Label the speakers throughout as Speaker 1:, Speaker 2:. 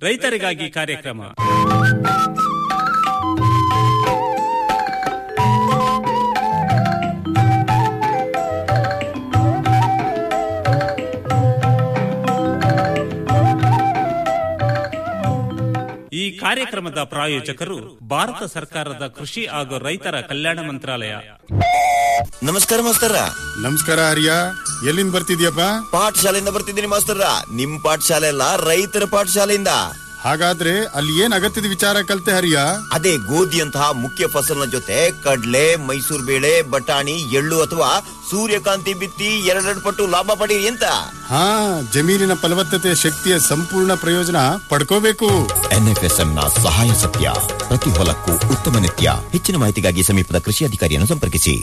Speaker 1: ರೈತರಿಗಾಗಿ ಕಾರ್ಯಕ್ರಮ ಈ ಕಾರ್ಯಕ್ರಮದ ಪ್ರಾಯೋಜಕರು ಭಾರತ ಸರ್ಕಾರದ ಕೃಷಿ ಹಾಗೂ ರೈತರ ಕಲ್ಯಾಣ ಮಂತ್ರಾಲಯ
Speaker 2: ನಮಸ್ಕಾರ ಮಾಸ್ತರ
Speaker 3: ನಮಸ್ಕಾರ ಹರಿಯ ಎಲ್ಲಿಂದ ಬರ್ತಿದ್ಯಪ್ಪ
Speaker 2: ಪಾಠಶಾಲೆಯಿಂದ ಬರ್ತಿದ್ದೀನಿ ಮಾಸ್ತರ ನಿಮ್ ಪಾಠಶಾಲೆ ಅಲ್ಲ ರೈತರ ಪಾಠಶಾಲೆಯಿಂದ
Speaker 3: ಹಾಗಾದ್ರೆ ಅಲ್ಲಿ ಏನ್ ಅಗತ್ಯದ ವಿಚಾರ ಕಲ್ತೆ ಹರಿಯ
Speaker 2: ಅದೇ ಗೋಧಿಯಂತಹ ಮುಖ್ಯ ಫಸಲಿನ ಜೊತೆ ಕಡ್ಲೆ ಮೈಸೂರು ಬೇಳೆ ಬಟಾಣಿ ಎಳ್ಳು ಅಥವಾ ಸೂರ್ಯಕಾಂತಿ ಬಿತ್ತಿ ಎರಡೆರಡು ಪಟ್ಟು ಲಾಭ ಪಡೀರಿ ಅಂತ
Speaker 3: ಹಾ ಜಮೀನಿನ ಫಲವತ್ತತೆ ಶಕ್ತಿಯ ಸಂಪೂರ್ಣ ಪ್ರಯೋಜನ ಪಡ್ಕೋಬೇಕು
Speaker 2: ಎನ್ಎಫ್ಎಸ್ಎಂ ನ ಸಹಾಯ ಸತ್ಯ ಪ್ರತಿ ಹೊಲಕ್ಕೂ ಉತ್ತಮ ನಿತ್ಯ ಹೆಚ್ಚಿನ ಮಾಹಿತಿಗಾಗಿ ಸಮೀಪದ ಕೃಷಿ ಅಧಿಕಾರಿಯನ್ನು ಸಂಪರ್ಕಿಸಿ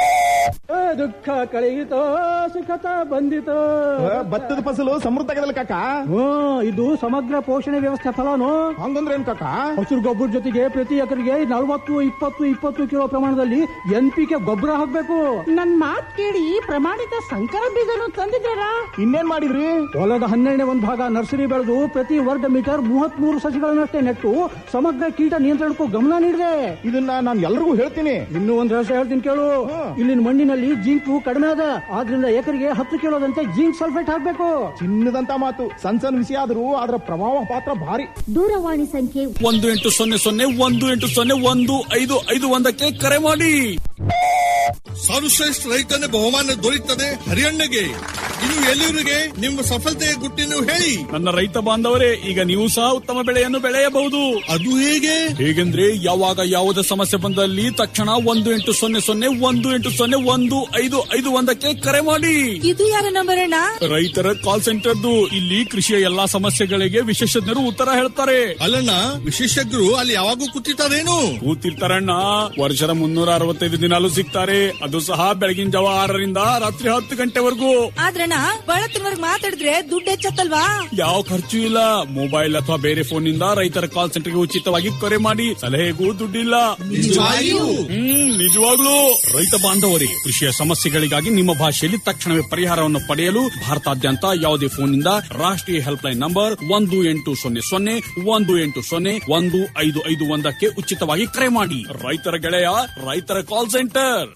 Speaker 4: ದುಃಖ ಕಳೆಯಿತೋ ಸುಖತ ಬಂದಿತೋ
Speaker 5: ಭತ್ತದ ಫಸಲು ಸಮೃದ್ಧಗದಲ್ಲ ಕಾಕ
Speaker 4: ಹ್ಮ್ ಇದು ಸಮಗ್ರ ಪೋಷಣೆ ವ್ಯವಸ್ಥೆ ಫಲನು
Speaker 5: ಹಂಗಂದ್ರೆ ಏನ್ ಕಾಕ
Speaker 4: ಹಸಿರು ಗೊಬ್ಬರ ಜೊತೆಗೆ ಪ್ರತಿ ಎಕರೆಗೆ ನಲವತ್ತು ಇಪ್ಪತ್ತು ಇಪ್ಪತ್ತು ಕಿಲೋ ಪ್ರಮಾಣದಲ್ಲಿ ಎನ್ ಪಿ ಕೆ ಗೊಬ್ಬರ ಹಾಕ್ಬೇಕು
Speaker 6: ನನ್ ಮಾತ್ ಕೇಳಿ ಪ್ರಮಾಣಿತ ಸಂಕರ ಬೀಜನು ತಂದಿದ್ದಾರಾ
Speaker 5: ಇನ್ನೇನ್ ಮಾಡಿದ್ರಿ
Speaker 4: ಹೊಲದ ಹನ್ನೆರಡನೇ ಒಂದು ಭಾಗ ನರ್ಸರಿ ಬೆಳೆದು ಪ್ರತಿ ವರ್ಗ ಮೀಟರ್ ಮೂವತ್ತ್ ಮೂರು ಸಸಿಗಳನ್ನಷ್ಟೇ ನೆಟ್ಟು ಸಮಗ್ರ ಕೀಟ ನಿಯಂತ್ರಣಕ್ಕೂ ಗಮನ ನೀಡಿದೆ
Speaker 5: ಇದನ್ನ ನಾನು ಎಲ್ರಿಗೂ ಹೇಳ್ತೀನಿ
Speaker 4: ಇನ್ನೂ ಒಂದ್ ರಹಸ್ಯ ಹೇಳ್ತೀನಿ ಕೇಳು ಇಲ್ಲಿನ ಮಣ್ಣಿನಲ್ಲಿ ಜಿಂಕು ಕಡಿಮೆ ಅದ ಆದ್ರಿಂದ ಎಕರೆಗೆ ಹತ್ತು ಕಿಲೋದಂತೆ ಜಿಂಕ್ ಸಲ್ಫೇಟ್ ಹಾಕ್ಬೇಕು
Speaker 5: ಚಿನ್ನದಂತ ಮಾತು ಸಣ್ಣ ಸಣ್ಣ ವಿಷಯ ಆದ್ರೂ ಅದರ ಪ್ರಭಾವ ಪಾತ್ರ ಭಾರಿ
Speaker 6: ದೂರವಾಣಿ ಸಂಖ್ಯೆ
Speaker 7: ಒಂದು ಎಂಟು ಸೊನ್ನೆ ಸೊನ್ನೆ ಒಂದು ಎಂಟು ಸೊನ್ನೆ ಒಂದು ಐದು ಐದು ಒಂದಕ್ಕೆ ಕರೆ ಮಾಡಿ
Speaker 8: ಸರ್ವಶ್ರೇಷ್ಠ ರೈತನ ಬಹುಮಾನ ದೊರೆಯುತ್ತದೆ ಹರಿಯಣ್ಣಗೆ ಇನ್ನು ಎಲ್ಲಿವರಿಗೆ ನಿಮ್ಮ ಸಫಲತೆಯ ಗುಟ್ಟಿನ ಹೇಳಿ
Speaker 7: ನನ್ನ ರೈತ ಬಾಂಧವರೇ ಈಗ ನೀವು ಸಹ ಉತ್ತಮ ಬೆಳೆಯನ್ನು ಬೆಳೆಯಬಹುದು
Speaker 8: ಅದು ಹೇಗೆ
Speaker 7: ಹೇಗೆಂದ್ರೆ ಯಾವಾಗ ಯಾವುದೇ ಸಮಸ್ಯೆ ಬಂದಲ್ಲಿ ತಕ್ಷಣ ಒಂದು ಎಂಟು ಸೊನ್ನೆ ಸೊನ್ನೆ ಒಂದು ಎಂಟು ಸೊನ್ನೆ ಒಂದು ಐದು ಐದು ಒಂದಕ್ಕೆ ಕರೆ ಮಾಡಿ
Speaker 9: ಇದು ಯಾರ ನಂಬರ್ ಅಣ್ಣ
Speaker 7: ರೈತರ ಕಾಲ್ ಸೆಂಟರ್ದು ಇಲ್ಲಿ ಕೃಷಿಯ ಎಲ್ಲಾ ಸಮಸ್ಯೆಗಳಿಗೆ ವಿಶೇಷಜ್ಞರು ಉತ್ತರ ಹೇಳ್ತಾರೆ
Speaker 8: ಅಲ್ಲಣ್ಣ ವಿಶೇಷಜ್ಞರು ಅಲ್ಲಿ ಯಾವಾಗೂ ಕೂತಿರ್ತಾರೇನು
Speaker 7: ಕೂತಿರ್ತಾರಣ್ಣ ವರ್ಷದ ಮುನ್ನೂರ ಅರವತ್ತೈದು ದಿನಾಲು ಸಿಗ್ತಾರೆ ಅದು ಸಹ ಬೆಳಗಿನ ಜಾವ ಆರರಿಂದ ರಾತ್ರಿ ಹತ್ತು ಗಂಟೆವರೆಗೂ
Speaker 9: ಆದ್ರಣ್ಣ ಬಳತ್ತಿನವರ್ಗ್ ಮಾತಾಡಿದ್ರೆ ದುಡ್ಡು ಹೆಚ್ಚತ್ತಲ್ವಾ
Speaker 7: ಯಾವ ಖರ್ಚು ಇಲ್ಲ ಮೊಬೈಲ್ ಅಥವಾ ಬೇರೆ ಫೋನ್ ನಿಂದ ರೈತರ ಕಾಲ್ ಸೆಂಟರ್ಗೆ ಉಚಿತವಾಗಿ ಕರೆ ಮಾಡಿ ಸಲಹೆಗೂ ದುಡ್ಡಿಲ್ಲ
Speaker 8: ನಿಜವಾಗಿಯೂ?
Speaker 7: ಹ್ಮ್ ನಿಜವಾಗ್ಲೂ ರೈತ ಬಾಂಧವರೇ ಕೃಷಿಯ ಸಮಸ್ಯೆಗಳಿಗಾಗಿ ನಿಮ್ಮ ಭಾಷೆಯಲ್ಲಿ ತಕ್ಷಣವೇ ಪರಿಹಾರವನ್ನು ಪಡೆಯಲು ಭಾರತಾದ್ಯಂತ ಯಾವುದೇ ಫೋನ್ ನಿಂದ ರಾಷ್ಟ್ರೀಯ ಹೆಲ್ಪ್ ಲೈನ್ ನಂಬರ್ ಒಂದು ಎಂಟು ಸೊನ್ನೆ ಸೊನ್ನೆ ಒಂದು ಎಂಟು ಸೊನ್ನೆ ಒಂದು ಐದು ಐದು ಒಂದಕ್ಕೆ ಉಚಿತವಾಗಿ ಕರೆ ಮಾಡಿ ರೈತರ ಗೆಳೆಯ ರೈತರ ಕಾಲ್ ಸೆಂಟರ್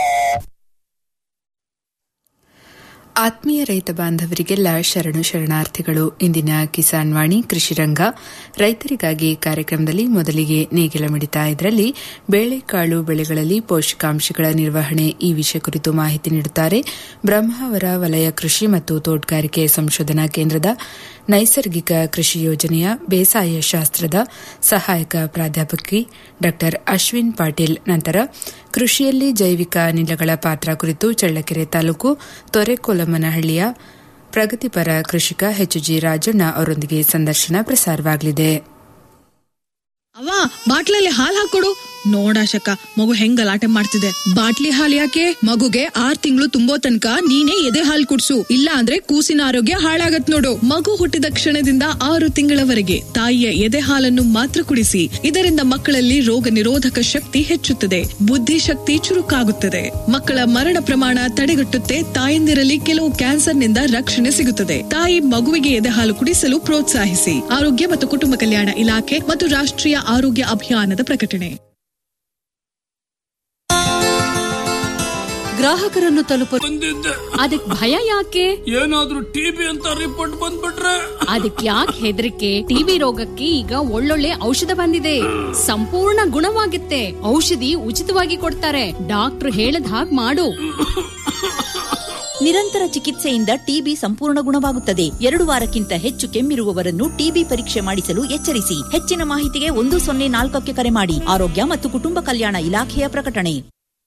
Speaker 10: ಆತ್ಮೀಯ ರೈತ ಬಾಂಧವರಿಗೆಲ್ಲ ಶರಣು ಶರಣಾರ್ಥಿಗಳು ಇಂದಿನ ಕಿಸಾನ್ ವಾಣಿ ಕೃಷಿ ರಂಗ ರೈತರಿಗಾಗಿ ಕಾರ್ಯಕ್ರಮದಲ್ಲಿ ಮೊದಲಿಗೆ ನೇಗಿಲ ಮಿಡಿತ ಇದರಲ್ಲಿ ಬೇಳೆಕಾಳು ಬೆಳೆಗಳಲ್ಲಿ ಪೋಷಕಾಂಶಗಳ ನಿರ್ವಹಣೆ ಈ ವಿಷಯ ಕುರಿತು ಮಾಹಿತಿ ನೀಡುತ್ತಾರೆ ಬ್ರಹ್ಮಾವರ ವಲಯ ಕೃಷಿ ಮತ್ತು ತೋಟಗಾರಿಕೆ ಸಂಶೋಧನಾ ಕೇಂದ್ರದ ನೈಸರ್ಗಿಕ ಕೃಷಿ ಯೋಜನೆಯ ಬೇಸಾಯ ಶಾಸ್ತ್ರದ ಸಹಾಯಕ ಪ್ರಾಧ್ಯಾಪಕಿ ಡಾ ಅಶ್ವಿನ್ ಪಾಟೀಲ್ ನಂತರ ಕೃಷಿಯಲ್ಲಿ ಜೈವಿಕ ಅನಿಲಗಳ ಪಾತ್ರ ಕುರಿತು ಚಳ್ಳಕೆರೆ ತಾಲೂಕು ತೊರೆಕೊಲಮನಹಳ್ಳಿಯ ಪ್ರಗತಿಪರ ಕೃಷಿಕ ಎಚ್ಜಿ ರಾಜಣ್ಣ ಅವರೊಂದಿಗೆ ಸಂದರ್ಶನ ಪ್ರಸಾರವಾಗಲಿದೆ
Speaker 11: ಅವ್ವ ಬಾಟ್ಲಲ್ಲಿ ಹಾಲ್ ಹಾಕೊಡು ನೋಡಾಶಕ ಮಗು ಹೆಂಗ್ ಗಲಾಟೆ ಮಾಡ್ತಿದೆ ಬಾಟ್ಲಿ ಹಾಲ್ ಯಾಕೆ ಮಗುಗೆ ಆರ್ ತಿಂಗಳು ತುಂಬೋ ತನಕ ನೀನೇ ಎದೆ ಹಾಲ್ ಕುಡ್ಸು ಇಲ್ಲ ಅಂದ್ರೆ ಕೂಸಿನ ಆರೋಗ್ಯ ಹಾಳಾಗತ್ ನೋಡು ಮಗು ಹುಟ್ಟಿದ ಕ್ಷಣದಿಂದ ಆರು ತಿಂಗಳವರೆಗೆ ತಾಯಿಯ ಎದೆ ಹಾಲನ್ನು ಮಾತ್ರ ಕುಡಿಸಿ ಇದರಿಂದ ಮಕ್ಕಳಲ್ಲಿ ರೋಗ ನಿರೋಧಕ ಶಕ್ತಿ ಹೆಚ್ಚುತ್ತದೆ ಬುದ್ಧಿಶಕ್ತಿ ಚುರುಕಾಗುತ್ತದೆ ಮಕ್ಕಳ ಮರಣ ಪ್ರಮಾಣ ತಡೆಗಟ್ಟುತ್ತೆ ತಾಯಂದಿರಲ್ಲಿ ಕೆಲವು ಕ್ಯಾನ್ಸರ್ನಿಂದ ರಕ್ಷಣೆ ಸಿಗುತ್ತದೆ ತಾಯಿ ಮಗುವಿಗೆ ಎದೆ ಹಾಲು ಕುಡಿಸಲು ಪ್ರೋತ್ಸಾಹಿಸಿ ಆರೋಗ್ಯ ಮತ್ತು ಕುಟುಂಬ ಕಲ್ಯಾಣ ಇಲಾಖೆ ಮತ್ತು ರಾಷ್ಟ್ರೀಯ ಆರೋಗ್ಯ ಅಭಿಯಾನದ ಪ್ರಕಟಣೆ
Speaker 9: ಗ್ರಾಹಕರನ್ನು ತಲುಪ ಅದಕ್ ಭಯ ಯಾಕೆ
Speaker 7: ಏನಾದ್ರೂ ಟಿಬಿ ಅಂತ ರಿಪೋರ್ಟ್ ಬಂದ್ಬಿಟ್ರೆ
Speaker 9: ಅದಕ್ ಯಾಕೆ ಹೆದರಿಕೆ ಟಿಬಿ ರೋಗಕ್ಕೆ ಈಗ ಒಳ್ಳೊಳ್ಳೆ ಔಷಧ ಬಂದಿದೆ ಸಂಪೂರ್ಣ ಗುಣವಾಗುತ್ತೆ ಔಷಧಿ ಉಚಿತವಾಗಿ ಕೊಡ್ತಾರೆ ಡಾಕ್ಟರ್ ಹೇಳದ್ ಹಾಗ್ ಮಾಡು
Speaker 12: ನಿರಂತರ ಚಿಕಿತ್ಸೆಯಿಂದ ಟಿಬಿ ಸಂಪೂರ್ಣ ಗುಣವಾಗುತ್ತದೆ ಎರಡು ವಾರಕ್ಕಿಂತ ಹೆಚ್ಚು ಕೆಮ್ಮಿರುವವರನ್ನು ಟಿಬಿ ಪರೀಕ್ಷೆ ಮಾಡಿಸಲು ಎಚ್ಚರಿಸಿ ಹೆಚ್ಚಿನ ಮಾಹಿತಿಗೆ ಒಂದು ಸೊನ್ನೆ ನಾಲ್ಕಕ್ಕೆ ಕರೆ ಮಾಡಿ ಆರೋಗ್ಯ ಮತ್ತು ಕುಟುಂಬ ಕಲ್ಯಾಣ ಇಲಾಖೆಯ ಪ್ರಕಟಣೆ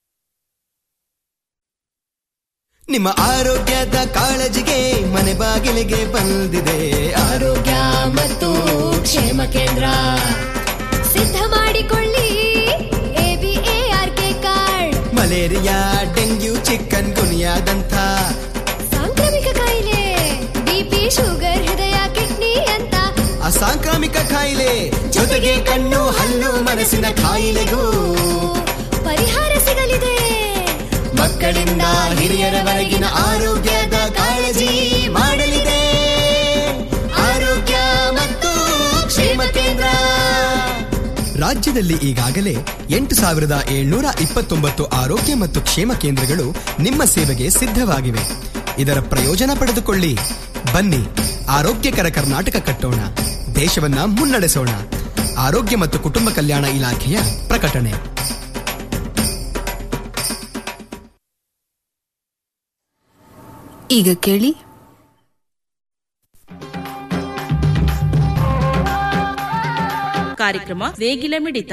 Speaker 13: ನಿಮ್ಮ ಆರೋಗ್ಯದ ಕಾಳಜಿಗೆ ಮನೆ ಬಾಗಿಲಿಗೆ ಬಂದಿದೆ ಆರೋಗ್ಯ ಮತ್ತು ಕ್ಷೇಮ ಕೇಂದ್ರ
Speaker 14: ಸಿದ್ಧ ಮಾಡಿಕೊಳ್ಳಿ ಎಬಿಎಆರ್ಕೆ ಕಾರ್ಡ್
Speaker 13: ಮಲೇರಿಯಾ ಡೆಂಗ್ಯೂ ಚಿಕನ್ ಗುನಿಯಾದಂಥ
Speaker 14: ಸಾಂಕ್ರಾಮಿಕ ಕಾಯಿಲೆ ಬಿಪಿ ಶುಗರ್ ಹೃದಯ ಕಿಡ್ನಿ ಅಂತ
Speaker 13: ಅಸಾಂಕ್ರಾಮಿಕ ಕಾಯಿಲೆ ಜೊತೆಗೆ ಕಣ್ಣು ಹಲ್ಲು ಮನಸ್ಸಿನ ಕಾಯಿಲೆಗೂ
Speaker 14: ಪರಿಹಾರ ಸಿಗಲಿದೆ
Speaker 13: ಮಕ್ಕಳಿಂದ ಹಿರಿಯರವರೆಗಿನ ಆರೋಗ್ಯದ ಕಾಳಜಿ ಮಾಡಲಿದೆ ಆರೋಗ್ಯ ಮತ್ತು ರಾಜ್ಯದಲ್ಲಿ ಈಗಾಗಲೇ ಎಂಟು ಸಾವಿರದ ಏಳ್ನೂರ ಇಪ್ಪತ್ತೊಂಬತ್ತು ಆರೋಗ್ಯ ಮತ್ತು ಕ್ಷೇಮ ಕೇಂದ್ರಗಳು ನಿಮ್ಮ ಸೇವೆಗೆ ಸಿದ್ಧವಾಗಿವೆ ಇದರ ಪ್ರಯೋಜನ ಪಡೆದುಕೊಳ್ಳಿ ಬನ್ನಿ ಆರೋಗ್ಯಕರ ಕರ್ನಾಟಕ ಕಟ್ಟೋಣ ದೇಶವನ್ನ ಮುನ್ನಡೆಸೋಣ ಆರೋಗ್ಯ ಮತ್ತು ಕುಟುಂಬ ಕಲ್ಯಾಣ ಇಲಾಖೆಯ ಪ್ರಕಟಣೆ
Speaker 10: ಈಗ ಕೇಳಿ
Speaker 15: ಕಾರ್ಯಕ್ರಮ ನೇಗಿಲ ಮಿಡಿತ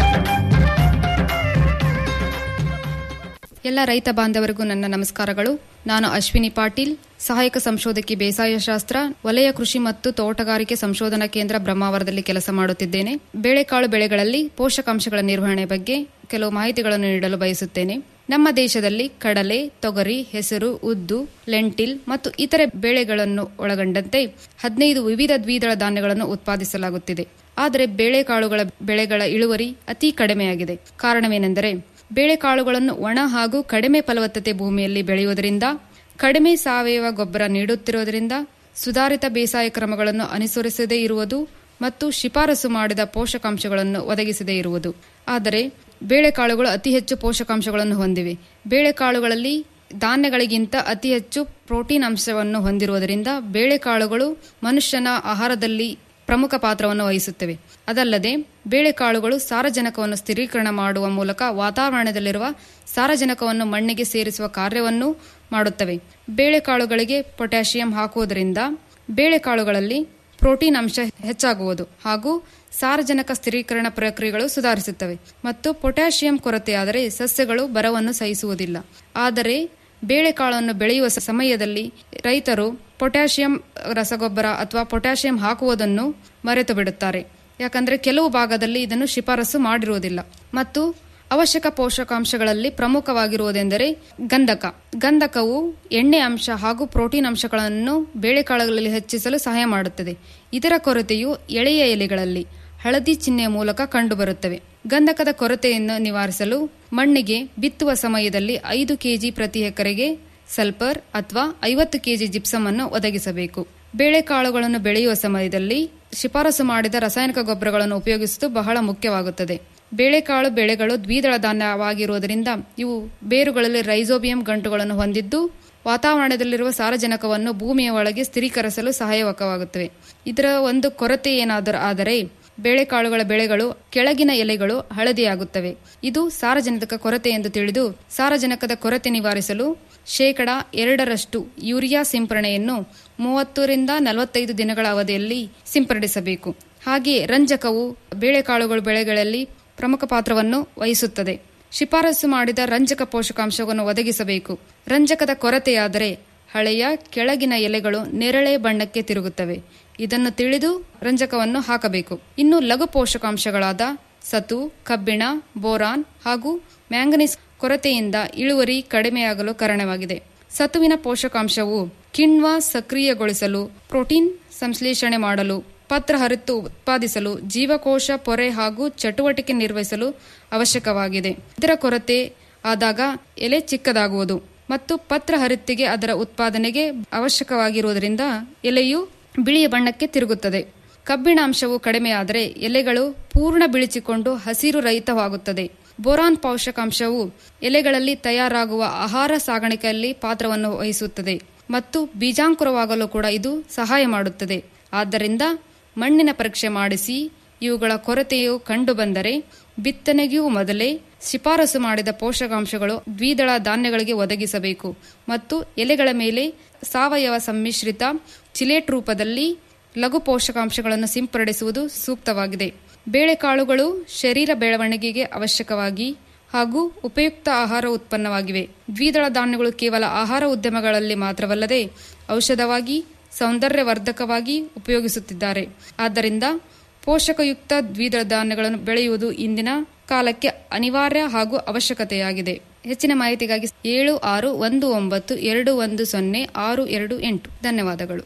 Speaker 16: ಎಲ್ಲ ರೈತ ಬಾಂಧವರಿಗೂ ನನ್ನ ನಮಸ್ಕಾರಗಳು ನಾನು ಅಶ್ವಿನಿ ಪಾಟೀಲ್ ಸಹಾಯಕ ಸಂಶೋಧಕಿ ಬೇಸಾಯ ಶಾಸ್ತ್ರ ವಲಯ ಕೃಷಿ ಮತ್ತು ತೋಟಗಾರಿಕೆ ಸಂಶೋಧನಾ ಕೇಂದ್ರ ಬ್ರಹ್ಮಾವರದಲ್ಲಿ ಕೆಲಸ ಮಾಡುತ್ತಿದ್ದೇನೆ ಬೇಳೆಕಾಳು ಬೆಳೆಗಳಲ್ಲಿ ಪೋಷಕಾಂಶಗಳ ನಿರ್ವಹಣೆ ಬಗ್ಗೆ ಕೆಲವು ಮಾಹಿತಿಗಳನ್ನು ನೀಡಲು ಬಯಸುತ್ತೇನೆ ನಮ್ಮ ದೇಶದಲ್ಲಿ ಕಡಲೆ ತೊಗರಿ ಹೆಸರು ಉದ್ದು ಲೆಂಟಿಲ್ ಮತ್ತು ಇತರೆ ಬೆಳೆಗಳನ್ನು ಒಳಗೊಂಡಂತೆ ಹದಿನೈದು ವಿವಿಧ ದ್ವಿದಳ ಧಾನ್ಯಗಳನ್ನು ಉತ್ಪಾದಿಸಲಾಗುತ್ತಿದೆ ಆದರೆ ಬೇಳೆಕಾಳುಗಳ ಬೆಳೆಗಳ ಇಳುವರಿ ಅತಿ ಕಡಿಮೆಯಾಗಿದೆ ಕಾರಣವೇನೆಂದರೆ ಬೇಳೆಕಾಳುಗಳನ್ನು ಒಣ ಹಾಗೂ ಕಡಿಮೆ ಫಲವತ್ತತೆ ಭೂಮಿಯಲ್ಲಿ ಬೆಳೆಯುವುದರಿಂದ ಕಡಿಮೆ ಸಾವಯವ ಗೊಬ್ಬರ ನೀಡುತ್ತಿರುವುದರಿಂದ ಸುಧಾರಿತ ಬೇಸಾಯ ಕ್ರಮಗಳನ್ನು ಅನುಸರಿಸದೇ ಇರುವುದು ಮತ್ತು ಶಿಫಾರಸು ಮಾಡಿದ ಪೋಷಕಾಂಶಗಳನ್ನು ಒದಗಿಸದೇ ಇರುವುದು ಆದರೆ ಬೇಳೆಕಾಳುಗಳು ಅತಿ ಹೆಚ್ಚು ಪೋಷಕಾಂಶಗಳನ್ನು ಹೊಂದಿವೆ ಬೇಳೆಕಾಳುಗಳಲ್ಲಿ ಧಾನ್ಯಗಳಿಗಿಂತ ಅತಿ ಹೆಚ್ಚು ಪ್ರೋಟೀನ್ ಅಂಶವನ್ನು ಹೊಂದಿರುವುದರಿಂದ ಬೇಳೆಕಾಳುಗಳು ಮನುಷ್ಯನ ಆಹಾರದಲ್ಲಿ ಪ್ರಮುಖ ಪಾತ್ರವನ್ನು ವಹಿಸುತ್ತವೆ ಅದಲ್ಲದೆ ಬೇಳೆಕಾಳುಗಳು ಸಾರಜನಕವನ್ನು ಸ್ಥಿರೀಕರಣ ಮಾಡುವ ಮೂಲಕ ವಾತಾವರಣದಲ್ಲಿರುವ ಸಾರಜನಕವನ್ನು ಮಣ್ಣಿಗೆ ಸೇರಿಸುವ ಕಾರ್ಯವನ್ನು ಮಾಡುತ್ತವೆ ಬೇಳೆಕಾಳುಗಳಿಗೆ ಪೊಟ್ಯಾಷಿಯಂ ಹಾಕುವುದರಿಂದ ಬೇಳೆಕಾಳುಗಳಲ್ಲಿ ಪ್ರೋಟೀನ್ ಅಂಶ ಹೆಚ್ಚಾಗುವುದು ಹಾಗೂ ಸಾರಜನಕ ಸ್ಥಿರೀಕರಣ ಪ್ರಕ್ರಿಯೆಗಳು ಸುಧಾರಿಸುತ್ತವೆ ಮತ್ತು ಪೊಟ್ಯಾಷಿಯಂ ಕೊರತೆಯಾದರೆ ಸಸ್ಯಗಳು ಬರವನ್ನು ಸಹಿಸುವುದಿಲ್ಲ ಆದರೆ ಬೇಳೆಕಾಳನ್ನು ಬೆಳೆಯುವ ಸಮಯದಲ್ಲಿ ರೈತರು ಪೊಟ್ಯಾಷಿಯಂ ರಸಗೊಬ್ಬರ ಅಥವಾ ಪೊಟ್ಯಾಷಿಯಂ ಹಾಕುವುದನ್ನು ಮರೆತು ಬಿಡುತ್ತಾರೆ ಯಾಕಂದರೆ ಕೆಲವು ಭಾಗದಲ್ಲಿ ಇದನ್ನು ಶಿಫಾರಸು ಮಾಡಿರುವುದಿಲ್ಲ ಮತ್ತು ಅವಶ್ಯಕ ಪೋಷಕಾಂಶಗಳಲ್ಲಿ ಪ್ರಮುಖವಾಗಿರುವುದೆಂದರೆ ಗಂಧಕ ಗಂಧಕವು ಎಣ್ಣೆ ಅಂಶ ಹಾಗೂ ಪ್ರೋಟೀನ್ ಅಂಶಗಳನ್ನು ಬೇಳೆಕಾಳುಗಳಲ್ಲಿ ಹೆಚ್ಚಿಸಲು ಸಹಾಯ ಮಾಡುತ್ತದೆ ಇದರ ಕೊರತೆಯು ಎಳೆಯ ಎಲೆಗಳಲ್ಲಿ ಹಳದಿ ಚಿಹ್ನೆಯ ಮೂಲಕ ಕಂಡುಬರುತ್ತವೆ ಗಂಧಕದ ಕೊರತೆಯನ್ನು ನಿವಾರಿಸಲು ಮಣ್ಣಿಗೆ ಬಿತ್ತುವ ಸಮಯದಲ್ಲಿ ಐದು ಕೆಜಿ ಪ್ರತಿ ಎಕರೆಗೆ ಸಲ್ಫರ್ ಅಥವಾ ಐವತ್ತು ಕೆಜಿ ಜಿಪ್ಸಮ್ ಅನ್ನು ಒದಗಿಸಬೇಕು ಬೇಳೆಕಾಳುಗಳನ್ನು ಬೆಳೆಯುವ ಸಮಯದಲ್ಲಿ ಶಿಫಾರಸು ಮಾಡಿದ ರಾಸಾಯನಿಕ ಗೊಬ್ಬರಗಳನ್ನು ಉಪಯೋಗಿಸುವುದು ಬಹಳ ಮುಖ್ಯವಾಗುತ್ತದೆ ಬೇಳೆಕಾಳು ಬೆಳೆಗಳು ದ್ವಿದಳ ಧಾನ್ಯವಾಗಿರುವುದರಿಂದ ಇವು ಬೇರುಗಳಲ್ಲಿ ರೈಸೋಬಿಯಂ ಗಂಟುಗಳನ್ನು ಹೊಂದಿದ್ದು ವಾತಾವರಣದಲ್ಲಿರುವ ಸಾರಜನಕವನ್ನು ಭೂಮಿಯ ಒಳಗೆ ಸ್ಥಿರೀಕರಿಸಲು ಸಹಾಯಕವಾಗುತ್ತವೆ ಇದರ ಒಂದು ಕೊರತೆ ಏನಾದರೂ ಆದರೆ ಬೇಳೆಕಾಳುಗಳ ಬೆಳೆಗಳು ಕೆಳಗಿನ ಎಲೆಗಳು ಹಳದಿಯಾಗುತ್ತವೆ ಇದು ಸಾರಜನಕ ಕೊರತೆ ಎಂದು ತಿಳಿದು ಸಾರಜನಕದ ಕೊರತೆ ನಿವಾರಿಸಲು ಶೇಕಡ ಎರಡರಷ್ಟು ಯೂರಿಯಾ ಸಿಂಪರಣೆಯನ್ನು ಮೂವತ್ತರಿಂದ ನಲವತ್ತೈದು ದಿನಗಳ ಅವಧಿಯಲ್ಲಿ ಸಿಂಪಡಿಸಬೇಕು ಹಾಗೆಯೇ ರಂಜಕವು ಬೇಳೆಕಾಳುಗಳ ಬೆಳೆಗಳಲ್ಲಿ ಪ್ರಮುಖ ಪಾತ್ರವನ್ನು ವಹಿಸುತ್ತದೆ ಶಿಫಾರಸು ಮಾಡಿದ ರಂಜಕ ಪೋಷಕಾಂಶವನ್ನು ಒದಗಿಸಬೇಕು ರಂಜಕದ ಕೊರತೆಯಾದರೆ ಹಳೆಯ ಕೆಳಗಿನ ಎಲೆಗಳು ನೇರಳೆ ಬಣ್ಣಕ್ಕೆ ತಿರುಗುತ್ತವೆ ಇದನ್ನು ತಿಳಿದು ರಂಜಕವನ್ನು ಹಾಕಬೇಕು ಇನ್ನು ಲಘು ಪೋಷಕಾಂಶಗಳಾದ ಸತು ಕಬ್ಬಿಣ ಬೋರಾನ್ ಹಾಗೂ ಮ್ಯಾಂಗನೀಸ್ ಕೊರತೆಯಿಂದ ಇಳುವರಿ ಕಡಿಮೆಯಾಗಲು ಕಾರಣವಾಗಿದೆ ಸತುವಿನ ಪೋಷಕಾಂಶವು ಕಿಣ್ವ ಸಕ್ರಿಯಗೊಳಿಸಲು ಪ್ರೋಟೀನ್ ಸಂಶ್ಲೇಷಣೆ ಮಾಡಲು ಪತ್ರ ಹರಿತು ಉತ್ಪಾದಿಸಲು ಜೀವಕೋಶ ಪೊರೆ ಹಾಗೂ ಚಟುವಟಿಕೆ ನಿರ್ವಹಿಸಲು ಅವಶ್ಯಕವಾಗಿದೆ ಇದರ ಕೊರತೆ ಆದಾಗ ಎಲೆ ಚಿಕ್ಕದಾಗುವುದು ಮತ್ತು ಪತ್ರ ಹರಿತ್ತಿಗೆ ಅದರ ಉತ್ಪಾದನೆಗೆ ಅವಶ್ಯಕವಾಗಿರುವುದರಿಂದ ಎಲೆಯು ಬಿಳಿಯ ಬಣ್ಣಕ್ಕೆ ತಿರುಗುತ್ತದೆ ಕಬ್ಬಿಣ ಅಂಶವು ಕಡಿಮೆಯಾದರೆ ಎಲೆಗಳು ಪೂರ್ಣ ಬಿಳಿಚಿಕೊಂಡು ಹಸಿರು ರಹಿತವಾಗುತ್ತದೆ ಬೋರಾನ್ ಪೋಷಕಾಂಶವು ಎಲೆಗಳಲ್ಲಿ ತಯಾರಾಗುವ ಆಹಾರ ಸಾಗಾಣಿಕೆಯಲ್ಲಿ ಪಾತ್ರವನ್ನು ವಹಿಸುತ್ತದೆ ಮತ್ತು ಬೀಜಾಂಕುರವಾಗಲು ಕೂಡ ಇದು ಸಹಾಯ ಮಾಡುತ್ತದೆ ಆದ್ದರಿಂದ ಮಣ್ಣಿನ ಪರೀಕ್ಷೆ ಮಾಡಿಸಿ ಇವುಗಳ ಕೊರತೆಯು ಕಂಡುಬಂದರೆ ಬಿತ್ತನೆಗೂ ಮೊದಲೇ ಶಿಫಾರಸು ಮಾಡಿದ ಪೋಷಕಾಂಶಗಳು ದ್ವಿದಳ ಧಾನ್ಯಗಳಿಗೆ ಒದಗಿಸಬೇಕು ಮತ್ತು ಎಲೆಗಳ ಮೇಲೆ ಸಾವಯವ ಸಮ್ಮಿಶ್ರಿತ ಚಿಲೇಟ್ ರೂಪದಲ್ಲಿ ಲಘು ಪೋಷಕಾಂಶಗಳನ್ನು ಸಿಂಪಡಿಸುವುದು ಸೂಕ್ತವಾಗಿದೆ ಬೇಳೆಕಾಳುಗಳು ಶರೀರ ಬೆಳವಣಿಗೆಗೆ ಅವಶ್ಯಕವಾಗಿ ಹಾಗೂ ಉಪಯುಕ್ತ ಆಹಾರ ಉತ್ಪನ್ನವಾಗಿವೆ ದ್ವಿದಳ ಧಾನ್ಯಗಳು ಕೇವಲ ಆಹಾರ ಉದ್ಯಮಗಳಲ್ಲಿ ಮಾತ್ರವಲ್ಲದೆ ಔಷಧವಾಗಿ ಸೌಂದರ್ಯವರ್ಧಕವಾಗಿ ಉಪಯೋಗಿಸುತ್ತಿದ್ದಾರೆ ಆದ್ದರಿಂದ ಪೋಷಕಯುಕ್ತ ದ್ವಿದಳ ಧಾನ್ಯಗಳನ್ನು ಬೆಳೆಯುವುದು ಇಂದಿನ ಕಾಲಕ್ಕೆ ಅನಿವಾರ್ಯ ಹಾಗೂ ಅವಶ್ಯಕತೆಯಾಗಿದೆ ಹೆಚ್ಚಿನ ಮಾಹಿತಿಗಾಗಿ ಏಳು ಆರು ಒಂದು ಒಂಬತ್ತು ಎರಡು ಒಂದು ಸೊನ್ನೆ ಆರು ಎರಡು ಎಂಟು ಧನ್ಯವಾದಗಳು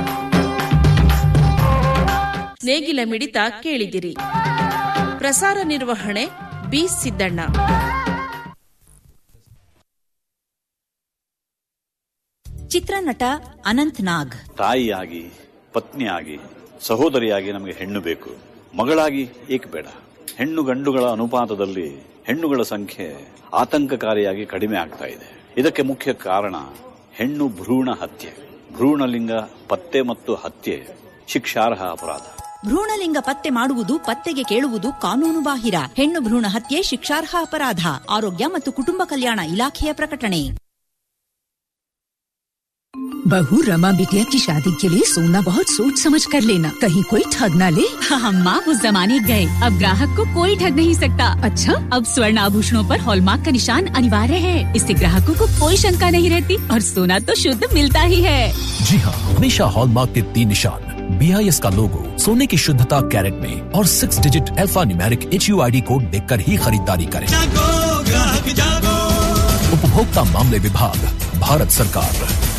Speaker 15: ನೇಗಿಲ ಮಿಡಿತ ಕೇಳಿದಿರಿ ಪ್ರಸಾರ ನಿರ್ವಹಣೆ ಬಿ ಸಿದ್ದಣ್ಣ
Speaker 12: ಚಿತ್ರನಟ ಅನಂತ್ ನಾಗ್
Speaker 17: ತಾಯಿಯಾಗಿ ಪತ್ನಿಯಾಗಿ ಸಹೋದರಿಯಾಗಿ ನಮಗೆ ಹೆಣ್ಣು ಬೇಕು ಮಗಳಾಗಿ ಏಕೆ ಬೇಡ ಹೆಣ್ಣು ಗಂಡುಗಳ ಅನುಪಾತದಲ್ಲಿ ಹೆಣ್ಣುಗಳ ಸಂಖ್ಯೆ ಆತಂಕಕಾರಿಯಾಗಿ ಕಡಿಮೆ ಆಗ್ತಾ ಇದೆ ಇದಕ್ಕೆ ಮುಖ್ಯ ಕಾರಣ ಹೆಣ್ಣು ಭ್ರೂಣ ಹತ್ಯೆ ಭ್ರೂಣಲಿಂಗ ಪತ್ತೆ ಮತ್ತು ಹತ್ಯೆ ಶಿಕ್ಷಾರ್ಹ ಅಪರಾಧ
Speaker 12: ಭ್ರೂಣಲಿಂಗ ಪತ್ತೆ ಮಾಡುವುದು ಪತ್ತೆಗೆ ಕೇಳುವುದು ಕಾನೂನು ಬಾಹಿರ ಹೆಣ್ಣು ಭ್ರೂಣ ಹತ್ಯೆ ಶಿಕ್ಷಾರ್ಹ ಅಪರಾಧ ಆರೋಗ್ಯ ಮತ್ತು ಕುಟುಂಬ ಕಲ್ಯಾಣ ಇಲಾಖೆಯ ಪ್ರಕಟಣೆ
Speaker 18: बहू रमा बिटिया की शादी के लिए सोना बहुत सोच समझ कर लेना कहीं कोई ठग ना ले
Speaker 19: हम माँ उस जमाने गए अब ग्राहक को कोई ठग नहीं सकता अच्छा अब स्वर्ण आभूषणों पर हॉलमार्क का निशान अनिवार्य है इससे ग्राहकों को कोई शंका नहीं रहती और सोना तो शुद्ध मिलता ही है
Speaker 20: जी हाँ हमेशा हॉलमार्क के तीन निशान बी आई एस का लोगो सोने की शुद्धता कैरेट में और six digit alphanumeric H U I D code देख कर ही खरीदारी करें उपभोक्ता मामले विभाग भारत सरकार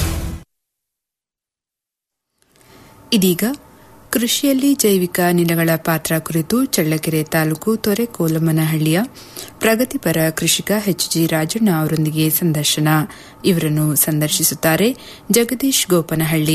Speaker 10: ಇದೀಗ ಕೃಷಿಯಲ್ಲಿ ಜೈವಿಕ ಅನಿಲಗಳ ಪಾತ್ರ ಕುರಿತು ಚಳ್ಳಕೆರೆ ತಾಲೂಕು ತೊರೆಕೋಲಮ್ಮನಹಳ್ಳಿಯ ಪ್ರಗತಿಪರ ಕೃಷಿಕ ಎಚ್ ಜಿ ರಾಜಣ್ಣ ಅವರೊಂದಿಗೆ ಸಂದರ್ಶನ ಇವರನ್ನು ಸಂದರ್ಶಿಸುತ್ತಾರೆ ಜಗದೀಶ್ ಗೋಪನಹಳ್ಳಿ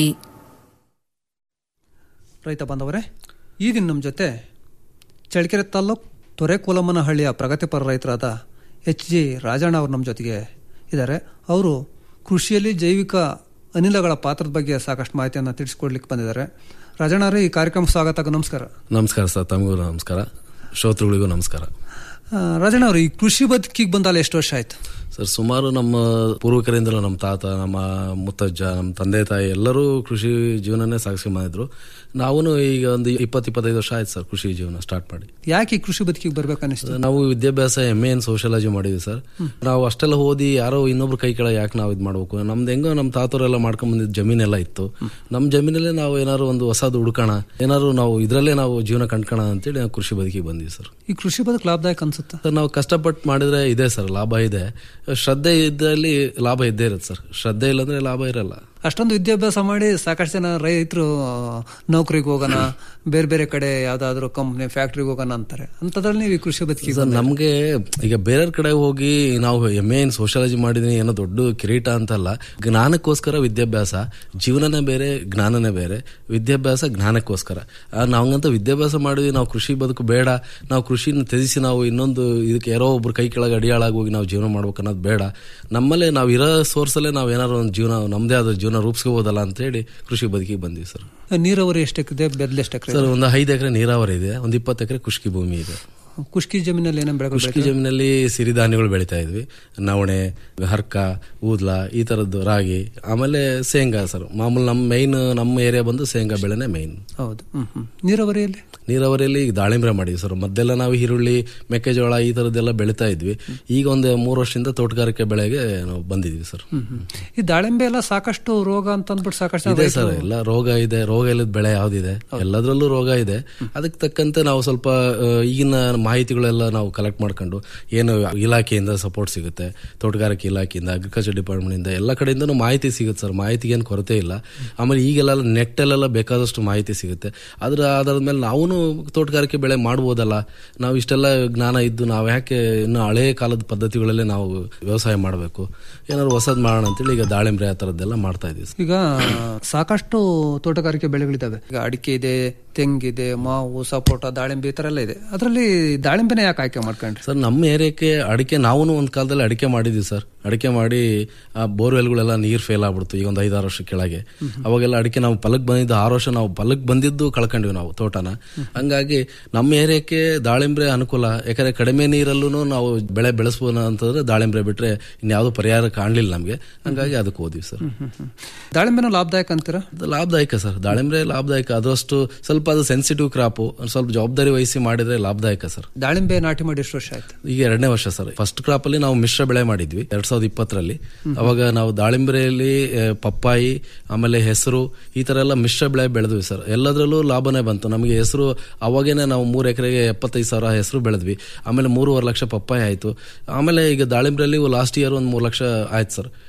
Speaker 21: ರೈತ ಬಾಂಧವರೇ ಈ ದಿನ ನಮ್ಮ ಜೊತೆ ಚಳ್ಳಕೆರೆ ತಾಲ್ಲೂಕು ತೊರೆಕೋಲಮ್ಮನಹಳ್ಳಿಯ ಪ್ರಗತಿಪರ ರೈತರಾದ ಎಚ್ ಜಿ ರಾಜಣ್ಣ ಅವರು ನಮ್ಮ ಜೊತೆಗೆ ಇದ್ದಾರೆ ಅವರು ಕೃಷಿಯಲ್ಲಿ ಜೈವಿಕ ಅನಿಲಗಳ ಪಾತ್ರದ ಬಗ್ಗೆ ಸಾಕಷ್ಟು ಮಾಹಿತಿಯನ್ನು ತಿಳಿಸ್ಕೊಡ್ಲಿಕ್ಕೆ ಬಂದಿದ್ದಾರೆ ರಾಜಣ್ಣ ಅವರೇ ಈ ಕಾರ್ಯಕ್ರಮ ಸ್ವಾಗತ ನಮಸ್ಕಾರ
Speaker 22: ನಮಸ್ಕಾರ ಸರ್ ತಮಗೂ ನಮಸ್ಕಾರ ಶ್ರೋತೃಗಳಿಗೂ ನಮಸ್ಕಾರ
Speaker 21: ಆ, ರಾಜಣ್ಣ ಅವರು ಈ ಕೃಷಿ ಬದುಕಿಗೆ ಬಂದಲ್ಲ ಎಷ್ಟು ವರ್ಷ ಆಯ್ತು
Speaker 22: ಸರ್ ಸುಮಾರು ನಮ್ಮ ಪೂರ್ವಿಕರಿಂದಲೂ ನಮ್ಮ ತಾತ ನಮ್ಮ ಮುತ್ತಜ್ಜ ನಮ್ಮ ತಂದೆ ತಾಯಿ ಎಲ್ಲರೂ ಕೃಷಿ ಜೀವನನೇ ಸಾಗಿಸ್ಕೊಂಡ್ ಬಂದಿದ್ರು ನಾವು ಈಗ ಒಂದು ಇಪ್ಪತ್ತು ಇಪ್ಪತ್ತೈದು ವರ್ಷ ಆಯ್ತು ಸರ್ ಕೃಷಿ ಜೀವನ ಸ್ಟಾರ್ಟ್ ಮಾಡಿ
Speaker 21: ಯಾಕೆ ಈ ಕೃಷಿ ಬದುಕಿಗೆ ಬರ್ಬೇಕನ್ನಿಸ್ತು
Speaker 22: ನಾವು ವಿದ್ಯಾಭ್ಯಾಸ ಎಮ್ ಎನ್ ಸೋಷಿಯಾಲಜಿ ಮಾಡಿದ್ವಿ ಸರ್ ನಾವು ಅಷ್ಟೆಲ್ಲ ಓದಿ ಯಾರೋ ಇನ್ನೊಬ್ರು ಕೈ ಕೆಳಗೆ ಯಾಕೆ ನಾವು ಇದು ಮಾಡ್ಬೇಕು ನಮ್ದು ಹೆಂಗೋ ನಮ್ಮ ತಾತರೆಲ್ಲ ಮಾಡ್ಕೊಂಡ್ ಬಂದಿದ್ದು ಜಮೀನೆಲ್ಲ ಇತ್ತು ನಮ್ಮ ಜಮೀನಲ್ಲೇ ನಾವು ಏನಾದ್ರು ಒಂದು ಹೊಸದು ಹುಡ್ಕೋಣ ಏನಾದ್ರು ನಾವು ಇದರಲ್ಲೇ ನಾವು ಜೀವನ ಕಂಡ್ಕೋಣ ಅಂತೇಳಿ ನಾವು ಕೃಷಿ ಬದುಕಿಗೆ ಬಂದ್ವಿ ಸರ್
Speaker 21: ಈ ಕೃಷಿ ಬದುಕು ಲಾಭದಾಯಕ ಅನ್ಸುತ್ತಾ
Speaker 22: ಸರ್ ನಾವು ಕಷ್ಟಪಟ್ಟು ಮಾಡಿದ್ರೆ ಇದೆ ಸರ್ ಲಾಭ ಇದೆ ಶ್ರದ್ಧೆ ಇದ್ದಲ್ಲಿ ಲಾಭ ಇದ್ದೇ ಇರುತ್ತೆ ಸರ್ ಶ್ರದ್ಧೆ ಇಲ್ಲಂದ್ರೆ ಲಾಭ ಇರಲ್ಲ
Speaker 21: ಅಷ್ಟೊಂದು ವಿದ್ಯಾಭ್ಯಾಸ ಮಾಡಿ ಸಾಕಷ್ಟು ಜನ ರೈತರು ನೌಕರಿಗೆ ಹೋಗೋಣ ಬೇರೆ ಬೇರೆ ಕಡೆ ಯಾವ್ದಾದ್ರು ಕಂಪ್ನಿ ಫ್ಯಾಕ್ಟ್ರಿಗೆ ಹೋಗೋಣ ಅಂತಾರೆ ಅಂತದ್ರಲ್ಲಿ ನೀವು ಈ ಕೃಷಿ ಬದುಕಿಗೆ
Speaker 22: ಸರ್ ನಮ್ಗೆ ಈಗ ಬೇರೆಯವ್ರ ಕಡೆ ಹೋಗಿ ನಾವು ಎಮ್ ಎನ್ ಸೋಷಿಯಾಲಜಿ ಮಾಡಿದೀನಿ ಏನೋ ದೊಡ್ಡ ಕಿರೀಟ ಅಂತಲ್ಲ ಜ್ಞಾನಕ್ಕೋಸ್ಕರ ವಿದ್ಯಾಭ್ಯಾಸ ಜೀವನನೇ ಬೇರೆ ಜ್ಞಾನನೇ ಬೇರೆ ವಿದ್ಯಾಭ್ಯಾಸ ಜ್ಞಾನಕ್ಕೋಸ್ಕರ ಆ, ನಾವಂಗಂತ ವಿದ್ಯಾಭ್ಯಾಸ ಮಾಡಿದ್ವಿ ನಾವು ಕೃಷಿ ಬದುಕು ಬೇಡ ನಾವು ಕೃಷಿನ ತ್ಯಜಿಸಿ ನಾವು ಇನ್ನೊಂದು ಇದಕ್ಕೆ ಯಾರೋ ಒಬ್ರು ಕೈ ಕೆಳಗೆ ಅಡಿಯಾಳಾಗಿ ಹೋಗಿ ನಾವು ಜೀವನ ಮಾಡ್ಬೇಕು ಅನ್ನೋದು ಬೇಡ ನಮ್ಮಲ್ಲೇ ನಾವು ಇರೋ ಸೋರ್ಸಲ್ಲೇ ನಾವು ಏನಾದ್ರು ಒಂದು ಜೀವನ ನಮ್ಮದೇ ಆದ ಜೀವನ ರೂಪಿಸ್ಕೋಬೋದಲ್ಲ ಅಂತೇಳಿ ಕೃಷಿ ಬದುಕಿಗೆ ಬಂದ್ವಿ ಸರ್
Speaker 21: ನೀರಾವರಿ ಎಷ್ಟು ಎಕರೆ ಬೆದ್ಲು ಎಷ್ಟು ಎಕರೆ
Speaker 22: ಸರ್ ಒಂದು ಐದು ಎಕರೆ ನೀರಾವರಿ ಇದೆ ಒಂದು ಇಪ್ಪತ್ತು ಎಕರೆ ಕೃಷಿ ಭೂಮಿ ಇದೆ
Speaker 21: ಕುಷ್ಕಿ ಜಮೀನಲ್ಲಿ ಏನೇನು ಬೆಳೆ
Speaker 22: ಕೃಷಿ ಜಮೀನಲ್ಲಿ ಸಿರಿಧಾನ್ಯಗಳು ಬೆಳಿತಾ ಇದ್ವಿ ನವಣೆ ಹರ್ಕ ಊದ್ಲ ಈ ತರದ್ದು ರಾಗಿ ಆಮೇಲೆ ಶೇಂಗಾ ಸರ್ ಮಾಮೂಲು ನಮ್ಮ ಮೈನ್ ನಮ್ಮ ಏರಿಯಾ ಬಂದು ಶೇಂಗಾ ಬೆಳೆನೇ ಮೈನ್
Speaker 21: ಹೌದು ಹ್ಮ್ ಹ್ಮ್ ನೀರಾವರಿಯಲ್ಲಿ
Speaker 22: ನೀರಾವರಿಯಲ್ಲಿ ಈಗ ದಾಳಿಂಬ್ರೆ ಮಾಡಿದ್ವಿ ಸರ್ ಮೊದಲೆಲ್ಲ ನಾವು ಈರುಳ್ಳಿ ಮೆಕ್ಕೆಜೋಳ ಈ ತರದ್ದೆಲ್ಲ ಬೆಳಿತಾ ಇದ್ವಿ ಈಗ ಒಂದು ಮೂರು ವರ್ಷದಿಂದ ತೋಟಗಾರಿಕೆ ಬೆಳೆಗೆ ನಾವು ಬಂದಿದ್ವಿ ಸರ್
Speaker 21: ಹ್ಮ್ ಹ್ಮ್. ಈ ದಾಳಿಂಬೆ ಎಲ್ಲ ಸಾಕಷ್ಟು ರೋಗ ಅಂತ ಅಂದ್ಬಿಟ್ಟು ಸಾಕಷ್ಟು
Speaker 22: ಇದೆ
Speaker 21: ಜನ
Speaker 22: ಸರ್
Speaker 21: ರೈತರು-
Speaker 22: ಎಲ್ಲ ರೋಗ ಇದೆ ರೋಗ ಇಲ್ಲದ ಬೆಳೆ ಯಾವ್ದಿದೆ ಎಲ್ಲದರಲ್ಲೂ ರೋಗ ಇದೆ ಅದಕ್ಕೆ ತಕ್ಕಂತೆ ನಾವು ಸ್ವಲ್ಪ ಆ, ಈಗಿನ ಮಾಹಿತಿಗಳೆಲ್ಲ ನಾವು ಕಲೆಕ್ಟ್ ಮಾಡ್ಕೊಂಡು ಏನು ಇಲಾಖೆಯಿಂದ ಸಪೋರ್ಟ್ ಸಿಗುತ್ತೆ ತೋಟಗಾರಿಕೆ ಇಲಾಖೆಯಿಂದ ಅಗ್ರಿಕಲ್ಚರ್ ಡಿಪಾರ್ಟ್ಮೆಂಟ್ ಇಂದ ಎಲ್ಲ ಕಡೆಯಿಂದನೂ ಮಾಹಿತಿ ಸಿಗುತ್ತೆ ಸರ್ ಮಾಹಿತಿಗೆ ಏನು ಕೊರತೆ ಇಲ್ಲ ಆಮೇಲೆ ಈಗೆಲ್ಲ ನೆಟ್ಟಲ್ಲೆಲ್ಲ ಬೇಕಾದಷ್ಟು ಮಾಹಿತಿ ಸಿಗುತ್ತೆ ಅದ್ರ ಆಧಾರದ ಮೇಲೆ ನಾವು ತೋಟಗಾರಿಕೆ ಬೆಳೆ ಮಾಡ್ಬೋದಲ್ಲ ನಾವು ಇಷ್ಟೆಲ್ಲ ಜ್ಞಾನ ಇದ್ದು ನಾವು ಯಾಕೆ ಇನ್ನು ಹಳೆ ಕಾಲದ ಪದ್ಧತಿಗಳಲ್ಲೇ ನಾವು ವ್ಯವಸಾಯ ಮಾಡಬೇಕು ಏನಾದ್ರು ಹೊಸದ್ ಮಾಡೋಣ ಅಂತೇಳಿ ಈಗ ದಾಳಿಂಬ್ರೆ ಆ ಥರದ್ದೆಲ್ಲ ಮಾಡ್ತಾ ಇದೀವಿ
Speaker 21: ಈಗ ಸಾಕಷ್ಟು ತೋಟಗಾರಿಕೆ ಬೆಳೆಗಳಿದಾವೆ ಈಗ ಅಡಿಕೆ ಇದೆ ತೆಂಗಿದೆ ಮಾವು ಸಪೋಟ ದಾಳಿಂಬೆ ಈ ತರ ಎಲ್ಲ ಇದೆ ಅದರಲ್ಲಿ ದಾಳಿಂಬೆನ ಯಾಕೆ ಆಯ್ಕೆ ಮಾಡ್ಕೊಂಡ್ರಿ
Speaker 22: ಸರ್ ನಮ್ಮ ಏರಿಯಾಕ್ಕೆ ಅಡಿಕೆ ನಾವು ಒಂದು ಕಾಲದಲ್ಲಿ ಅಡಿಕೆ ಮಾಡಿದ್ವಿ ಸರ್ ಅಡಿಕೆ ಮಾಡಿ ಆ ಬೋರ್ವೆಲ್ಗಳೆಲ್ಲ ನೀರು ಫೇಲ್ ಆಗ್ಬಿಡ್ತು ಈಗ ಒಂದು ಐದಾರು ವರ್ಷ ಕೆಳಗೆ ಅವಾಗೆಲ್ಲ ಅಡಿಕೆ ನಾವು ಫಲಕ್ ಬಂದಿದ್ದು ಆರು ವರ್ಷ ನಾವು ಫಲಕ್ ಬಂದಿದ್ದು ಕಳ್ಕೊಂಡ್ವಿ ನಾವು ತೋಟನ ಹಂಗಾಗಿ ನಮ್ಮ ಏರಿಯಾಕ್ಕೆ ದಾಳಿಂಬ್ರೆ ಅನುಕೂಲ ಯಾಕಂದ್ರೆ ಕಡಿಮೆ ನೀರಲ್ಲೂ ನಾವು ಬೆಳೆ ಬೆಳೆಸ್ಬೋದು ಅಂತಂದ್ರೆ ದಾಳಿಂಬ್ರೆ ಬಿಟ್ರೆ ಇನ್ಯಾವುದು ಪರಿಹಾರ ಕಾಣಲಿಲ್ಲ ನಮಗೆ ಹಂಗಾಗಿ ಅದಕ್ಕೆ ಹೋದ್ವಿ ಸರ್
Speaker 21: ದಾಳಿಂಬೆನೂ ಲಾಭದಾಯಕ ಅಂತೀರಾ
Speaker 22: ಅದು ಲಾಭದಾಯಕ ಸರ್ ದಾಳಿಂಬ್ರೆ ಲಾಭದಾಯಕ ಅದಷ್ಟು ಸ್ವಲ್ಪ ಅದು ಸೆನ್ಸಿಟಿವ್ ಕ್ರಾಪು ಸ್ವಲ್ಪ ಜವಾಬ್ದಾರಿ ವಹಿಸಿ ಮಾಡಿದ್ರೆ ಲಾಭದಾಯಕ ಸರ್
Speaker 21: ದಾಳಿಂಬೆ ನಾಟಿ ಮಾಡಿ ಎಷ್ಟು ವರ್ಷ ಆಯ್ತು
Speaker 22: ಈಗ ಎರಡನೇ ವರ್ಷ ಸರ್ ಫಸ್ಟ್ ಕ್ರಾಪ್ ಅಲ್ಲಿ ನಾವು ಮಿಶ್ರ ಬೆಳೆ ಮಾಡಿದ್ವಿ ಎರಡ್ ಸಾವಿರದ ಇಪ್ಪತ್ತರಲ್ಲಿ ಅವಾಗ ನಾವು ದಾಳಿಂಬೆಯಲ್ಲಿ ಆ, ಪಪ್ಪಾಯಿ ಆಮೇಲೆ ಹೆಸರು ಈ ತರ ಎಲ್ಲ ಮಿಶ್ರ ಬೆಳೆ ಬೆಳೆದ್ವಿ ಸರ್ ಎಲ್ಲದರಲ್ಲೂ ಲಾಭನೇ ಬಂತು ನಮಗೆ ಹೆಸರು ಅವಾಗೇನೆ ನಾವು ಮೂರು ಎಕರೆಗೆ ಎಪ್ಪತ್ತೈದು ಸಾವಿರ ಹೆಸರು ಬೆಳೆದ್ವಿ ಆಮೇಲೆ ಮೂರುವರೆ ಲಕ್ಷ ಪಪ್ಪಾಯಿ ಆಯ್ತು ಆಮೇಲೆ ಈಗ ದಾಳಿಂಬ್ರೆಯಲ್ಲಿ ಲಾಸ್ಟ್ ಇಯರ್ ಒಂದು ಮೂರು ಲಕ್ಷ ಆಯ್ತು ಸರ್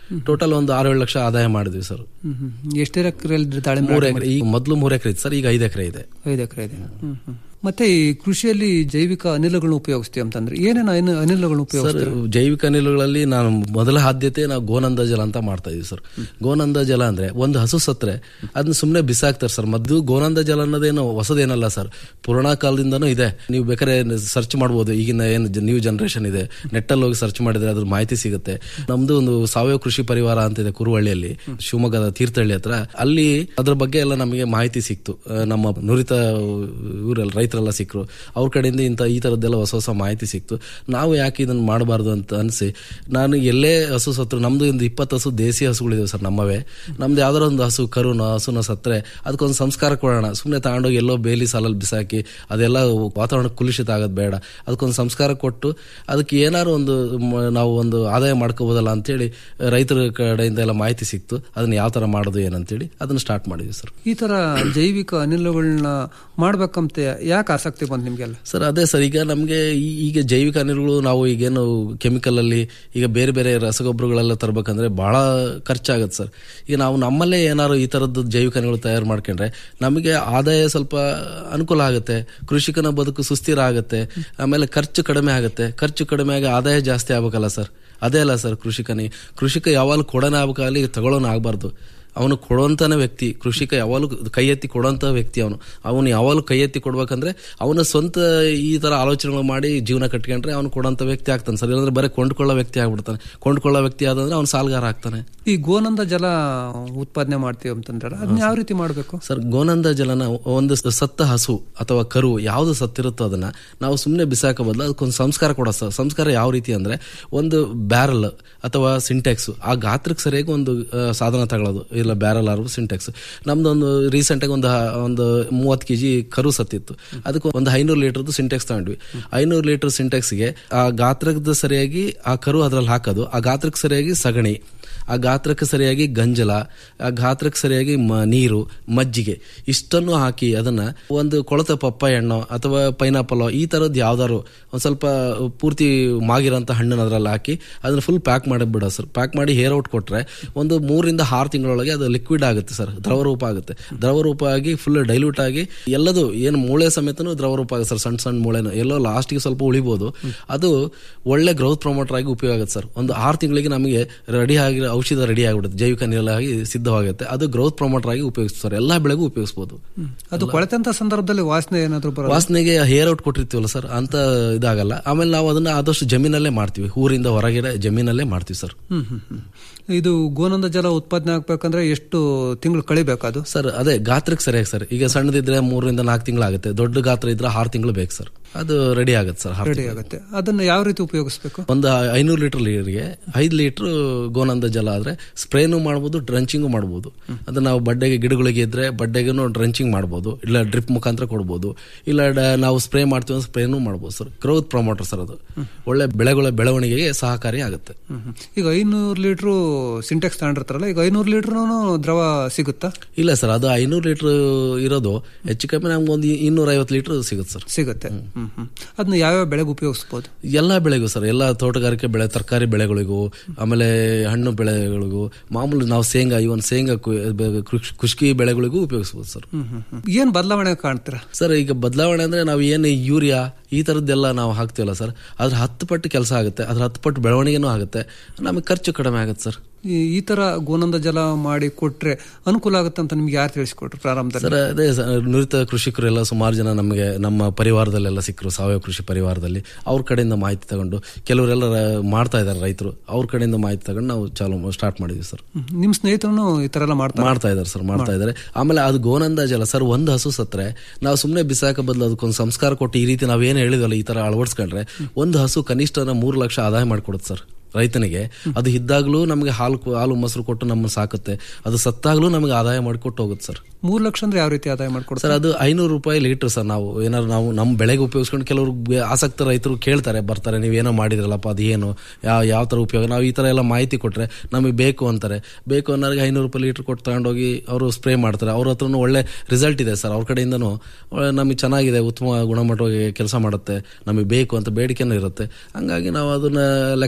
Speaker 22: ಟೋಟಲ್ ಒಂದು ಆರು ಏಳು ಲಕ್ಷ ಆದಾಯ ಮಾಡಿದ್ವಿ ಸರ್
Speaker 21: ಹ್ಮ್ ಹ್ಮ್. ಎಷ್ಟು ಎಕರೆಯಲ್ಲಿ ದಾಳಿಂಬೆ
Speaker 22: ಮೂರು
Speaker 21: ನಾಟಿ
Speaker 22: ಎಕರೆ ಈಗ ಮೊದಲು ಮೂರು ಎಕರೆ ಇತ್ತು ಸರ್ ಈಗ ಐದು ಎಕರೆ ಇದೆ
Speaker 21: ಐದು ಎಕರೆ ಇದೆ ಹ್ಮ್ ಹ್ಮ್. ಮತ್ತೆ ಈ ಕೃಷಿಯಲ್ಲಿ ಜೈವಿಕ ಅನಿಲಗಳನ್ನು ಉಪಯೋಗಿಸ್ತೀವಿ ಅಂತಂದ್ರೆ ಏನೇನು ಅನಿಲ ಅನಿಲಗಳನ್ನು
Speaker 22: ಸರ್
Speaker 21: ಉಪಯೋಗಿಸ್ತೀವಿ
Speaker 22: ಜೈವಿಕ ಅನಿಲಗಳಲ್ಲಿ ನಾನು ಮೊದಲ ಆದ್ಯತೆ ನಾವು ಗೋನಂದ ಜಲ ಅಂತ ಮಾಡ್ತಾ ಇದೀವಿ ಸರ್ ಗೋನಂದ ಜಲ ಅಂದ್ರೆ ಒಂದು ಹಸು ಸತ್ರೆ ಅದನ್ನ ಸುಮ್ಮನೆ ಬಿಸಾಕ್ತಾರೆ ಸರ್ ಮದ್ದು ಗೋನಂದ ಜಲ ಅನ್ನೋದೇನು ಹೊಸದೇನಲ್ಲ ಸರ್ ಪುರಾಣ ಕಾಲದಿಂದನೂ ಇದೆ ನೀವು ಬೇಕಾದ್ರೆ ಸರ್ಚ್ ಮಾಡ್ಬೋದು ಈಗಿನ ಏನು ನ್ಯೂ ಜನರೇಷನ್ ಇದೆ ನೆಟ್ಟಲ್ಲಿ ಹೋಗಿ ಸರ್ಚ್ ಮಾಡಿದ್ರೆ ಅದ್ರ ಮಾಹಿತಿ ಸಿಗುತ್ತೆ ನಮ್ದು ಒಂದು ಸಾವಯವ ಕೃಷಿ ಪರಿವಾರ ಅಂತ ಇದೆ ಕುರುವಳ್ಳಿಯಲ್ಲಿ ಶಿವಮೊಗ್ಗದ ತೀರ್ಥಹಳ್ಳಿ ಹತ್ರ ಅಲ್ಲಿ ಅದ್ರ ಬಗ್ಗೆ ಎಲ್ಲ ನಮಗೆ ಮಾಹಿತಿ ಸಿಕ್ತು ಆ, ನಮ್ಮ ನುರಿತ ಇವರೆಲ್ಲ ರೈತರೆಲ್ಲ ಸಿಕ್ಕರು ಅವ್ರ ಕಡೆಯಿಂದ ಇಂಥ ಈ ಥರದ್ದೆಲ್ಲ ಹೊಸ ಹೊಸ ಮಾಹಿತಿ ಸಿಕ್ತು ನಾವು ಯಾಕೆ ಇದನ್ನು ಮಾಡಬಾರ್ದು ಅಂತ ಅನಿಸಿ ನಾನು ಎಲ್ಲೇ ಹಸು ಸತ್ರು ನಮ್ದು ಒಂದು ಇಪ್ಪತ್ತು ಹಸು ದೇಸಿ ಹಸುಗಳಿದಾವೆ ಸರ್ ನಮ್ಮವೇ ನಮ್ದು ಯಾವ್ದಾರ ಒಂದು ಹಸು ಕರುನ ಹಸುನ ಸತ್ರೆ ಅದಕ್ಕೊಂದು ಸಂಸ್ಕಾರ ಕೊಡೋಣ ಸುಮ್ಮನೆ ತಗೊಂಡೋಗಿ ಎಲ್ಲೋ ಬೇಲಿ ಸಾಲಲ್ಲಿ ಬಿಸಾಕಿ ಅದೆಲ್ಲ ವಾತಾವರಣ ಕುಲುಷಿತ ಆಗೋದು ಬೇಡ ಅದಕ್ಕೊಂದು ಸಂಸ್ಕಾರ ಕೊಟ್ಟು ಅದಕ್ಕೆ ಏನಾದ್ರು ಒಂದು ಮ- ನಾವು ಒಂದು ಆದಾಯ ಮಾಡ್ಕೋಬೋದಲ್ಲ ಅಂತೇಳಿ ರೈತರ ಕಡೆಯಿಂದ ಎಲ್ಲ ಮಾಹಿತಿ ಸಿಕ್ತು ಅದನ್ನ ಯಾವ ಥರ ಮಾಡೋದು ಏನಂತೇಳಿ ಅದನ್ನ ಸ್ಟಾರ್ಟ್ ಮಾಡಿದ್ವಿ ಸರ್
Speaker 21: ಈ ತರ ಜೈವಿಕ ಅನಿಲಗಳನ್ನ ಮಾಡ್ಬೇಕಂತ ಯಾಕೆ ಆಸಕ್ತಿ ಬಂತು ನಿಮ್ಗೆಲ್ಲ
Speaker 22: ಸರ್ ಅದೇ ಸರ್ ಈಗ ನಮಗೆ ಈಗ ಜೈವಿಕ ಅನಿಲಗಳು ನಾವು ಈಗೇನು ಕೆಮಿಕಲ್ ಅಲ್ಲಿ ಈಗ ಬೇರೆ ಬೇರೆ ರಸಗೊಬ್ಬರಗಳೆಲ್ಲ ತರಬೇಕಂದ್ರೆ ಬಹಳ ಖರ್ಚಾಗತ್ತೆ ಸರ್ ಈಗ ನಾವು ನಮ್ಮಲ್ಲೇ ಏನಾದ್ರು ಈ ತರದ್ದು ಜೈವಿಕ ಅನಿಲಗಳು ತಯಾರು ಮಾಡ್ಕೊಂಡ್ರೆ ನಮಗೆ ಆದಾಯ ಸ್ವಲ್ಪ ಅನುಕೂಲ ಆಗುತ್ತೆ ಕೃಷಿಕನ ಬದುಕು ಸುಸ್ಥಿರ ಆಗುತ್ತೆ ಆಮೇಲೆ ಖರ್ಚು ಕಡಿಮೆ ಆಗುತ್ತೆ ಖರ್ಚು ಕಡಿಮೆ ಆಗಿ ಆದಾಯ ಜಾಸ್ತಿ ಆಗ್ಬೇಕಲ್ಲ ಸರ್ ಅದೇ ಅಲ್ಲ ಸರ್ ಕೃಷಿಕನಿ ಕೃಷಿಕ ಯಾವಾಗಲೂ ಕೊಡೋಣ ಆಗ್ಬೇಕಾಗಲಿ ತಗೊಳ್ಳೋಣ ಆಗಬಾರ್ದು ಅವನು ಕೊಡುವಂತಾನೆ ವ್ಯಕ್ತಿ ಕೃಷಿಕ ಯಾವಾಗಲೂ ಕೈ ಎತ್ತಿ ಕೊಡುವಂತ ವ್ಯಕ್ತಿ ಅವನು ಅವನು ಯಾವಾಗಲೂ ಕೈ ಎತ್ತಿ ಕೊಡ್ಬೇಕಂದ್ರೆ ಅವನ ಸ್ವಂತ ಈ ತರ ಆಲೋಚನೆಗಳು ಮಾಡಿ ಜೀವನ ಕಟ್ಕೊಂಡ್ರೆ ಅವನು ಕೊಡೋಂತ ವ್ಯಕ್ತಿ ಆಗ್ತಾನೆ ಸರ್ ಇಲ್ಲಾಂದ್ರೆ ಬರೀ ಕೊಂಡ್ಕೊಳ್ಳೋ ವ್ಯಕ್ತಿ ಆಗ್ಬಿಡ್ತಾನೆ ಕೊಂಡ್ಕೊಳ್ಳೋ ವ್ಯಕ್ತಿ ಆದಂದ್ರೆ ಅವ್ನು ಸಾಲಗಾರ ಆಗ್ತಾನೆ
Speaker 21: ಈ ಗೋನಂದ ಜಲ ಉತ್ಪಾದನೆ ಮಾಡ್ತೀವಿ ಅಂತಂದ್ರೆ ಅದನ್ನ ಯಾವ ರೀತಿ ಮಾಡಬೇಕು
Speaker 22: ಸರ್ ಗೋನಂದ ಜಲನ ಒಂದು ಸತ್ತ ಹಸು ಅಥವಾ ಕರು ಯಾವ್ದು ಸತ್ತಿರುತ್ತೋ ಅದನ್ನ ನಾವು ಸುಮ್ಮನೆ ಬಿಸಾಕ ಬದಲು ಅದಕ್ಕೊಂದು ಸಂಸ್ಕಾರ ಕೊಡೋ ಸರ್ ಸಂಸ್ಕಾರ ಯಾವ ರೀತಿ ಅಂದ್ರೆ ಒಂದು ಬ್ಯಾರಲ್ ಅಥವಾ ಸಿಂಟೆಕ್ಸ್ ಆ ಗಾತ್ರಕ್ಕೆ ಸರಿಯಾಗಿ ಒಂದು ಆ, ಸಾಧನ ತಗೊಳ್ಳೋದು ಇಲ್ಲ ಬ್ಯಾರಲ್ ಆರು ಸಿಂಟೆಕ್ಸ್ ನಮ್ದೊಂದು ರೀಸೆಂಟ್ ಆಗಿ ಒಂದು ಹ- ಒಂದು ಮೂವತ್ತು ಕೆಜಿ ಕರು ಸತ್ತಿತ್ತು ಅದಕ್ಕೆ ಒಂದು ಐನೂರು ಲೀಟರ್ದು ಸಿಂಟೆಕ್ಸ್ ತಗೊಂಡ್ವಿ ಐನೂರು ಲೀಟರ್ ಸಿಂಟೆಕ್ಸ್ಗೆ ಆ ಗಾತ್ರದ ಸರಿಯಾಗಿ ಆ ಕರು ಅದ್ರಲ್ಲಿ ಹಾಕೋದು ಆ ಗಾತ್ರಕ್ಕೆ ಸರಿಯಾಗಿ ಸಗಣಿ ಆ ಗಾತ್ರಕ್ಕೆ ಸರಿಯಾಗಿ ಗಂಜಲ ಆ ಗಾತ್ರಕ್ಕೆ ಸರಿಯಾಗಿ ಮ- ನೀರು ಮಜ್ಜಿಗೆ ಇಷ್ಟನ್ನು ಹಾಕಿ ಅದನ್ನ ಒಂದು ಕೊಳತ ಪಪ್ಪಾಯ ಹಣ್ಣು ಅಥವಾ ಪೈನಾಪಲ್ ಈ ತರದ್ ಯಾವ್ದಾರು ಒಂದ್ ಸ್ವಲ್ಪ ಪೂರ್ತಿ ಮಾಗಿರೋಂಥ ಹಣ್ಣನ್ನ ಅದ್ರಲ್ಲಿ ಹಾಕಿ ಅದನ್ನ ಫುಲ್ ಪ್ಯಾಕ್ ಮಾಡಿ ಬಿಡೋ ಸರ್ ಪ್ಯಾಕ್ ಮಾಡಿ ಹೇರ್ ಔಟ್ ಕೊಟ್ರೆ ಒಂದು ಮೂರಿಂದ ಆರು ತಿಂಗಳೊಳಗೆ ಅದು ಲಿಕ್ವಿಡ್ ಆಗುತ್ತೆ ಸರ್ ದ್ರವ ರೂಪ ಆಗುತ್ತೆ ದ್ರವ ರೂಪ ಆಗಿ ಫುಲ್ ಡೈಲ್ಯೂಟ್ ಆಗಿ ಎಲ್ಲದು ಏನು ಮೂಳೆ ಸಮೇತನೂ ದ್ರವ ರೂಪ ಆಗುತ್ತೆ ಸರ್ ಸಣ್ಣ ಸಣ್ಣ ಮೂಳೆನು ಎಲ್ಲೋ ಲಾಸ್ಟ್ಗೆ ಸ್ವಲ್ಪ ಉಳಿಬೋದು ಅದು ಒಳ್ಳೆ ಗ್ರೌತ್ ಪ್ರಮೋಟರ್ ಆಗಿ ಉಪಯೋಗ ಆಗುತ್ತೆ ಸರ್ ಒಂದು ಆರು ತಿಂಗಳಿಗೆ ನಮಗೆ ರೆಡಿ ಆಗಿ ಔಷಧ ರೆಡಿ ಆಗಿಬಿಡುತ್ತೆ ಜೈವಿಕ ಅನಿಲ ಆಗಿ ಸಿದ್ಧವಾಗುತ್ತೆ ಅದು ಗ್ರೌತ್ ಪ್ರಮೋಟರ್ ಆಗಿ ಉಪಯೋಗಿಸ್ತಾರೆ ಎಲ್ಲಾ ಬೆಳೆಗೂ ಉಪಯೋಗಿಸಬಹುದು
Speaker 21: ಅದು ಕೊಳೆತಂತ ಸಂದರ್ಭದಲ್ಲಿ ವಾಸನೆ ಏನಾದ್ರು ಬರೋದು
Speaker 22: ವಾಸನೆಗೆ ಹೇರ್ ಔಟ್ ಕೊಟ್ಟಿರ್ತೀವಲ್ಲ ಸರ್ ಅಂತ ಇದಾಗಲ್ಲ ಆಮೇಲೆ ನಾವು ಅದನ್ನ ಆದಷ್ಟು ಜಮೀನಲ್ಲೇ ಮಾಡ್ತೀವಿ ಊರಿಂದ ಹೊರಗಿಡ ಜಮೀನಲ್ಲೇ ಮಾಡ್ತೀವಿ ಸರ್
Speaker 21: ಹ್ಮ್ ಹ್ಮ್ ಹ್ಮ್. ಇದು ಗೋನಂದ ಜಲ ಉತ್ಪಾದನೆ ಆಗ್ಬೇಕಂದ್ರೆ ಎಷ್ಟು ತಿಂಗಳು ಕಳಿಬೇಕು ಅದು
Speaker 22: ಸರ್ ಅದೇ ಗಾತ್ರಕ್ಕೆ ಸರಿಯಾಗಿ ಸರ್ ಈಗ ಸಣ್ಣದಿದ್ರೆ ಮೂರರಿಂದ ನಾಲ್ಕು ತಿಂಗಳಾಗುತ್ತೆ ದೊಡ್ಡ ಗಾತ್ರ ಇದ್ರೆ ಆರು ತಿಂಗಳು ಬೇಕು ಸರ್ ಅದು ರೆಡಿ ಆಗುತ್ತೆ ಸರ್ ಆರು
Speaker 21: ರೆಡಿ
Speaker 22: ತಿಂಗಳು.
Speaker 21: ಆಗುತ್ತೆ ಅದನ್ನ ಯಾವ ರೀತಿ ಉಪಯೋಗಿಸ್ಬೇಕು
Speaker 22: ಒಂದು ಐನೂರು ಲೀಟರ್ ನೀರಿಗೆ ಐದು ಲೀಟರ್ ಗೋನಂದ ಜಲ ಆದ್ರೆ ಸ್ಪ್ರೇನು ಮಾಡ್ಬೋದು ಡ್ರಂಚಿಂಗು ಮಾಡ್ಬೋದು ಅದು ನಾವು ಬಡ್ಡೆಗೆ ಗಿಡಗಳಿಗೆ ಇದ್ರೆ ಬಡ್ಡೆಗೂ ಡ್ರಂಚಿಂಗ್ ಮಾಡ್ಬೋದು ಇಲ್ಲ ಡ್ರಿಪ್ ಮುಖಾಂತರ ಕೊಡ್ಬೋದು ಇಲ್ಲ ಡ- ನಾವು ಸ್ಪ್ರೇ ಮಾಡ್ತೀವಿ ಅಂದ್ರೆ ಸ್ಪ್ರೇನು ಮಾಡ್ಬೋದು ಸರ್ ಗ್ರೋತ್ ಪ್ರಮೋಟರ್ ಸರ್ ಅದು ಒಳ್ಳೆ ಬೆಳೆಗಳ ಬೆಳವಣಿಗೆಗೆ ಸಹಕಾರಿ ಆಗುತ್ತೆ
Speaker 21: ಹ್ಮ್ ಹ್ಮ್. ಈಗ ಐನೂರು ಲೀಟರ್ ಸಿಂಟೆಕ್ಸ್ ತಗೊಂಡಿರ್ತಾರಲ್ಲ ಈಗ ಐನೂರು ಲೀಟರ್ ದ್ರವ ಸಿಗುತ್ತಾ
Speaker 22: ಇಲ್ಲ ಸರ್ ಅದು ಐನೂರು ಲೀಟರ್ ಇರೋದು ಹೆಚ್ಚು ಕಮ್ಮಿ ನಮ್ಗೆ ಒಂದು ಇನ್ನೂರ ಐವತ್ತು ಲೀಟರ್ ಸಿಗುತ್ತೆ ಸರ್
Speaker 21: ಸಿಗುತ್ತೆ ಹ್ಮ್ ಹ್ಮ್. ಅದನ್ನ ಯಾವ್ಯಾವ ಬೆಳೆಗೆ ಉಪಯೋಗಿಸ್ಬೋದು
Speaker 22: ಎಲ್ಲಾ ಬೆಳೆಗೂ ಸರ್ ಎಲ್ಲ ತೋಟಗಾರಿಕೆ ಬೆಳೆ ತರಕಾರಿ ಬೆಳೆಗಳಿಗೂ ಆಮೇಲೆ ಹಣ್ಣು ಬೆಳೆಗಳಿಗೂ ಮಾಮೂಲಿ ನಾವು ಶೇಂಗಾ ಇವನ್ ಶೇಂಗಾ ಕು- ಬೆ- ಕೃಷ್- ಖುಷ್ಕಿ ಬೆಳೆಗಳಿಗೂ ಉಪಯೋಗಿಸ್ಬೋದು ಸರ್
Speaker 21: ಹ್ಮ್ ಹ್ಮ್ ಹ್ಮ್. ಏನ್ ಬದಲಾವಣೆ ಕಾಣ್ತೀರಾ
Speaker 22: ಸರ್ ಈಗ ಬದಲಾವಣೆ ಅಂದ್ರೆ ನಾವು ಏನು ಯೂರಿಯಾ ಈ ತರದ್ದೆಲ್ಲ ನಾವು ಹಾಕ್ತೀವಲ್ಲ ಸರ್ ಅದ್ರ ಹತ್ತು ಪಟ್ಟು ಕೆಲಸ ಆಗುತ್ತೆ ಅದ್ರ ಹತ್ತು ಪಟ್ಟು ಬೆಳವಣಿಗೆನೂ ಆಗುತ್ತೆ ನಮಗೆ ಖರ್ಚು ಕಡಿಮೆ ಆಗುತ್ತೆ ಸರ್
Speaker 21: ಈ- ಈ ತರ ಗೋನಂದ ಜಲ ಮಾಡಿ ಕೊಟ್ರೆ ಅನುಕೂಲ ಆಗುತ್ತೆ ಅಂತ ನಿಮ್ಗೆ ಯಾರು ತಿಳಿಸ್ಕೊಟ್ರು ಪ್ರಾರಂಭದಲ್ಲಿ
Speaker 22: ಸರ್ ಅದೇ ಸರ್, ನುರಿತ ಕೃಷಿಕರೆಲ್ಲ ಸುಮಾರು ಜನ ನಮಗೆ ನಮ್ಮ ಪರಿವಾರದಲ್ಲೆಲ್ಲ ಸಿಕ್ಕರು ಸಾವಯವ ಕೃಷಿ ಪರಿವಾರದಲ್ಲಿ ಅವ್ರ ಕಡೆಯಿಂದ ಮಾಹಿತಿ ತಗೊಂಡು ಕೆಲವರೆಲ್ಲ ರ- ಮಾಡ್ತಾ ಇದ್ದಾರೆ ರೈತರು ಅವ್ರ ಕಡೆಯಿಂದ ಮಾಹಿತಿ ತಗೊಂಡು ನಾವು ಚಾಲು ಸ್ಟಾರ್ಟ್ ಮಾಡಿದ್ವಿ ಸರ್
Speaker 21: ಹ್ಮ್. ನಿಮ್ ಸ್ನೇಹಿತರು ಈ ತರ ಎಲ್ಲ ಮಾಡ್ತಾರೆ
Speaker 22: ಮಾಡ್ತಾ ಇದ್ದಾರೆ ಸರ್ ಮಾಡ್ತಾ ಇದ್ದಾರೆ ಆಮೇಲೆ ಅದು ಗೋನಂದ ಜಲ ಸರ್ ಒಂದು ಹಸು ಸತ್ರೆ ನಾವು ಸುಮ್ಮನೆ ಬಿಸಾಕ ಬದಲು ಅದಕ್ಕೊಂದು ಸಂಸ್ಕಾರ ಕೊಟ್ಟು ಈ ರೀತಿ ನಾವೇನು ಹೇಳಿದ್ವಲ್ಲ ಈ ತರ ಅಳವಡಿಸ್ಕೊಂಡ್ರೆ ಒಂದು ಹಸು ಕನಿಷ್ಠ ಮೂರು ಲಕ್ಷ ಆದಾಯ ಮಾಡಿಕೊಡುತ್ತೆ ಸರ್ ರೈತನಿಗೆ ಅದು ಇದ್ದಾಗಲೂ ನಮಗೆ ಹಾಲು ಕೊ- ಹಾಲು ಮೊಸರು ಕೊಟ್ಟು ನಮ್ಮನ್ನು ಸಾಕುತ್ತೆ ಅದು ಸತ್ತಾಗಲೂ ನಮಗೆ ಆದಾಯ ಮಾಡಿಕೊಟ್ಟು ಹೋಗುತ್ತೆ ಸರ್
Speaker 21: ಮೂರ್ ಲಕ್ಷ ಅಂದ್ರೆ ಯಾವ ರೀತಿ ಆದಾಯ ಮಾಡ್ಕೊಡ್ತಾರೆ
Speaker 22: ಸರ್ ಅದು ಐನೂರು ರೂಪಾಯಿ ಲೀಟರ್ ಸರ್ ನಾವು ಏನಾದ್ರು ನಾವು ನಮ್ಮ ಬೆಳೆಗೆ ಉಪಯೋಗಿಸ್ಕೊಂಡು ಕೆಲವರು ಬೆ- ಆಸಕ್ತ ರೈತರು ಕೇಳ್ತಾರೆ ಬರ್ತಾರೆ ನೀವೇನೋ ಮಾಡಿದ್ರಲ್ಲಪ್ಪ ಅದು ಏನು ಯಾವ ಯಾವ ಥರ ಉಪಯೋಗ ನಾವು ಈ ಥರ ಎಲ್ಲ ಮಾಹಿತಿ ಕೊಟ್ಟರೆ ನಮಗೆ ಬೇಕು ಅಂತಾರೆ ಬೇಕು ಅನ್ನೋರಿಗೆ ಐನೂರು ರೂಪಾಯಿ ಲೀಟರ್ ಕೊಟ್ಟು ತಗೊಂಡೋಗಿ ಅವರು ಸ್ಪ್ರೇ ಮಾಡ್ತಾರೆ ಅವ್ರ ಹತ್ರನೂ ಒಳ್ಳೆ ರಿಸಲ್ಟ್ ಇದೆ ಸರ್ ಅವ್ರ ಕಡೆಯಿಂದನೂ ಒಳ್ಳೆ ನಮಗೆ ಚೆನ್ನಾಗಿದೆ ಉತ್ತಮ ಗುಣಮಟ್ಟವಾಗಿ ಕೆಲಸ ಮಾಡುತ್ತೆ ನಮಗೆ ಬೇಕು ಅಂತ ಬೇಡಿಕೆನೂ ಇರುತ್ತೆ ಹಂಗಾಗಿ ನಾವು ಅದನ್ನ ಲೆಕ್ಕಾಚಾರ ಹಾಕಿ